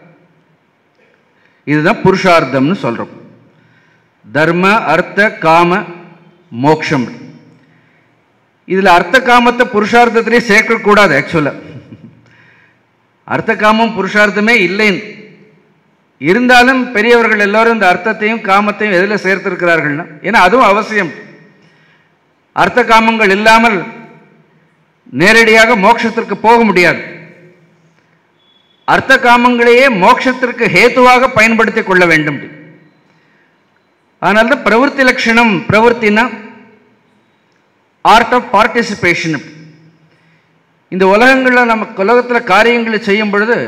[SPEAKER 8] இதுதான் புருஷார்த்தம்னு சொல்றோம் தர்ம அர்த்த காம மோக்ஷம் இதுல அர்த்த காமத்தை புருஷார்த்தத்திலே சேர்க்கக்கூடாது ஆக்சுவலா அர்த்த காமம் புருஷார்த்தமே இல்லைன்னு இருந்தாலும் பெரியவர்கள் எல்லாரும் இந்த அர்த்தத்தையும் காமத்தையும் எதில் சேர்த்திருக்கிறார்கள்னா ஏன்னா அதுவும் அவசியம் அர்த்த காமங்கள் இல்லாமல் நேரடியாக மோட்சத்திற்கு போக முடியாது அர்த்த காமங்களையே மோட்சத்திற்கு ஹேத்துவாக பயன்படுத்திக் கொள்ள வேண்டும் அதனால தான் பிரவೃತ್ತಿ லட்சணம் பிரவೃತ್ತಿனா ஆர்ட் ஆஃப் பார்ட்டிசிபேஷன் இந்த உலகங்களில் நம்ம உலகத்தில் காரியங்களை செய்யும் பொழுது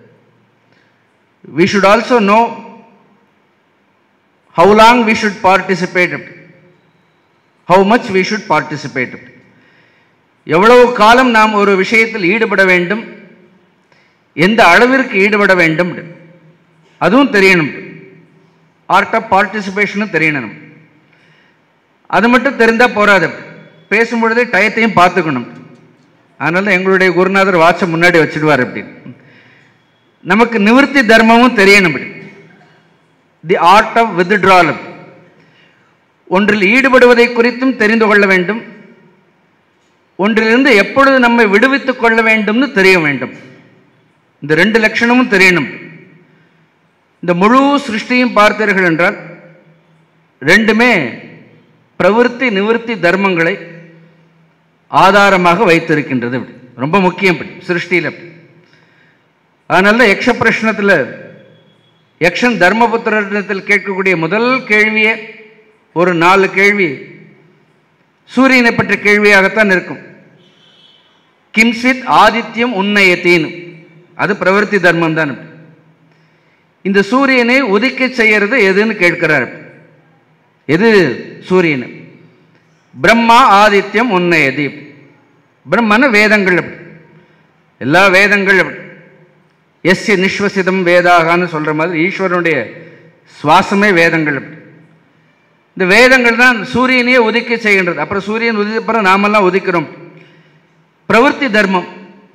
[SPEAKER 8] we should also know how long we should participate how much we should participate எவ்வளவு காலம் நாம் ஒரு விஷயத்தில் ஈடுபட வேண்டும் எந்த அளவிற்கு ஈடுபட வேண்டும் அதுவும் தெரியணும் ஆர்ட் ஆஃப் பார்ட்டிசிபேஷனும் தெரியணும் அது மட்டும் தெரிந்தால் போராது பேசும்பொழுதே டயத்தையும் பார்த்துக்கணும் அதனால தான் எங்களுடைய குருநாதர் வாட்சை முன்னாடி வச்சிடுவார் அப்படின்னு நமக்கு நிவர்த்தி தர்மமும் தெரியணும் தி ஆர்ட் ஆஃப் வித்ட்ரால் ஒன்றில் ஈடுபடுவதை குறித்தும் தெரிந்து கொள்ள வேண்டும் ஒன்றிலிருந்து எப்பொழுது நம்மை விடுவித்துக் கொள்ள வேண்டும்னு தெரிய வேண்டும் இந்த ரெண்டு லட்சணமும் தெரியணும் இந்த முழு சிருஷ்டியும் பார்த்தீர்கள் என்றால் ரெண்டுமே பிரவೃತ್ತಿ நிவர்த்தி தர்மங்களை ஆதாரமாக வைத்திருக்கின்றது அப்படி ரொம்ப முக்கியம் அப்படி சிருஷ்டியில் அப்படி அதனால யக்ஷ பிரஷ்னத்தில் யக்ஷன் தர்மபுத்திரத்தில் கேட்கக்கூடிய முதல் கேள்வியே ஒரு நாலு கேள்வி சூரியனை பற்றிய கேள்வியாகத்தான் இருக்கும் கிம்ஸ்வித் ஆதித்யம் உன்னயத்தீன் அது பிரவர்த்தி தர்மம் தான் இந்த சூரியனை உதிக்க செய்யறது எதுன்னு கேட்கிறார் எது சூரியன் பிரம்மா ஆதித்யம் உன்னயதி பிரம்மன வேதங்கள் அப்படி எல்லா வேதங்கள் அப்படி எஸ்ய நிஸ்வசிதம் வேதாகான்னு சொல்ற மாதிரி ஈஸ்வரனுடைய சுவாசமே வேதங்கள் அப்படி இந்த வேதங்கள் தான் சூரியனையே உதிக்க செய்கின்றது அப்புறம் சூரியன் உதிப்பறம் நாமெல்லாம் உதிக்கிறோம் பிரவೃತ್ತಿ தர்மம்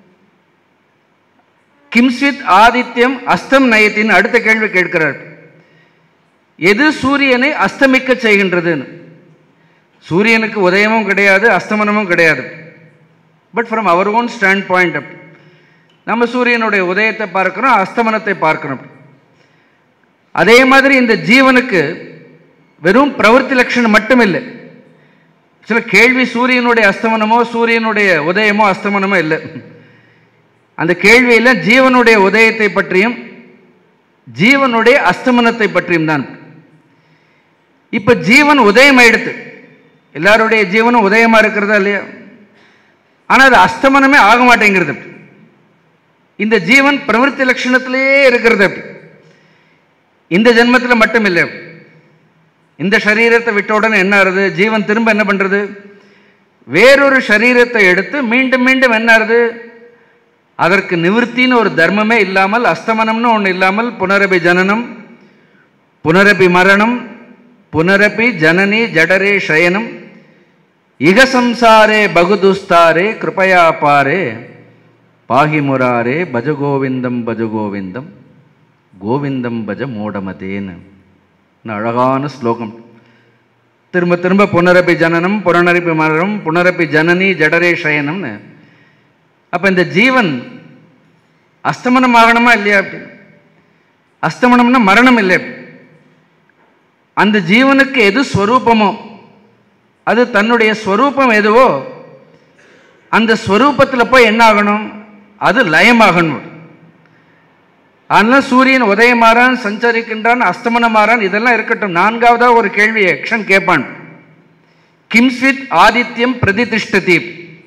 [SPEAKER 8] கிம்ஸ்வித் ஆதித்யம் அஸ்தம் நயத்தின் அடுத்த கேள்வி கேட்கிறார் எது சூரியனை அஸ்தமிக்க செய்கின்றதுன்னு சூரியனுக்கு உதயமும் கிடையாது அஸ்தமனமும் கிடையாது but from our own standpoint up நம்ம சூரியனுடைய உதயத்தை பார்க்கிறோம் அஸ்தமனத்தை பார்க்கிறோம் அதே மாதிரி இந்த ஜீவனுக்கு வெறும் பிரவೃತ್ತಿ லட்சணம் மட்டும் இல்லை சில கேள்வி சூரியனுடைய அஸ்தமனமோ சூரியனுடைய உதயமோ அஸ்தமனமோ இல்லை அந்த கேள்வியில் ஜீவனுடைய உதயத்தை பற்றியும் ஜீவனுடைய அஸ்தமனத்தை பற்றியும் தான் இப்ப ஜீவன் உதயம் ஆயிடுத்து எல்லாருடைய ஜீவனும் உதயமா இருக்கிறதா இல்லையா ஆனா அது அஸ்தமனமே ஆக மாட்டேங்கிறது இந்த ஜீவன் பிரவೃತ್ತಿ லட்சணத்திலேயே இருக்கிறது அப்படி இந்த ஜென்மத்தில் மட்டும் இல்லை இந்த சரீரத்தை விட்ட உடனே என்ன ஆறுது ஜீவன் திரும்ப என்ன பண்றது வேறொரு சரீரத்தை எடுத்து மீண்டும் மீண்டும் என்ன ஆறுது அதற்கு நிவர்த்தின்னு ஒரு தர்மமே இல்லாமல் அஸ்தமனம்னு ஒன்று இல்லாமல் புனரபி ஜனனம் புனரபி மரணம் புனரபி ஜனனி ஜடரே சயனம் இக சம்சாரே பகுதுஸ்தாரே கிருபயா பாரே பாகி முராரே பஜ கோவிந்தம் பஜ கோவிந்தம் கோவிந்தம் பஜ மூடமதேன்னு அழகான ஸ்லோகம் திரும்ப திரும்ப புனரபி ஜனனம் புனரபி மரணம் புனரபி ஜனனி ஜடரே சயனம்னு அப்ப இந்த ஜீவன் அஸ்தமனம் ஆகணுமா இல்லையா அப்படி அஸ்தமனம்னா மரணம் இல்லை அந்த ஜீவனுக்கு எது ஸ்வரூபமோ அது தன்னுடைய ஸ்வரூபம் எதுவோ அந்த ஸ்வரூபத்தில் போய் என்ன ஆகணும் அது லயமாகணும் அதனால சூரியன் உதயமாறான் சஞ்சரிக்கின்றான் அஸ்தமனமாறான் இதெல்லாம் இருக்கட்டும் நான்காவதா ஒரு கேள்வி யக்ஷன் கேட்பான் கிம்ஸ்வித் ஆதித்யம் பிரதிதிஷ்டதி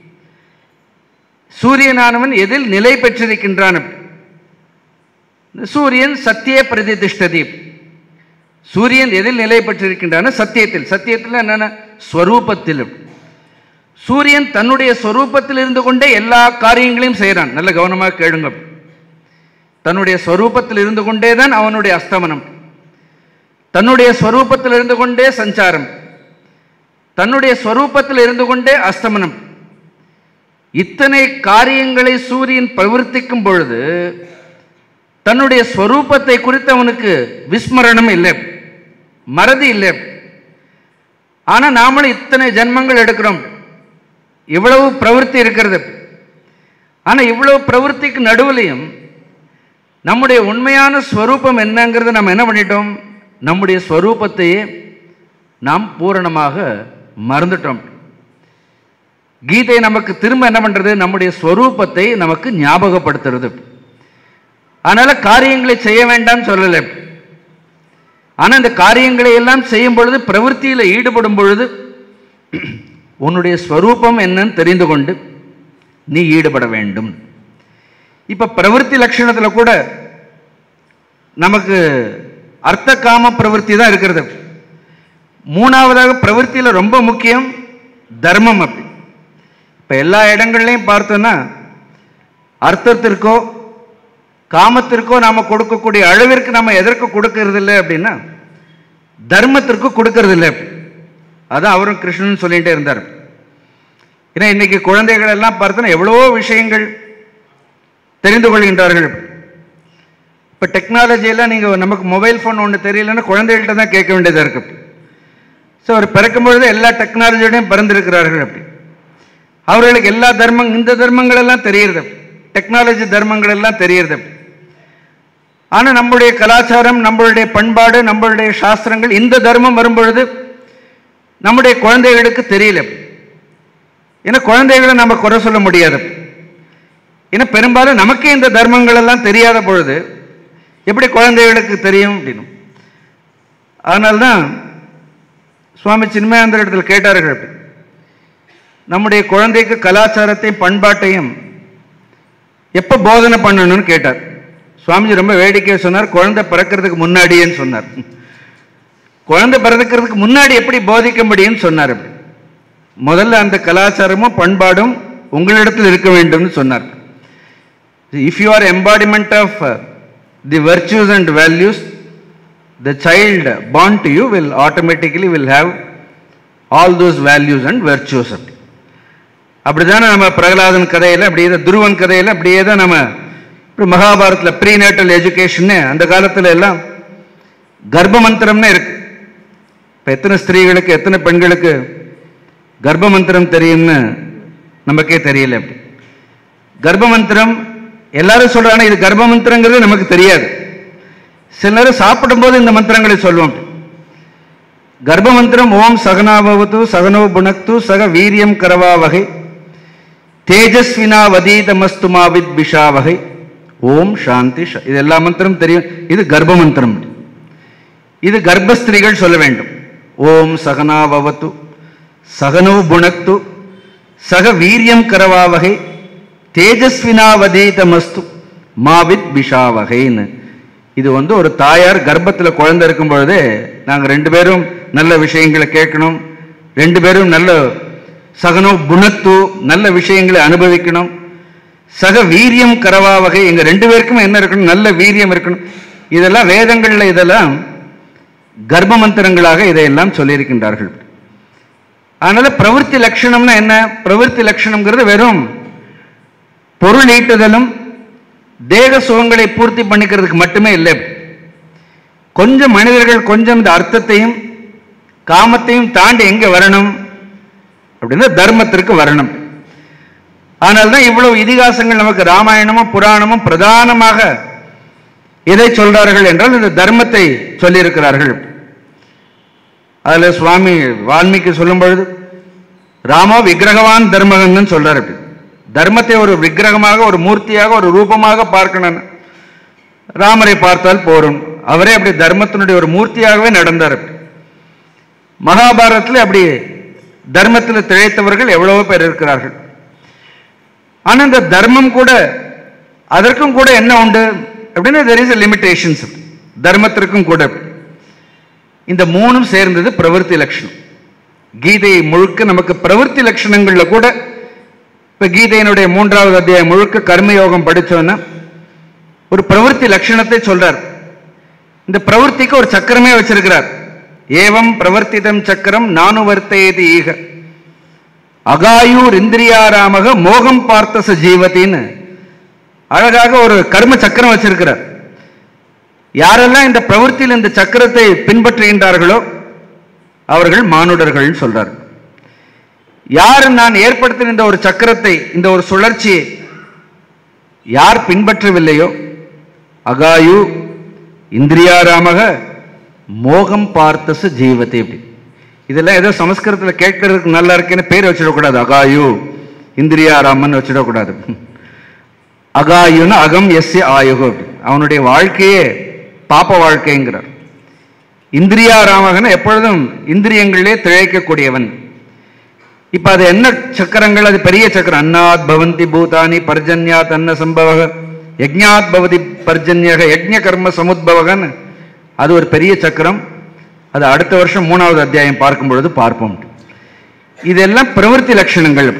[SPEAKER 8] சூரியனானவன் எதில் நிலை பெற்றிருக்கின்றான் சூரியன் சத்திய பிரதிதிஷ்டதி சூரியன் எதில் நிலை பெற்றிருக்கின்றான சத்தியத்தில் சத்தியத்தில் என்னென்ன ஸ்வரூபத்தில் சூரியன் தன்னுடைய ஸ்வரூபத்தில் இருந்து கொண்டே எல்லா காரியங்களையும் செய்கிறான் நல்ல கவனமாக கேளுங்க தன்னுடைய ஸ்வரூபத்தில் இருந்து கொண்டே தான் அவனுடைய அஸ்தமனம் தன்னுடைய ஸ்வரூபத்தில் இருந்து கொண்டே சஞ்சாரம் தன்னுடைய ஸ்வரூபத்தில் இருந்து கொண்டே அஸ்தமனம் இத்தனை காரியங்களை சூரியன் பிரவர்த்திக்கும் பொழுது தன்னுடைய ஸ்வரூபத்தை குறித்து அவனுக்கு விஸ்மரணம் இல்லை மறதி இல்லை ஆனா நாமளும் இத்தனை ஜென்மங்கள் எடுக்கிறோம் இவ்வளவு பிரவൃத்தி இருக்கிறது ஆனா இவ்வளவு பிரவൃத்திக்கு நடுவுலையும் நம்முடைய உண்மையான ஸ்வரூபம் என்னங்கிறத நம்ம என்ன பண்ணிட்டோம் நம்முடைய ஸ்வரூபத்தையே நாம் பூரணமாக மறந்துட்டோம் கீதை நமக்கு திரும்ப என்ன பண்றது நம்முடைய ஸ்வரூபத்தை நமக்கு ஞாபகப்படுத்துறது அதனால காரியங்களை செய்ய வேண்டாம்னு சொல்லலை ஆனா இந்த காரியங்களை எல்லாம் செய்யும் பொழுது பிரவൃத்தியில ஈடுபடும் பொழுது உன்னுடைய ஸ்வரூபம் என்னன்னு தெரிந்து கொண்டு நீ ஈடுபட வேண்டும் இப்ப பிரவൃத்தி லட்சணத்துல கூட நமக்கு அர்த்த காம பிரவೃத்தி தான் இருக்கிறது மூணாவதாக பிரவೃத்தியில ரொம்ப முக்கியம் தர்மம் அப்படி இப்ப எல்லா இடங்கள்லையும் பார்த்தோன்னா அர்த்தத்திற்கோ காமத்திற்கோ நாம கொடுக்கக்கூடிய அளவிற்கு நம்ம எதற்கு கொடுக்கறது இல்லை அப்படின்னா தர்மத்திற்கு கொடுக்கறது இல்லை அதான் அவரும் கிருஷ்ணன் சொல்லிட்டே இருந்தார் ஏன்னா இன்னைக்கு குழந்தைகள் எல்லாம் பார்த்தோன்னா எவ்வளவோ விஷயங்கள் தெரிந்து கொள்கின்றார்கள் இப்போ டெக்னாலஜியெல்லாம் நீங்கள் நமக்கு மொபைல் ஃபோன் ஒன்று தெரியலன்னா குழந்தைகள்கிட்ட தான் கேட்க வேண்டியதாக இருக்கு ஸோ அவர் பிறக்கும் பொழுது எல்லா டெக்னாலஜியோடையும் பிறந்திருக்கிறார்கள் அப்படி அவர்களுக்கு எல்லா தர்மம் இந்த தர்மங்கள் எல்லாம் தெரியுறது டெக்னாலஜி தர்மங்கள் எல்லாம் தெரியுறது ஆனால் நம்முடைய கலாச்சாரம் நம்மளுடைய பண்பாடு நம்மளுடைய சாஸ்திரங்கள் இந்த தர்மம் வரும்பொழுது நம்முடைய குழந்தைகளுக்கு தெரியல ஏன்னா குழந்தைகளை நம்ம குறை சொல்ல முடியாது ஏன்னா பெரும்பாலும் நமக்கே இந்த தர்மங்கள் எல்லாம் தெரியாத பொழுது எப்படி குழந்தைகளுக்கு தெரியும் அப்படின்னு அதனால்தான் சுவாமி சின்மயாந்தர் இடத்துல கேட்டார்கள் அப்படி. நம்முடைய குழந்தைக்கு கலாச்சாரத்தையும் பண்பாட்டையும் எப்போ போதனை பண்ணணும்னு கேட்டார் சுவாமிஜி ரொம்ப வேடிக்கையை சொன்னார் குழந்தை பிறக்கிறதுக்கு முன்னாடியேன்னு சொன்னார் குழந்தை பிறக்கிறதுக்கு முன்னாடி எப்படி போதிக்க முடியும்னு சொன்னார் அப்படி. முதல்ல அந்த கலாச்சாரமும் பண்பாடும் உங்களிடத்தில் இருக்க வேண்டும்னு சொன்னார் if you are embodiment of the virtues and values the child born to you will automatically will have all those values and virtues அப்படி அப்படிதானே நம்ம பிரகலாதன் கதையில் அப்படியே தான் துருவன் கதையில் அப்படியே தான் நம்ம இப்படி மகாபாரத்தில் ப்ரீநேட்டல் எஜுகேஷன்னு அந்த காலத்தில் எல்லாம் கர்ப்ப மந்திரம்னு இருக்கு இப்போ எத்தனை ஸ்திரீகளுக்கு எத்தனை பெண்களுக்கு கர்ப்ப மந்திரம் தெரியும்னு நமக்கே தெரியல அப்படி கர்ப்ப மந்திரம் எல்லாரும் சொல்றாங்க இது கர்ப்ப மந்திரங்கிறது நமக்கு தெரியாது சில நேரம் சாப்பிடும்போது இந்த மந்திரங்களை சொல்லுவோம் கர்ப்ப மந்திரம் ஓம் சகனாபவது சகனோ புனக்து சக வீரியம் கரவா வகை தேஜஸ்வினா வதீதமஸ்து மாவித் பிஷா வகை ஓம் சாந்தி ஷ- இது எல்லா மந்திரம் தெரியும் இது கர்ப்ப மந்திரம் இது கர்ப்பஸ்திரீகள் சொல்ல வேண்டும் ஓம் சகனாபவது சகனோ புனக்து சக வீரியம் கரவா வகை தேஜஸ்வினா வதீதமஸ்து மாவித் பிஷா வகைன்னு இது வந்து ஒரு தாயார் கர்ப்பத்தில் குழந்தை இருக்கும் பொழுதே நாங்கள் ரெண்டு பேரும் நல்ல விஷயங்களை கேட்கணும் ரெண்டு பேரும் நல்ல சகனம் குணத்து நல்ல விஷயங்களை அனுபவிக்கணும் சக வீரியம் கரவா வகை எங்க ரெண்டு பேருக்கும் என்ன இருக்கணும் நல்ல வீரியம் இருக்கணும் இதெல்லாம் வேதங்கள்ல இதெல்லாம் கர்ப்ப மந்திரங்களாக இதையெல்லாம் சொல்லியிருக்கின்றார்கள் அதனால பிரவൃத்தி லட்சணம்னா என்ன பிரவೃத்தி லட்சணம்ங்கிறது வெறும் பொருள் ஈட்டுதலும் தேக சுகங்களை பூர்த்தி பண்ணிக்கிறதுக்கு மட்டுமே இல்லை கொஞ்சம் மனிதர்கள் கொஞ்சம் இந்த அர்த்தத்தையும் காமத்தையும் தாண்டி எங்க வரணும் அப்படின்னா தர்மத்திற்கு வரணும் அதனால்தான் இவ்வளவு இதிகாசங்கள் நமக்கு ராமாயணமும் புராணமும் பிரதானமாக எதை சொல்றார்கள் என்றால் இந்த தர்மத்தை சொல்லியிருக்கிறார்கள் அதுல சுவாமி வால்மீகி சொல்லும் பொழுது ராமோ விக்கிரகவான் தர்மகன்னு சொல்றாரு அப்படி தர்மத்தை ஒரு விக்கிரகமாக ஒரு மூர்த்தியாக ஒரு ரூபமாக பார்க்கணும் ராமரை பார்த்தால் போரும் அவரே அப்படி தர்மத்தினுடைய ஒரு மூர்த்தியாகவே நடந்தார் அப்படி மகாபாரதத்தில் அப்படி தர்மத்தில் திளைத்தவர்கள் எவ்வளவோ பேர் இருக்கிறார்கள் ஆனா இந்த தர்மம் கூட அதற்கும் கூட என்ன உண்டு அப்படின்னா தெர் இஸ் லிமிடேஷன்ஸ் தர்மத்திற்கும் கூட இந்த மூணும் சேர்ந்தது பிரவൃத்தி லட்சணம் கீதை முழுக்க நமக்கு பிரவൃத்தி லட்சணங்கள்ல கூட இப்ப கீதையினுடைய மூன்றாவது அத்தியாயம் முழுக்க கர்மயோகம் படிச்சோன்னா ஒரு பிரவೃத்தி லட்சணத்தை சொல்றார் இந்த பிரவೃத்திக்கு ஒரு சக்கரமே வச்சிருக்கிறார் ஏவம் பிரவர்த்திதம் சக்கரம் நானுவர்த்தேதி ஈக அகாயூர் இந்திரியாராமக மோகம் பார்த்தச ஜீவத்தின்னு அழகாக ஒரு கர்ம சக்கரம் வச்சிருக்கிறார் யாரெல்லாம் இந்த பிரவൃத்தியில் இந்த சக்கரத்தை பின்பற்றுகின்றார்களோ அவர்கள் மானுடர்கள் சொல்றார் யார் நான் ஏற்படுத்தின இந்த ஒரு சக்கரத்தை இந்த ஒரு சுழற்சியை யார் பின்பற்றவில்லையோ அகாயு இந்திரியாராமக மோகம் பார்த்தசு ஜீவத்தை இப்படி இதெல்லாம் ஏதோ சமஸ்கிருதத்தில் கேட்கறதுக்கு நல்லா இருக்குன்னு பேர் வச்சிடக்கூடாது அகாயு இந்திரியாராமன் வச்சிடக்கூடாது அகாயுன்னு அகம் எஸ்ய ஆயுகு அப்படி. அவனுடைய வாழ்க்கையே பாப்ப வாழ்க்கைங்கிறார் இந்திரியாராமகன் எப்பொழுதும் இந்திரியங்களிலே திளைக்கக்கூடியவன் இப்ப அது என்ன சக்கரங்கள் அது பெரிய சக்கரம் அன்னாத் பவந்தி பூதானி பர்ஜன்யாத் அன்ன சம்பவக யஜ்ஞாத் பவதி பர்ஜன்யக யஜ்ஞ கர்ம சமுத்பவகன் அது ஒரு பெரிய சக்கரம் அது அடுத்த வருஷம் மூணாவது அத்தியாயம் பார்க்கும் பொழுது பார்ப்போம் இதெல்லாம் பிரவൃத்தி லட்சணங்கள்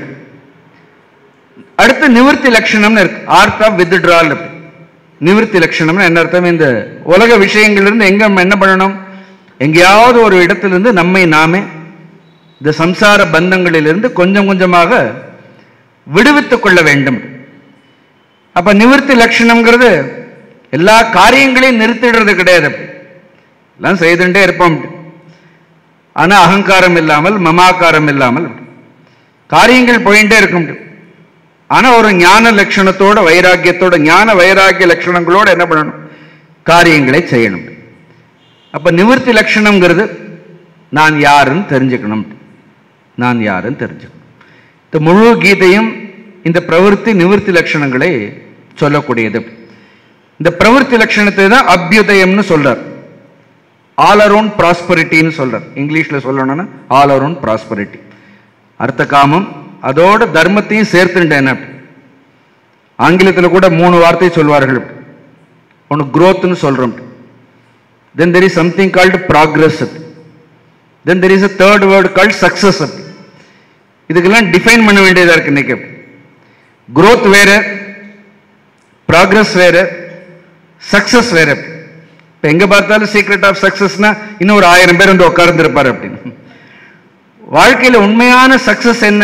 [SPEAKER 8] அடுத்து நிவர்த்தி லட்சணம்னு இருக்கு ஆர்ட் ஆஃப் வித்ட்ரால் நிவர்த்தி லட்சணம்னு என்ன அர்த்தம் இந்த உலக விஷயங்கள்லேருந்து எங்க நம்ம என்ன பண்ணணும் எங்கேயாவது ஒரு இடத்திலிருந்து நம்மை நாமே இந்த சம்சார பந்தங்களிலிருந்து கொஞ்சம் கொஞ்சமாக விடுவித்துக் கொள்ள வேண்டும் அப்ப நிவர்த்தி லட்சணம்ங்கிறது எல்லா காரியங்களையும் நிறுத்திடுறது கிடையாது அப்படி. எல்லாம் செய்துட்டே இருப்போம் அப்படி. ஆனா அகங்காரம் இல்லாமல் மமாக்காரம் இல்லாமல் அப்படி. காரியங்கள் போயிட்டே இருக்கும் அப்படி. ஆனா ஒரு ஞான லட்சணத்தோட வைராக்கியத்தோட ஞான வைராக்கிய லட்சணங்களோட என்ன பண்ணணும் காரியங்களை செய்யணும் அப்ப நிவர்த்தி லட்சணம்ங்கிறது நான் யாருன்னு தெரிஞ்சுக்கணும் நான் யாருன்னு தெரிஞ்சுக்கணும் இந்த முழு கீதையும் இந்த பிரவൃத்தி நிவர்த்தி லட்சணங்களை சொல்லக்கூடியது இந்த பிரவൃத்தி லட்சணத்தை தான் அபியுதயம்னு சொல்றார் ஆல் அரவுண்ட் ப்ராஸ்பரிட்டின்னு சொல்றார் இங்கிலீஷ்ல சொல்லணும்னா ஆல் அரவுண்ட் ப்ராஸ்பரிட்டி அர்த்த காமம் அதோட தர்மத்தையும் சேர்த்துட்டேன் ஆங்கிலத்தில் கூட மூணு வார்த்தை சொல்வார்கள் ஒன்று growthன்னு சொல்றோம் then there is something called progress then there is a third word called success இதுக்கெல்லாம் டிஃபைன் பண்ண வேண்டியதா இருக்கு இன்னைக்கு growth வேற ப்ராக்ரஸ் வேற சக்சஸ் வேற இப்போ எங்க பார்த்தாலும் சீக்ரெட் ஆஃப் சக்சஸ்னா இன்னும் ஒரு ஆயிரம் பேர் வந்து உட்கார்ந்துருப்பார் அப்படின்னு வாழ்க்கையில உண்மையான சக்சஸ் என்ன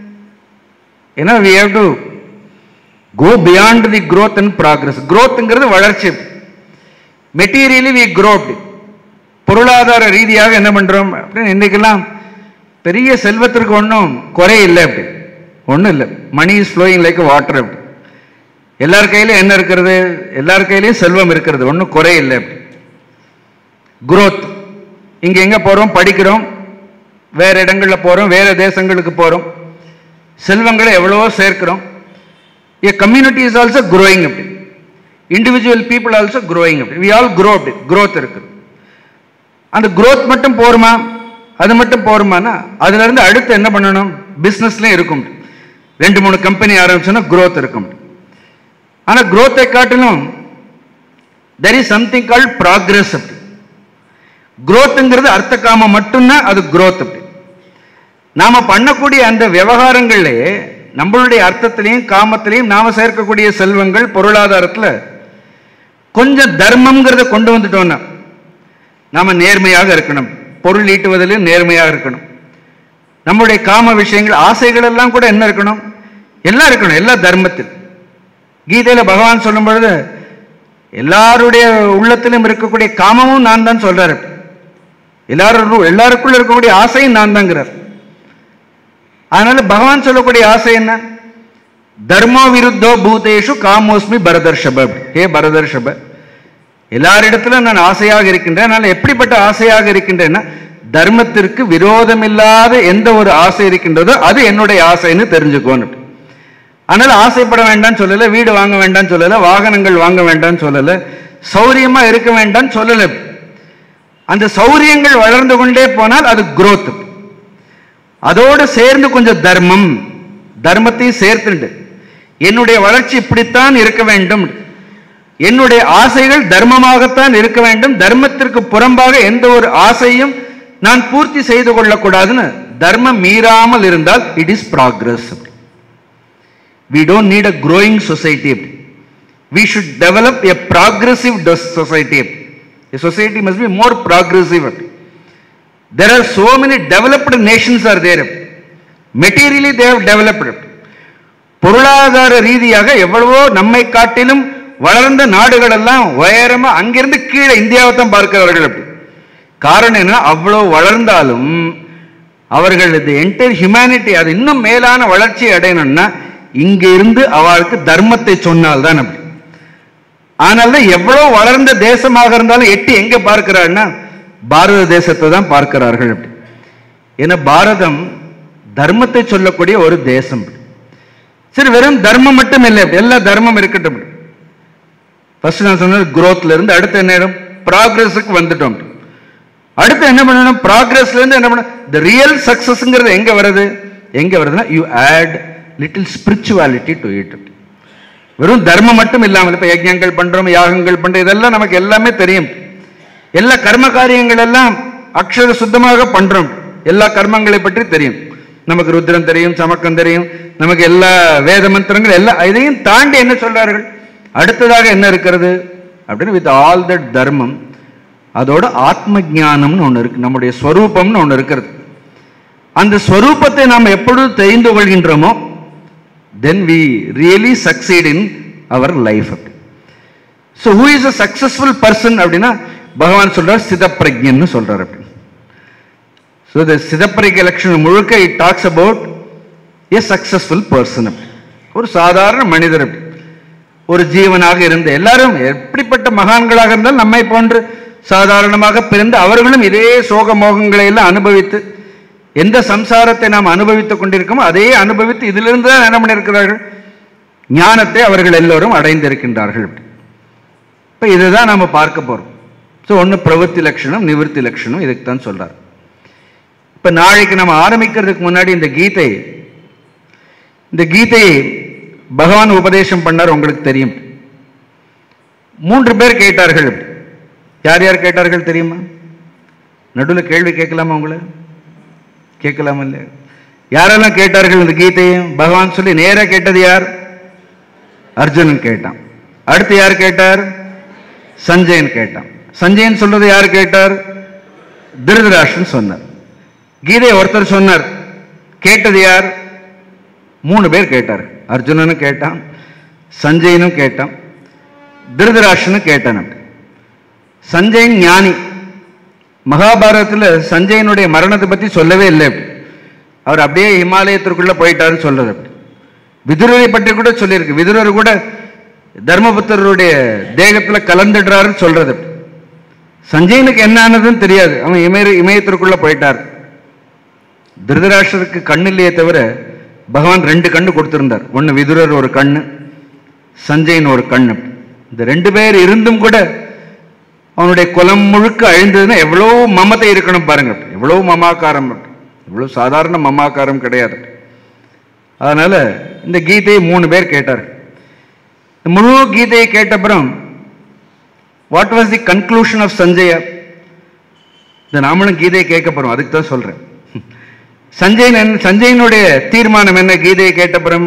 [SPEAKER 8] ஏன்னா we have to go beyond the growth and progress growthங்கிறது வளர்ச்சி மெட்டீரியலி வி grow அப்படி பொருளாதார ரீதியாக என்ன பண்றோம் அப்படின்னு இன்னைக்கெல்லாம் பெரிய செல்வத்திற்கு ஒன்றும் குறை இல்லை அப்படி ஒன்றும் இல்லை money is flowing like water அப்படி எல்லார் கையிலும் என்ன இருக்கிறது எல்லார் கையிலையும் செல்வம் இருக்கிறது ஒன்றும் குறை இல்லை அப்படி growth இங்க எங்க போறோம் படிக்கிறோம் வேற இடங்கள்ல போறோம் வேற தேசங்களுக்கு போறோம் செல்வங்களை எவ்வளவோ சேர்க்கிறோம் a community is also growing அப்படி இண்டிவிஜுவல் பீப்புள் ஆல்சோ growing அப்படி வி ஆல் grow அப்படி growth இருக்கு அந்த growth மட்டும் போருமா அது மட்டும் போருமானா அதுல இருந்து அடுத்து என்ன பண்ணணும் பிசினஸ்லயும் இருக்கும் ரெண்டு மூணு கம்பெனி ஆரம்பிச்சோன்னா growth இருக்கும் ஆனா growth-ஐ காட்டிலும் there is something called progress அப்படி growthங்கிறது அர்த்த காமம் மட்டும்தான் அது growth அப்படி நாம பண்ணக்கூடிய அந்த விவகாரங்களே நம்மளுடைய அர்த்தத்திலையும் காமத்திலையும் நாம சேர்க்கக்கூடிய செல்வங்கள் பொருளாதாரத்துல கொஞ்சம் தர்மம்ங்கிறத கொண்டு வந்துட்டோம்னா நாம நேர்மையாக இருக்கணும் பொருள் ஈட்டுவதிலும் நேர்மையாக இருக்கணும் நம்முடைய காம விஷயங்கள் ஆசைகள் எல்லாம் கூட என்ன இருக்கணும் எல்லாம் இருக்கணும் எல்லா தர்மத்தில் கீதையில பகவான் சொல்லும் பொழுது எல்லாருடைய உள்ளத்திலும் இருக்கக்கூடிய காமமும் நான் தான் சொல்றாரு எல்லாரும் எல்லாருக்குள்ள இருக்கக்கூடிய ஆசையும் நான் தாங்கிறார் அதனால பகவான் சொல்லக்கூடிய ஆசை என்ன தர்மோ விருத்தோ பூதேஷு காமோஸ்மி பரதர்ஷப ஹே பரதர்ஷப எல்லாரிடத்திலும் நான் ஆசையாக இருக்கின்றேன் அதனால எப்படிப்பட்ட ஆசையாக இருக்கின்றேன்னா தர்மத்திற்கு விரோதமில்லாத எந்த ஒரு ஆசை இருக்கின்றதோ அது என்னுடைய ஆசைன்னு தெரிஞ்சுக்கோன்னு அதனால ஆசைப்பட வேண்டாம்னு சொல்லல வீடு வாங்க வேண்டாம்னு சொல்லல வாகனங்கள் வாங்க வேண்டாம்னு சொல்லல சௌரியமா இருக்க வேண்டாம்னு சொல்லல அந்த சௌரியங்கள் வளர்ந்து கொண்டே போனால் அது growth அதோடு சேர்ந்து கொஞ்சம் தர்மம் தர்மத்தையும் சேர்த்துண்டு என்னுடைய வளர்ச்சி இப்படித்தான் இருக்க வேண்டும் என்னுடைய ஆசைகள் தர்மமாகத்தான் இருக்க வேண்டும் தர்மத்திற்கு புறம்பாக எந்த ஒரு ஆசையும் நான் பூர்த்தி செய்து கொள்ளக்கூடாதுன்னு தர்மம் மீறாமல் இருந்தால் it is progress we don't need a growing society we should develop a progressive dos- society a society must be more progressive there are so many developed nations are there materially they have developed பொருளாதார ரீதியாக எவ்வளவோ நம்மை காட்டிலும் வளர்ந்த நாடுகள் எல்லாம் உயரமா அங்கிருந்து கீழே இந்தியாவை தான் பார்க்கிறார்கள் அப்படி காரணம் என்ன அவ்வளவு வளர்ந்தாலும் அவர்கள் இந்த என்டையர் ஹியூமனிட்டி அது இன்னும் மேலான வளர்ச்சி அடையணும்னா இங்க இருந்து அவளுக்கு தர்மத்தை சொன்னால்தான் அப்படி ஆனால் தான் எவ்வளவு வளர்ந்த தேசமாக இருந்தாலும் எட்டி எங்க பார்க்கிறான்னா பாரத தேசத்தை தான் பார்க்கிறார்கள் அப்படி ஏன்னா பாரதம் தர்மத்தை சொல்லக்கூடிய ஒரு தேசம் சரி வெறும் தர்மம் மட்டும் இல்லை அப்படி எல்லா தர்மம் இருக்கட்டும் ஃபர்ஸ்ட் நான் சொன்னது growthல இருந்து அடுத்து என்ன ஆயிடும் ப்ராக்ரஸுக்கு வந்துட்டோம் அடுத்து என்ன பண்ணணும் ப்ராக்ரஸ்ல இருந்து என்ன பண்ணணும் த ரியல் சக்சஸ்ங்கிறது எங்க வருது எங்க வருதுன்னா you add little spirituality to it வெறும் தர்மம் மட்டும் இல்லாமல் இப்ப யஜ்ஞங்கள் பண்றோம் யாகங்கள் பண்றோம் இதெல்லாம் நமக்கு எல்லாமே தெரியும் எல்லா கர்ம காரியங்கள் எல்லாம் அக்ஷர சுத்தமாக பண்றோம் எல்லா கர்மங்களை பற்றி தெரியும் நமக்கு ருத்ரம் தெரியும் சமக்கம் தெரியும் நமக்கு எல்லா வேத மந்திரங்கள் எல்லாம் இதையும் தாண்டி என்ன சொல்றார்கள் அடுத்ததாக என்ன இருக்கிறது அப்படின்னு வித் ஆல் தட் தர்மம் அதோட ஆத்ம ஞானம்னு ஒன்று இருக்கு நம்முடைய ஸ்வரூபம்னு ஒன்று இருக்கிறது அந்த ஸ்வரூபத்தை நாம் எப்பொழுது தெரிந்து கொள்கின்றோமோ then we really succeed in our life அப்படி so who is a successful person அப்படின்னா பகவான் சொல்றார் சிதப்பிரஜன்னு சொல்றார் அப்படி ஸோ த சிதப்பிரஜ லட்சணம் முழுக்க it talks about a successful person அப்படி ஒரு சாதாரண மனிதர் அப்படி ஒரு ஜீவனாக இருந்த எல்லாரும் எப்படிப்பட்ட மகான்களாக இருந்தாலும் நம்மை போன்று சாதாரணமாக பிறந்து அவர்களும் இதே சோக மோகங்களை எல்லாம் அனுபவித்து எந்த சம்சாரத்தை நாம் அனுபவித்துக் கொண்டிருக்கோமோ அதையே அனுபவித்து இதிலிருந்து தான் என்ன பண்ணியிருக்கிறார்கள் ஞானத்தை அவர்கள் எல்லோரும் அடைந்திருக்கின்றார்கள் இப்போ இதுதான் நம்ம பார்க்க போறோம் ஸோ ஒன்று பிரவൃத்தி லட்சணம் நிவர்த்தி லட்சணம் இதுக்கு தான் சொல்றார் இப்போ நாளைக்கு நம்ம ஆரம்பிக்கிறதுக்கு முன்னாடி இந்த கீதை இந்த கீதையை பகவான் உபதேசம் பண்ணார் உங்களுக்கு தெரியும் மூன்று பேர் கேட்டார்கள் யார் யார் கேட்டார்கள் தெரியுமா நடுவில் கேள்வி கேட்கலாமா உங்களை கேட்கலாமா இல்லையா யாரெல்லாம் கேட்டார்கள் இந்த கீதையை பகவான் சொல்லி நேரா கேட்டது யார் அர்ஜுனன் கேட்டான் அடுத்து யார் கேட்டார் சஞ்சயன் கேட்டான் சஞ்சயன் சொல்றது யார் கேட்டார் திருதராஷ்டன் சொன்னார் கீதையை ஒருத்தர் சொன்னார் கேட்டது யார் மூணு பேர் கேட்டார் அர்ஜுனனும் கேட்டான் சஞ்சயனும் கேட்டான் திருதராஷ்டனும் கேட்டான் அப்படி. சஞ்சயன் ஞானி மகாபாரதத்தில் சஞ்சயனுடைய மரணத்தை பத்தி சொல்லவே இல்லை அப்படி. அவர் அப்படியே இமாலயத்திற்குள்ள போயிட்டாருன்னு சொல்றது அப்படி விதுரரை பற்றி கூட சொல்லியிருக்கு விதுரர் கூட தர்மபுத்தருடைய தேகத்துல கலந்துடுறாருன்னு சொல்றது அப்படி. சஞ்சயனுக்கு என்ன ஆனதுன்னு தெரியாது அவன் இமய இமயத்திற்குள்ள போயிட்டார் திருதராஷ்டருக்கு கண்ணு இல்லையே தவிர பகவான் ரெண்டு கண்ணு கொடுத்திருந்தார் ஒன்னு விதுரர் ஒரு கண்ணு சஞ்சயன் ஒரு கண்ணு இந்த ரெண்டு பேர் இருந்தும் கூட அவனுடைய குலம் முழுக்க அழிந்ததுன்னா எவ்வளவு மமதை இருக்கணும் பாருங்க எவ்வளவு மமாக்காரம் இவ்வளவு சாதாரண மமாக்காரம் கிடையாது அதனால இந்த கீதையை மூணு பேர் கேட்டார் இந்த முழு கீதையை கேட்டப்புறம் what was the conclusion of Sanjaya இந்த நாமளும் கீதையை கேட்க போறோம் அதுக்கு தான் சொல்றேன் சஞ்சயன் என்ன சஞ்சயனுடைய தீர்மானம் என்ன கீதையை கேட்டப்புறம்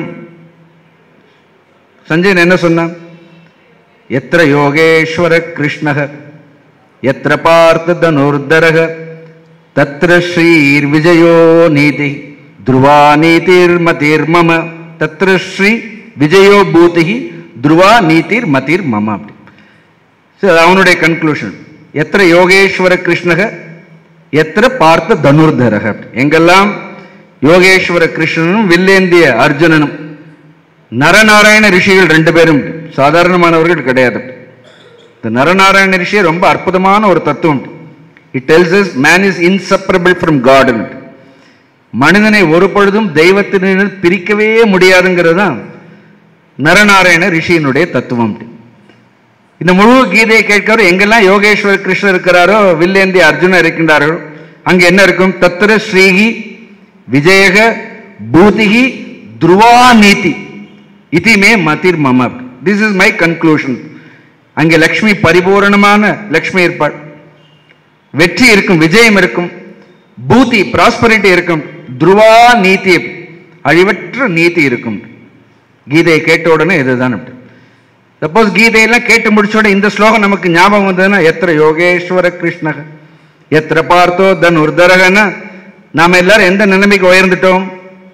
[SPEAKER 8] சஞ்சயன் என்ன சொன்னான் எத்திர யோகேஸ்வர கிருஷ்ணக எத்திர பார்த்த தனுர்தரக தத்ர ஸ்ரீர் விஜயோ நீதி துருவா நீதிர் மதிர் மம தத்ர ஸ்ரீ விஜயோ பூதி துருவா நீதிர் மதிர் மம அப்படி So, அது அவனுடைய கன்க்ளூஷன் எத்திர யோகேஸ்வர கிருஷ்ணக எத்திர பார்த்த தனுர்தரக அப்படி. எங்கெல்லாம் யோகேஸ்வர கிருஷ்ணனும் வில்லேந்திய அர்ஜுனனும் நரநாராயண ரிஷிகள் ரெண்டு பேரும் சாதாரணமானவர்கள் கிடையாது இந்த நரநாராயண ரிஷி ரொம்ப அற்புதமான ஒரு தத்துவம் it tells us man is inseparable from God மனிதனை ஒரு பொழுதும் தெய்வத்தினிருந்து பிரிக்கவே முடியாதுங்கிறது தான் நரநாராயண ரிஷியினுடைய தத்துவம் இந்த முழு கீதையை கேட்கிறவர் எங்கெல்லாம் யோகேஸ்வர கிருஷ்ணர் இருக்கிறாரோ வில்லேந்தி அர்ஜுனர் இருக்கின்றார்களோ அங்க என்ன இருக்கும் தத்திர ஸ்ரீகி விஜயக பூதிகி துருவா நீதி இதிமே மதிர் மம திஸ் இஸ் மை கன்க்ளூஷன் அங்கே லக்ஷ்மி பரிபூரணமான லக்ஷ்மி இருப்பாள் வெற்றி இருக்கும் விஜயம் இருக்கும் பூதி ப்ராஸ்பரிட்டி இருக்கும் துருவா நீதி அழிவற்ற நீதி இருக்கும் கீதையை கேட்ட உடனே இதுதான் அப்படி சப்போஸ் கீதையெல்லாம் கேட்டு முடிச்ச உடனே இந்த ஸ்லோகம் நமக்கு ஞாபகம் வந்ததுன்னா எத்திர யோகேஸ்வர கிருஷ்ணக எத்திர பார்த்தோ தன் உர்தரகன்னா நாம எல்லாரும் எந்த நிலைமைக்கு உயர்ந்துட்டோம்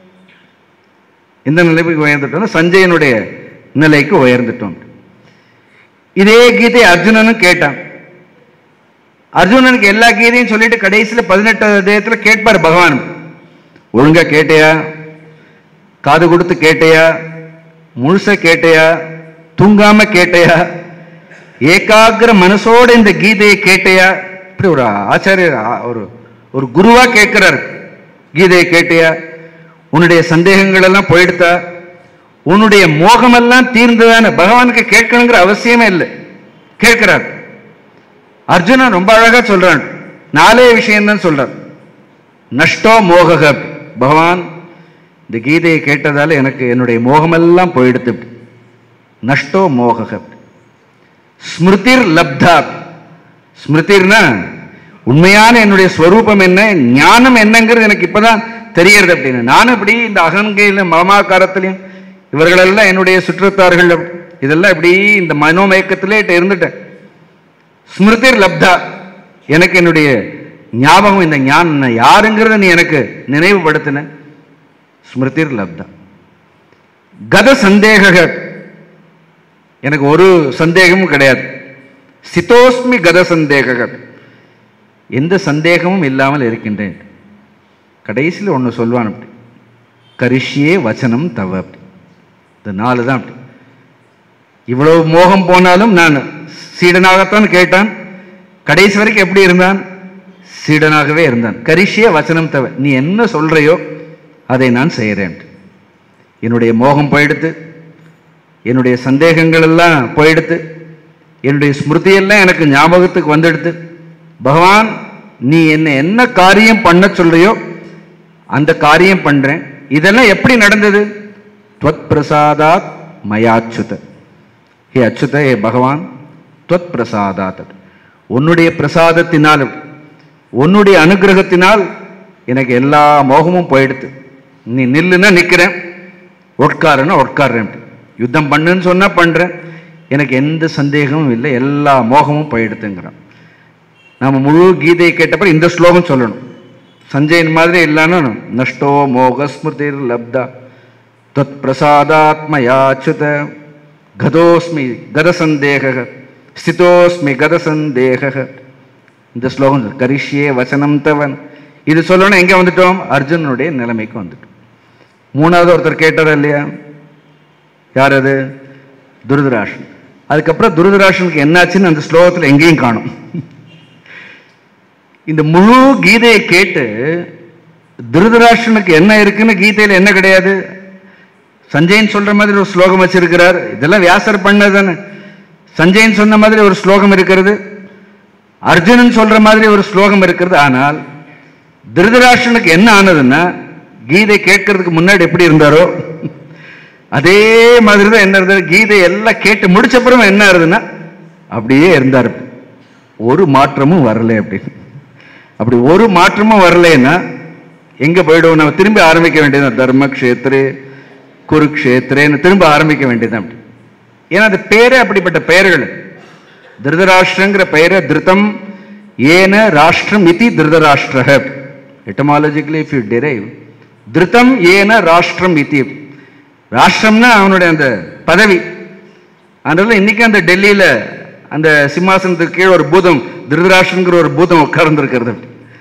[SPEAKER 8] எந்த நிலைமைக்கு உயர்ந்துட்டோம் சஞ்சயனுடைய நிலைக்கு உயர்ந்துட்டோம் இதே கீதை அர்ஜுனனும் கேட்டான் அர்ஜுனனுக்கு எல்லா கீதையும் சொல்லிட்டு கடைசியில் பதினெட்டாவது அத்தியாயத்துல கேட்பார் பகவான் ஒழுங்கா கேட்டையா காது கொடுத்து கேட்டையா முழுசா கேட்டையா தூங்காம கேட்டையா ஏகாகிர மனசோட இந்த கீதையை கேட்டையா இப்படி ஒரு ஆச்சாரியர் ஆ- ஒரு ஒரு குருவா கேட்கிறார் கீதையை கேட்டையா உன்னுடைய சந்தேகங்கள் எல்லாம் போயிடுத்தா உன்னுடைய மோகமெல்லாம் தீர்ந்ததான பகவானுக்கு கேட்கணுங்கிற அவசியமே இல்லை கேட்கிறார் அர்ஜுனன் ரொம்ப அழகா சொல்றான் நாலே விஷயம்தான் சொல்றார் நஷ்டோ மோகக பகவான் இந்த கீதையை கேட்டதால எனக்கு என்னுடைய மோகமெல்லாம் போயிடுத்து நஷ்டோ மோகக ஸ்மிருதிர் லப்தா ஸ்மிருதிர்னா உண்மையான என்னுடைய ஸ்வரூபம் என்ன ஞானம் என்னங்கிறது எனக்கு இப்பதான் தெரியறது அப்படின்னு நானும் இப்படி இந்த அகங்கையில மமாக்காரத்திலையும் இவர்களெல்லாம் என்னுடைய சுற்றத்தார்கள் இதெல்லாம் இப்படி இந்த மனோமயக்கத்திலே இருந்துட்டேன் ஸ்மிருதிர் லப்தா எனக்கு என்னுடைய ஞாபகம் இந்த ஞானம் நான் யாருங்கிறத நீ எனக்கு நினைவுபடுத்தின ஸ்மிருதிர் லப்தா கத சந்தேக எனக்கு ஒரு சந்தேகமும் கிடையாது சிதோஸ்மி கத சந்தேக எந்த சந்தேகமும் இல்லாமல் இருக்கின்றேன் கடைசியில் ஒன்று சொல்வான் அப்படி கரிஷ்யே வச்சனம் தவ அப்படி இந்த நாலு தான் அப்படி இவ்வளவு மோகம் போனாலும் நான் சீடனாகத்தான் கேட்டான் கடைசி வரைக்கும் எப்படி இருந்தான் சீடனாகவே இருந்தான் கரிஷ்யே வச்சனம் தவ நீ என்ன சொல்றையோ அதை நான் செய்கிறேன் என்னுடைய மோகம் போயிடுத்து என்னுடைய சந்தேகங்கள் எல்லாம் போயிடுத்து என்னுடைய ஸ்மிருதியெல்லாம் எனக்கு ஞாபகத்துக்கு வந்துடுத்து பகவான் நீ என்ன என்ன காரியம் பண்ண சொல்றியோ அந்த காரியம் பண்றேன் இதெல்லாம் எப்படி நடந்தது துவத் பிரசாதாத் மயாச்சுத ஹே அச்சுத ஹே பகவான் துவத் பிரசாதாத் உன்னுடைய பிரசாதத்தினால் உன்னுடைய அனுகிரகத்தினால் எனக்கு எல்லா மோகமும் போயிடுத்து நீ நில்லுன்னா நிற்கிறேன் உட்காருன்னா உட்கார்றேன் யுத்தம் பண்ணுன்னு சொன்னா பண்றேன் எனக்கு எந்த சந்தேகமும் இல்லை எல்லா மோகமும் போயிடுத்துங்கிறான் நாம முழு கீதையை கேட்டப்ப இந்த ஸ்லோகம் சொல்லணும் சஞ்சயன் மாதிரி இல்லைன்னா நஷ்டோ மோக ஸ்மிருதிர் லப்தா தத் பிரசாதாத்மயாச்சுத கதோஸ்மி கத சந்தேக ஸ்திதோஸ்மி கத சந்தேக இந்த ஸ்லோகம் சொல்லு. கரிஷ்யே வசனம் தவன் இது சொல்லணும் எங்க வந்துட்டோம் அர்ஜுனனுடைய நிலைமைக்கு வந்துட்டோம் மூணாவது ஒருத்தர் கேட்டார் இல்லையா யார் அது துருதராஷன் அதுக்கப்புறம் துருதராஷனுக்கு என்னாச்சுன்னு அந்த ஸ்லோகத்தில் எங்கேயும் காணும் இந்த முழு கீதையை கேட்டு திருதராஷ்டனுக்கு என்ன இருக்குன்னு கீதையில என்ன கிடையாது சஞ்சயன் சொல்ற மாதிரி ஒரு ஸ்லோகம் வச்சிருக்கிறார் இதெல்லாம் வியாசர் பண்ணதானே சஞ்சயன் சொன்ன மாதிரி ஒரு ஸ்லோகம் இருக்கிறது அர்ஜுனன் சொல்ற மாதிரி ஒரு ஸ்லோகம் இருக்கிறது ஆனால் திருதராஷ்டனுக்கு என்ன ஆனதுன்னா கீதை கேட்கறதுக்கு முன்னாடி எப்படி இருந்தாரோ அதே மாதிரி தான் என்ன இருந்தது கீதை எல்லாம் கேட்டு முடிச்ச அப்புறம் என்ன ஆகுதுன்னா அப்படியே இருந்தார் ஒரு மாற்றமும் வரல அப்படின்னு அப்படி ஒரு மாற்றமும் வரலைன்னா எங்க போயிடுவோம் நம்ம திரும்பி ஆரம்பிக்க வேண்டியது தர்மக்ஷேத்ரே குருக்ஷேத்ரேன்னு திரும்ப ஆரம்பிக்க வேண்டியதுதான் அப்படி ஏன்னா அது பேரே அப்படிப்பட்ட பெயர்கள் திருதராஷ்டிரங்கிற பெயரை திருத்தம் ஏன ராஷ்டிரம் இதி Dhritarashtra etymologically if you derive திருத்தம் ஏன ராஷ்டிரம் இதி ராஷ்டிரம்னா அவனுடைய அந்த பதவி அதனால இன்னைக்கு அந்த டெல்லியில அந்த சிம்மாசனத்துக்கு கீழே ஒரு பூதம் திருதராஷ்டிரங்கிற ஒரு பூதம் உட்கார்ந்துருக்கிறது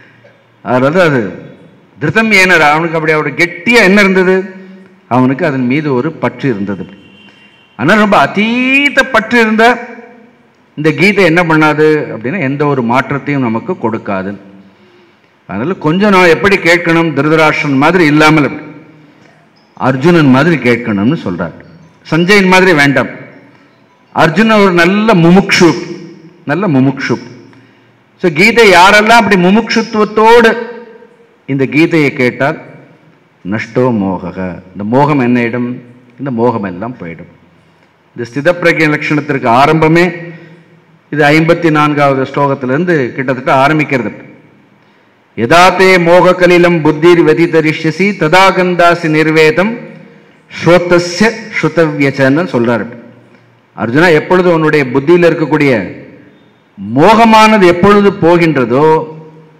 [SPEAKER 8] அதனால அது திருத்தம் ஏனர் அவனுக்கு அப்படி அவருடைய கெட்டியா என்ன இருந்தது அவனுக்கு அதன் மீது ஒரு பற்று இருந்தது ஆனால் ரொம்ப அதீத பற்று இருந்த இந்த கீதை என்ன பண்ணாது அப்படின்னா எந்த ஒரு மாற்றத்தையும் நமக்கு கொடுக்காது அதனால கொஞ்சம் நான் எப்படி கேட்கணும் திருதராஷ்டிரன் மாதிரி இல்லாமல் அப்படி அர்ஜுனன் மாதிரி கேட்கணும்னு சொல்றார் சஞ்சயன் மாதிரி வேண்டாம் அர்ஜுனன் ஒரு நல்ல முமுக்ஷு நல்ல முமுக்ஷு ஸோ கீதை யாரெல்லாம் அப்படி முமுட்சுத்துவத்தோடு இந்த கீதையை கேட்டால் நஷ்டோ மோகக இந்த மோகம் என்ன இடம் இந்த மோகம் எல்லாம் போயிடும் இந்த ஸ்திதப்பிரஜ லட்சணத்திற்கு ஆரம்பமே இது ஐம்பத்தி நான்காவது ஸ்லோகத்திலிருந்து கிட்டத்தட்ட ஆரம்பிக்கிறது யதாத்தே மோக கலிலம் புத்திர் வெதிதரிஷ்யசி ததா கந்தாசி நிர்வேதம் ஸ்ரோத்தஸ்ய ஸ்ருதவியச்சன்னு சொல்றாரு அர்ஜுனா எப்பொழுது உன்னுடைய புத்தியில் இருக்கக்கூடிய மோகமானது எப்பொழுது போகின்றதோ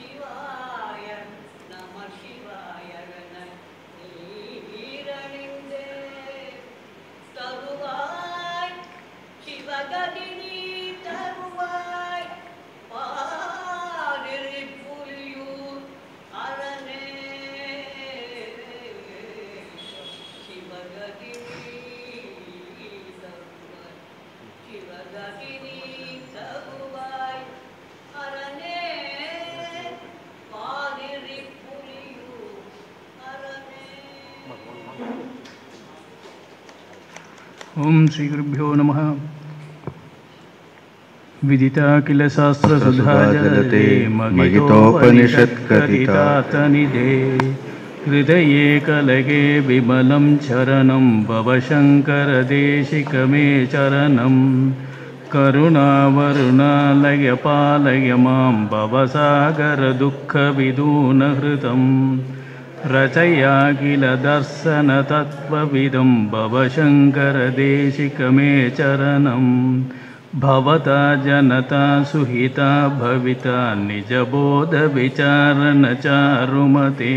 [SPEAKER 9] சிவாய நம சிவாய நீரணிந்தே தருவாய் சிவகதினி தருவாய் பாரிரி புலியூர் அரணே சிவகதினி தருவாய் சிவகதினி தருவாய் அரணே பாரிரி புலியூர் அரணே
[SPEAKER 5] ॐ श्रीगुरुभ्यो नमः विदिता किल शास्त्रसुधा जलते महितोपनिषत्कथितातनिधे हृदये कलगे विमलं चरणं भवशङ्करदेशिक मे चरणं करुणावरुणालय पालय मां भवसागरदुःखविदूनहृतम् रचया किल दर्शनतत्त्वविदं भवशङ्करदेशिकमे चरणं भवता जनता सुहिता भविता निजबोधविचारणचारुमते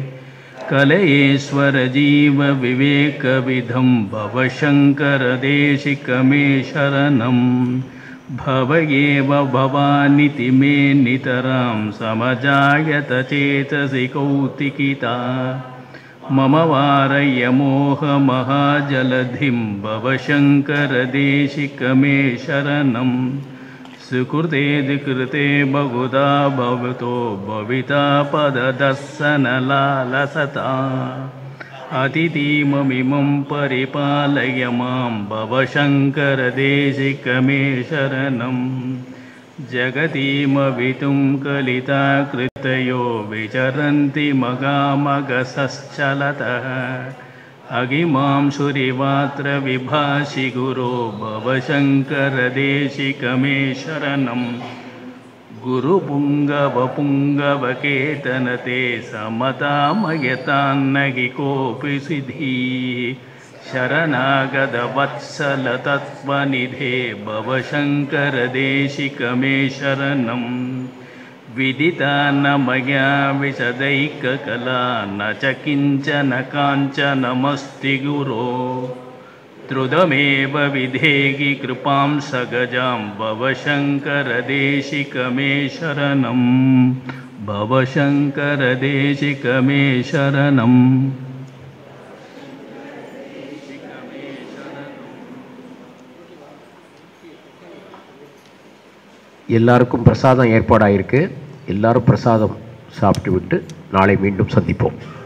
[SPEAKER 5] कलयेश्वरजीवविवेकविधं भवशङ्करदेशिकमे शरणम् भव एव भवानिति मे नितरां समजायत चेतसि कौतिकिता मम वारय मोहमहाजलधिं भव शङ्करदेशिकमे शरणं सुकृतेदिकृते बहुधा भवतो भविता पददर्शनलालसता अतिथीममिमं परिपालय मां भव शङ्करदेशिकमे शरणं जगतीमवितुं कलिताकृतयो विचरन्ति मगामगसश्चलतः अगिमां सुरिवात्र विभाषि गुरो भव शङ्करदेशिकमे शरणम् गुरुपुङ्गवपुङ्गवकेतनते समतामयतान्नगि कोऽपि सिद्धि शरणागतवत्सलतत्त्वनिधे भव शङ्करदेशिकमे शरणं विदिता न मया विशदैककला न च किञ्चन काञ्चनमस्ति गुरो त्रुदमेव विधेहि कृपां सगजां भव शङ्करदेशिकमे शरणं भव शङ्करदेशिकमे शरणम्
[SPEAKER 6] எல்லாருக்கும் பிரசாதம் ஏற்பாடாயிருக்கு எல்லாரும் பிரசாதம் சாப்பிட்டு விட்டு நாளை மீண்டும் சந்திப்போம்